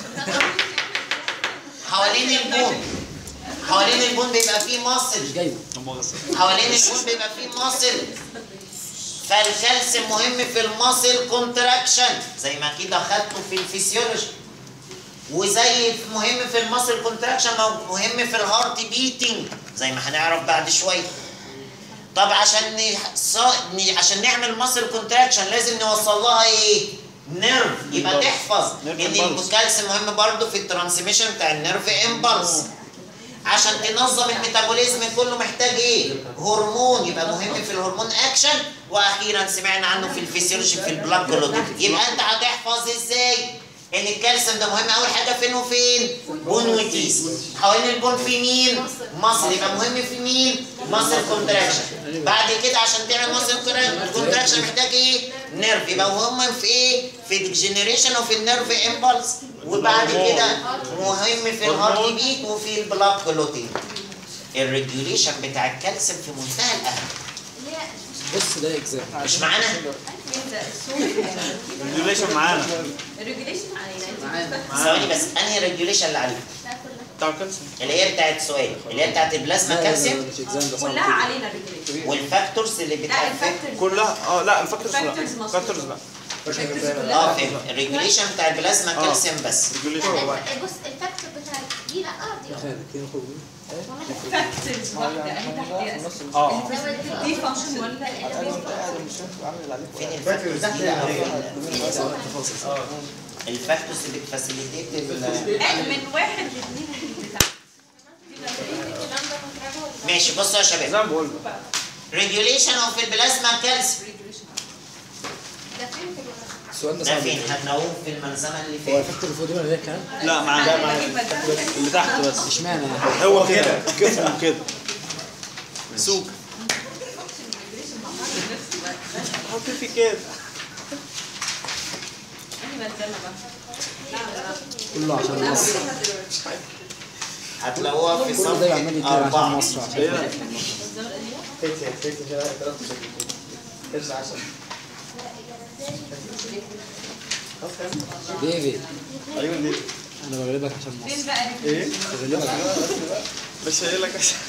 حوالين البون حوالين البون بيبقى فيه ماسل
مش جايبه
حوالين البون بيبقى فيه ماسل فالكالسيوم مهم في الماسل كونتراكشن زي ما اكيد اخدته في الفسيولوجي وزي مهم في الماسل كونتراكشن مهم في الهارت بيتنج زي ما هنعرف بعد شويه طب عشان ن... ص... ن... عشان نعمل ماسل كونتراكشن لازم نوصل لها ايه نيرف يبقى
Impulse.
تحفظ
Nerve
ان
impulse.
الكالسيوم مهم برضه في الترانسميشن بتاع النيرف امبلس عشان تنظم الميتابوليزم كله محتاج ايه؟ هرمون يبقى مهم في الهرمون اكشن واخيرا سمعنا عنه في الفسيولوجي في البلاك كلوتين يبقى انت هتحفظ ازاي؟ ان الكالسيوم ده مهم اول حاجه فين وفين؟ بون وتيس حوالين البون في مين؟ مصل يبقى مهم في مين؟ مصل كونتراكشن بعد كده عشان تعمل مصل كونتراكشن محتاج ايه؟ نيرف يبقى مهم في ايه؟ في الجنريشن وفي النيرف امبلس وبعد كده مهم في الهارت بيت وفي البلاك كلوتين الريجوليشن بتاع الكالسيوم في منتهى الاهميه
بص ده اجزاء
مش معانا
الريجوليشن معانا
الريجوليشن علينا
ثواني بس انهي ريجوليشن اللي عليها
بتاع الكالسيوم
اللي هي بتاعت سؤال اللي هي بتاعت البلازما
لا، لا، لا،
كالسيوم
مش اجزاء ده صعب
كلها
جدا.
علينا الريجوليشن
والفاكتورز اللي
لا
بتاعت
الفاكتورز
كلها اه لا الفاكتورز لا
Factors مظبوط.
فاكتورز لا
الفاكتورز
اه
كلها
فهمت الريجوليشن بتاع البلازما
آه.
كالسيوم بس
ريجوليشن
بص الفاكتور بتاع دي لا اه دي
خالد كده نخرج منه.
فاكتورز واحده اهي تحت يا أسف.
اه
دي فانكشن ولا
فين الفاكتورز دي لا في
سواء تفاصيل
الفاكتورز اللي بتفاسيليتيت ال-
قال من واحد لاثنين بتاع
ماشي بصوا يا
زي
شباب
ما بقول
ريجوليشن اوف البلازما كالسيوم
ده فين في الورق؟
السؤال ده
ده
صعب
فين
جدا.
هتلاقوه في الملزمه اللي
هو
فاتت
الفاكتور اللي فوق دي ولا ده الكلام؟
لا معانا اللي تحت بس
اشمعنى يعني؟
هو كده كتفه كده سوق حط في كده
كله عشان مصر
هتلاقوها في
كل ده
صفحه
عمال يتكلم عشان
أربعة
مصر عشان
ايه
فيتي فيتي كده ثلاث ارجع عشان
ديفيد
ايوه دي
انا بغلبك عشان
فين
مصر
بقى
ايه
بغلبك عشان
بس قايل لك عشان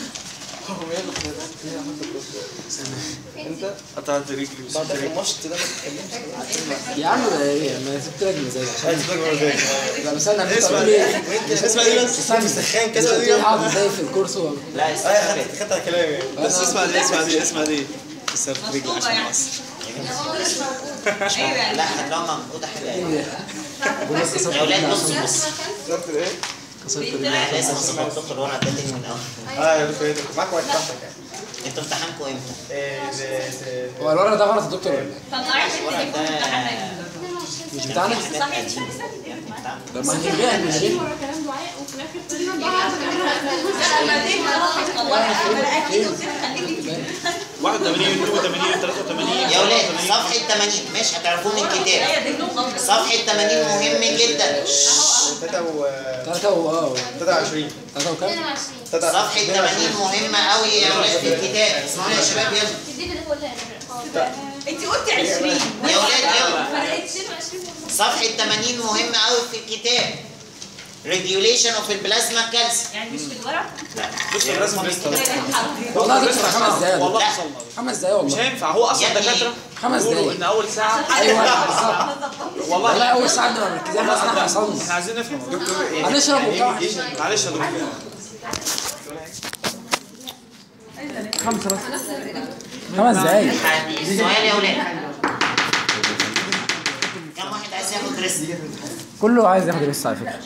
انت
قطعت رجلي
بعد
وسبت رجلي
المشط ده ما تتكلمش
يا عم ده ايه ما سبت لك مزاج عشان لا بس انا
اسمع
بتقول
دي
ايه
اسمع دي بس
استنى
سخان
كده
كده
قلت لي هقعد ازاي في الكورس و-
لا
اه
استنى
خدت خدت على كلامي
بس اسمع دي اسمع دي اسمع دي كسرت رجلي
مصطوبة
عشان
يعني.
مصر
يا ماما مش موجود
ايوه يعني
لا هتلاقوها موجوده حلوه
ايه بقول لك كسرت
يا ولاد
رجلي
بصوا
عشان
بصوا
خدت ايه؟
كسرت رجلي
انا لازم اصلا الدكتور وانا اديتني من الاول
اه يا دكتور معاك واحد تحتك يعني
انتوا امتحانكم امتى؟
إيه، زي- زي-
هو الورق ده غلط يا دكتور ولا ايه؟
طلعت
الورق
التليفون
ده
بتاعنا
مش بتاعنا
صحيح مش عارفة
طب ما هنبيع من غير
ورا كلام دعاء وفي الاخر طلعنا
لا بعدين خلاص والله انا اكيد قلت لك خليكي
81 82 83
يا ولاد صفحة 80 مش هتعرفوه من الكتاب
هي دي النقطة
صفحة 80 مهم جدا
3 و
ثلاثة و اه
23
ثلاثة وكام؟
22
صفحة 80 مهمة قوي يا ولاد في الكتاب اسمعوني يا شباب يلا
تديني اللي هو اللي
انت قلتي 20
يا ولاد يلا
فرقت 22
صفحة 80 مهمة قوي في الكتاب ريجوليشن اوف البلازما كالسيوم
يعني مش في الورق
بص لازم
والله دكتور خمس دقايق
والله
لا.
حصلنا
خمس دقايق
مش
والله
هينفع هو اصلا
يا ابني.
دكاتره
خمس
بيقولوا
دقايق
ان اول ساعه
ايوه بالظبط
والله
والله اول ساعة بنبقى مركزين بس احنا
احنا
حصلنا
عايزين نفهم يا دكتور إيه؟
هنشرب
يعني
وبتاع.
إيه- إيه- معلش يا دكتور
خمسة بس خمس دقايق
سؤال يا ولاد كم واحد عايز ياخد ريسك؟
كله عايز ياخد ريست على فكرة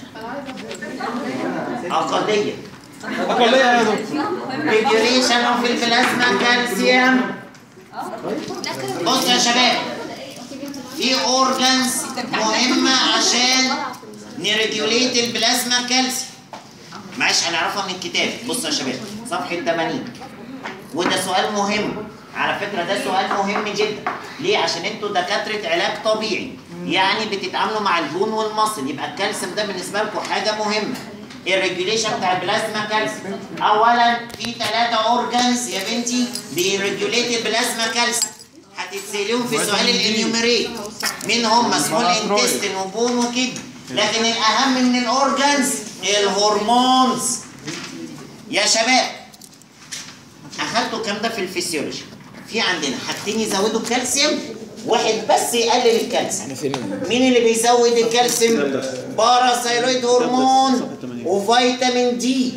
أقلية
اقليه يا دكتور
ريجوليشن اوف البلازما كالسيوم بص يا شباب في اورجانز مهمة عشان نريجوليت البلازما كالسيوم معلش هنعرفها من الكتاب بص يا شباب صفحة 80 وده سؤال مهم على فكرة ده سؤال مهم جدا ليه؟ عشان انتوا دكاترة علاج طبيعي يعني بتتعاملوا مع البون والمصل يبقى الكالسيوم ده بالنسبة لكم حاجة مهمة الريجوليشن بتاع البلازما كالسيوم اولا في ثلاثة اورجانز يا بنتي بيريجوليت البلازما كالسيوم هتتسأليهم في سؤال الانيوميريت مين هم سمول انتستين وبون وكده لكن الاهم من الاورجانز الهرمونز يا شباب اخدتوا الكلام ده في الفسيولوجي في عندنا حاجتين يزودوا الكالسيوم واحد بس يقلل الكالسيوم مين اللي بيزود الكالسيوم باراثايرويد هرمون وفيتامين دي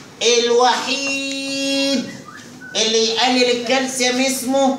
الوحيد اللي يقلل الكالسيوم اسمه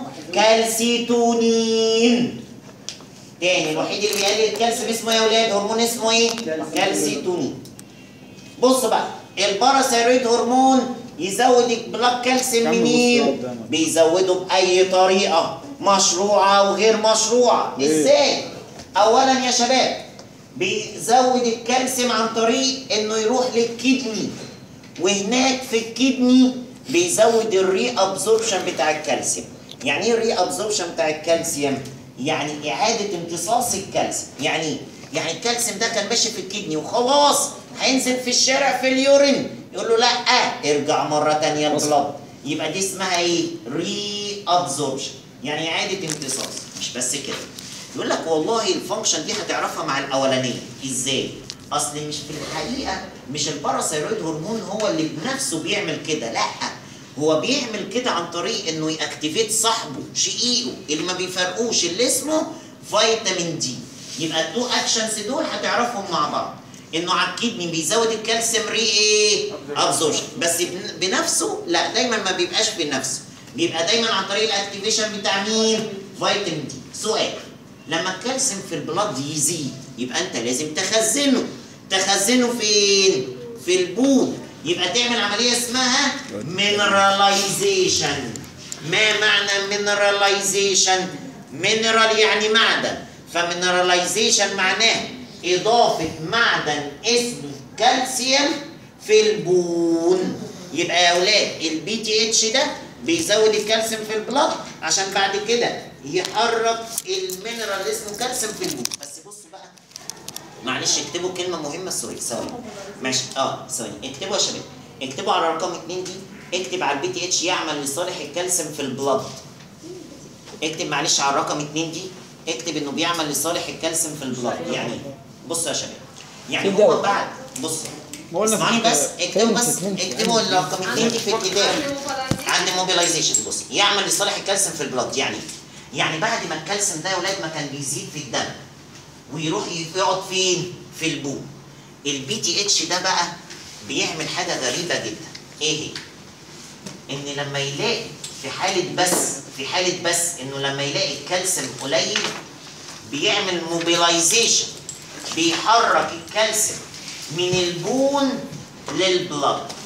كالسيتونين تاني الوحيد اللي بيقلل الكالسيوم اسمه يا ولاد هرمون اسمه ايه كالسيتونين بص بقى الباراثايرويد هرمون يزود البلاك كالسيوم منين بيزوده باي طريقه مشروعه وغير مشروعه ازاي اولا يا شباب بيزود الكالسيوم عن طريق انه يروح للكدني وهناك في الكدني بيزود الري ابزوربشن بتاع الكالسيوم يعني ايه الري ابزوربشن بتاع الكالسيوم يعني اعاده امتصاص الكالسيوم يعني إيه؟ يعني الكالسيوم ده كان ماشي في الكدني وخلاص هينزل في الشارع في اليورين يقول له لا ارجع مره تانية البلد يبقى دي اسمها ايه ري ابزوربشن يعني اعاده امتصاص مش بس كده يقول لك والله الفانكشن دي هتعرفها مع الاولانيه ازاي اصل مش في الحقيقه مش الباراثايرويد هرمون هو اللي بنفسه بيعمل كده لا هو بيعمل كده عن طريق انه ياكتيفيت صاحبه شقيقه اللي ما بيفرقوش اللي اسمه فيتامين دي يبقى التو اكشنز دول هتعرفهم مع بعض انه على الكدني بيزود الكالسيوم ري ايه ابزوربشن بس بن- بنفسه لا دايما ما بيبقاش بنفسه بيبقى دايما عن طريق الاكتيفيشن بتاع مين فيتامين دي سؤال لما الكالسيوم في البلاد يزيد يبقى انت لازم تخزنه تخزنه فين في البول يبقى تعمل عمليه اسمها مينراليزيشن ما معنى مينراليزيشن مينرال يعني معدن فمينراليزيشن معناه اضافه معدن اسمه كالسيوم في البون يبقى يا اولاد البي تي اتش ده بيزود الكالسيوم في البلاد عشان بعد كده يحرك المينرال اللي اسمه كالسيوم في البون بس بصوا بقى معلش اكتبوا كلمه مهمه سوري ثواني ماشي اه ثواني اكتبوا يا شباب اكتبوا على رقم 2 دي اكتب على البي تي اتش يعمل لصالح الكالسيوم في البلاد اكتب معلش على الرقم 2 دي اكتب انه بيعمل لصالح الكالسيوم في البلاد يعني إيه؟ بصوا يا شباب يعني
في
هو
دواء.
بعد بص
ما قلنا في
اسمعني بس
الكتاب.
اكتبوا بس
فهمت، فهمت.
اكتبوا الرقم 2 دي في الكتاب عند موبيلايزيشن بص يعمل لصالح الكالسيوم في البلاد يعني إيه؟ يعني بعد ما الكالسيوم ده يا ولاد ما كان بيزيد في الدم ويروح يقعد فين في البول البي تي اتش ده بقى بيعمل حاجه غريبه جدا ايه هي ان لما يلاقي في حاله بس في حاله بس انه لما يلاقي الكالسيوم قليل بيعمل موبيلايزيشن بيحرك الكالسيوم من البون للبلد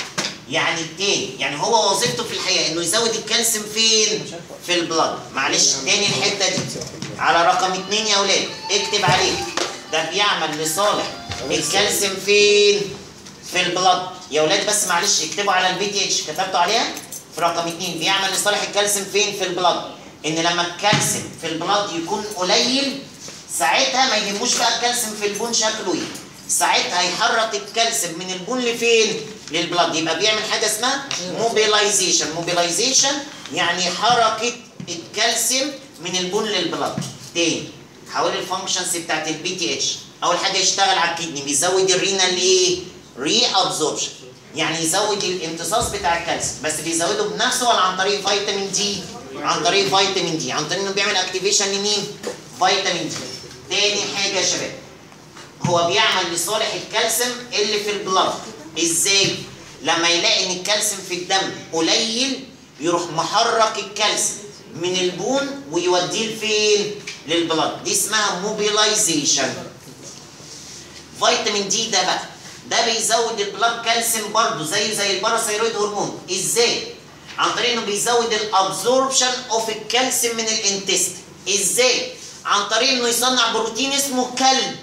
يعني التاني يعني هو وظيفته في الحقيقه انه يزود الكالسيوم فين في البلد معلش تاني الحته دي على رقم اتنين يا اولاد اكتب عليه ده بيعمل لصالح الكالسيوم فين في البلد يا اولاد بس معلش اكتبوا على البي تي اتش كتبتوا عليها في رقم اتنين بيعمل لصالح الكالسيوم فين في البلد ان لما الكالسيوم في البلد يكون قليل ساعتها ما يهموش بقى الكالسيوم في البون شكله ايه ساعتها هيحرك الكالسيوم من البون لفين للبلد يبقى بيعمل حاجه اسمها موبيلايزيشن موبيلايزيشن يعني حركه الكالسيوم من البون للبلد تاني حوالي الفانكشنز بتاعت البي تي اتش اول حاجه يشتغل على الكدني بيزود الرينال ايه ري ابزوربشن يعني يزود الامتصاص بتاع الكالسيوم بس بيزوده بنفسه ولا عن طريق فيتامين دي عن طريق فيتامين دي عن طريق انه بيعمل اكتيفيشن لمين فيتامين دي تاني حاجه يا شباب هو بيعمل لصالح الكالسيوم اللي في البلد ازاي لما يلاقي ان الكالسيوم في الدم قليل يروح محرك الكالسيوم من البون ويوديه لفين للبلد دي اسمها موبيلايزيشن فيتامين دي ده بقى ده بيزود البلاد كالسيوم برضه زيه زي الباراثيرويد هرمون ازاي عن طريق انه بيزود الابزوربشن اوف الكالسيوم من الانتست ازاي عن طريق انه يصنع بروتين اسمه كلب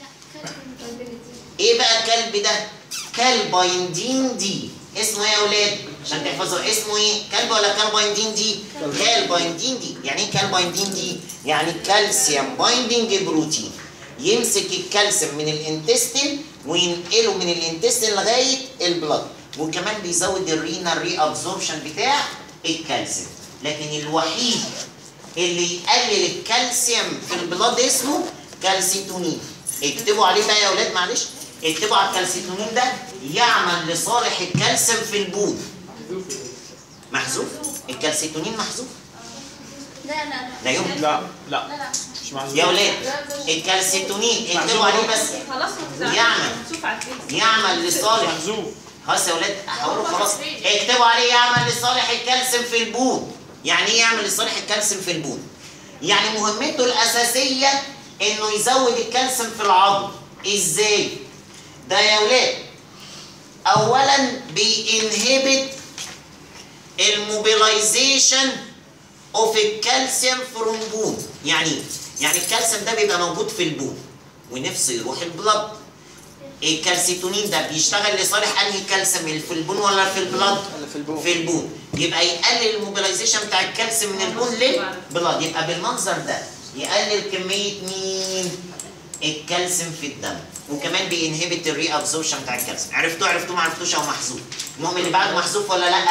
ايه بقى الكلب ده كالبايندين دي اسمه ايه يا اولاد عشان تحفظوا اسمه ايه كلب ولا كالبايندين دي كالبايندين دي يعني ايه كالبايندين دي يعني كالسيوم بايندينج بروتين يمسك الكالسيوم من الانتستين وينقله من الانتستين لغايه البلد وكمان بيزود الرينال ري ابزوربشن بتاع الكالسيوم لكن الوحيد اللي يقلل الكالسيوم في البلد اسمه كالسيتونين اكتبوا عليه بقى يا اولاد معلش اكتبوا على الكالسيتونين ده يعمل لصالح الكالسيوم في البول محذوف الكالسيتونين محذوف
لا لا لا
لا يمكن
لا لا
لا لا
مش معذور
يا اولاد الكالسيتونين اكتبوا عليه بس
خلاص ما تزعلش
يعمل.
شوف على الفيس
يعمل لصالح
محذوف
خلاص يا ولاد هقوله خلاص اكتبوا عليه يعمل لصالح الكالسيوم في البون يعني ايه يعمل لصالح الكالسيوم في البون يعني مهمته الاساسيه انه يزود الكالسيوم في العظم ازاي ده يا ولاد اولا بينهبت الموبيلايزيشن اوف الكالسيوم فروم بون يعني إيه؟ يعني الكالسيوم ده بيبقى موجود في البون ونفسه يروح البلد الكالسيتونين ده بيشتغل لصالح انهي كالسيوم اللي في البون ولا في البلد
اللي في البون.
في البون يبقى يقلل الموبيلايزيشن بتاع الكالسيوم من البون للبلد يبقى بالمنظر ده يقلل كميه مين الكالسيوم في الدم وكمان بينهبت الري ابزوربشن بتاع الكالسيوم عرفتوه عرفتوه ما عرفتوش او محذوف المهم اللي بعده محذوف ولا لا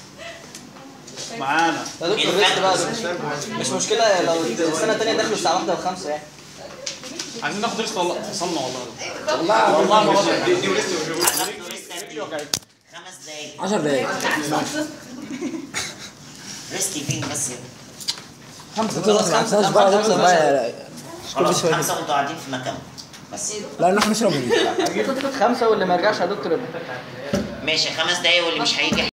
معانا
يا دكتور ريست بقى يا دكتور. مش مشكلة لو السنة التانية داخل الساعة واحدة وخمسة يعني
عايزين ناخد ريست والله وصلنا والله
والله
والله ما وصلنا
دي دي وريست
هتاخدوا ريست قد إيه؟ خمس دقايق
10 دقايق
ريست فين بس يا
خمسة
دكتور
خلاص
ما
خمسة
عرفناش بقى يا دكتور
خمسة
بقى
خلاص
شوية.
خمسه وانتوا قاعدين في مكانكم بس
لا نروح نشرب ونيجي
خمسة واللي ما يرجعش يا دكتور
ماشي خمس دقايق واللي مش هيجي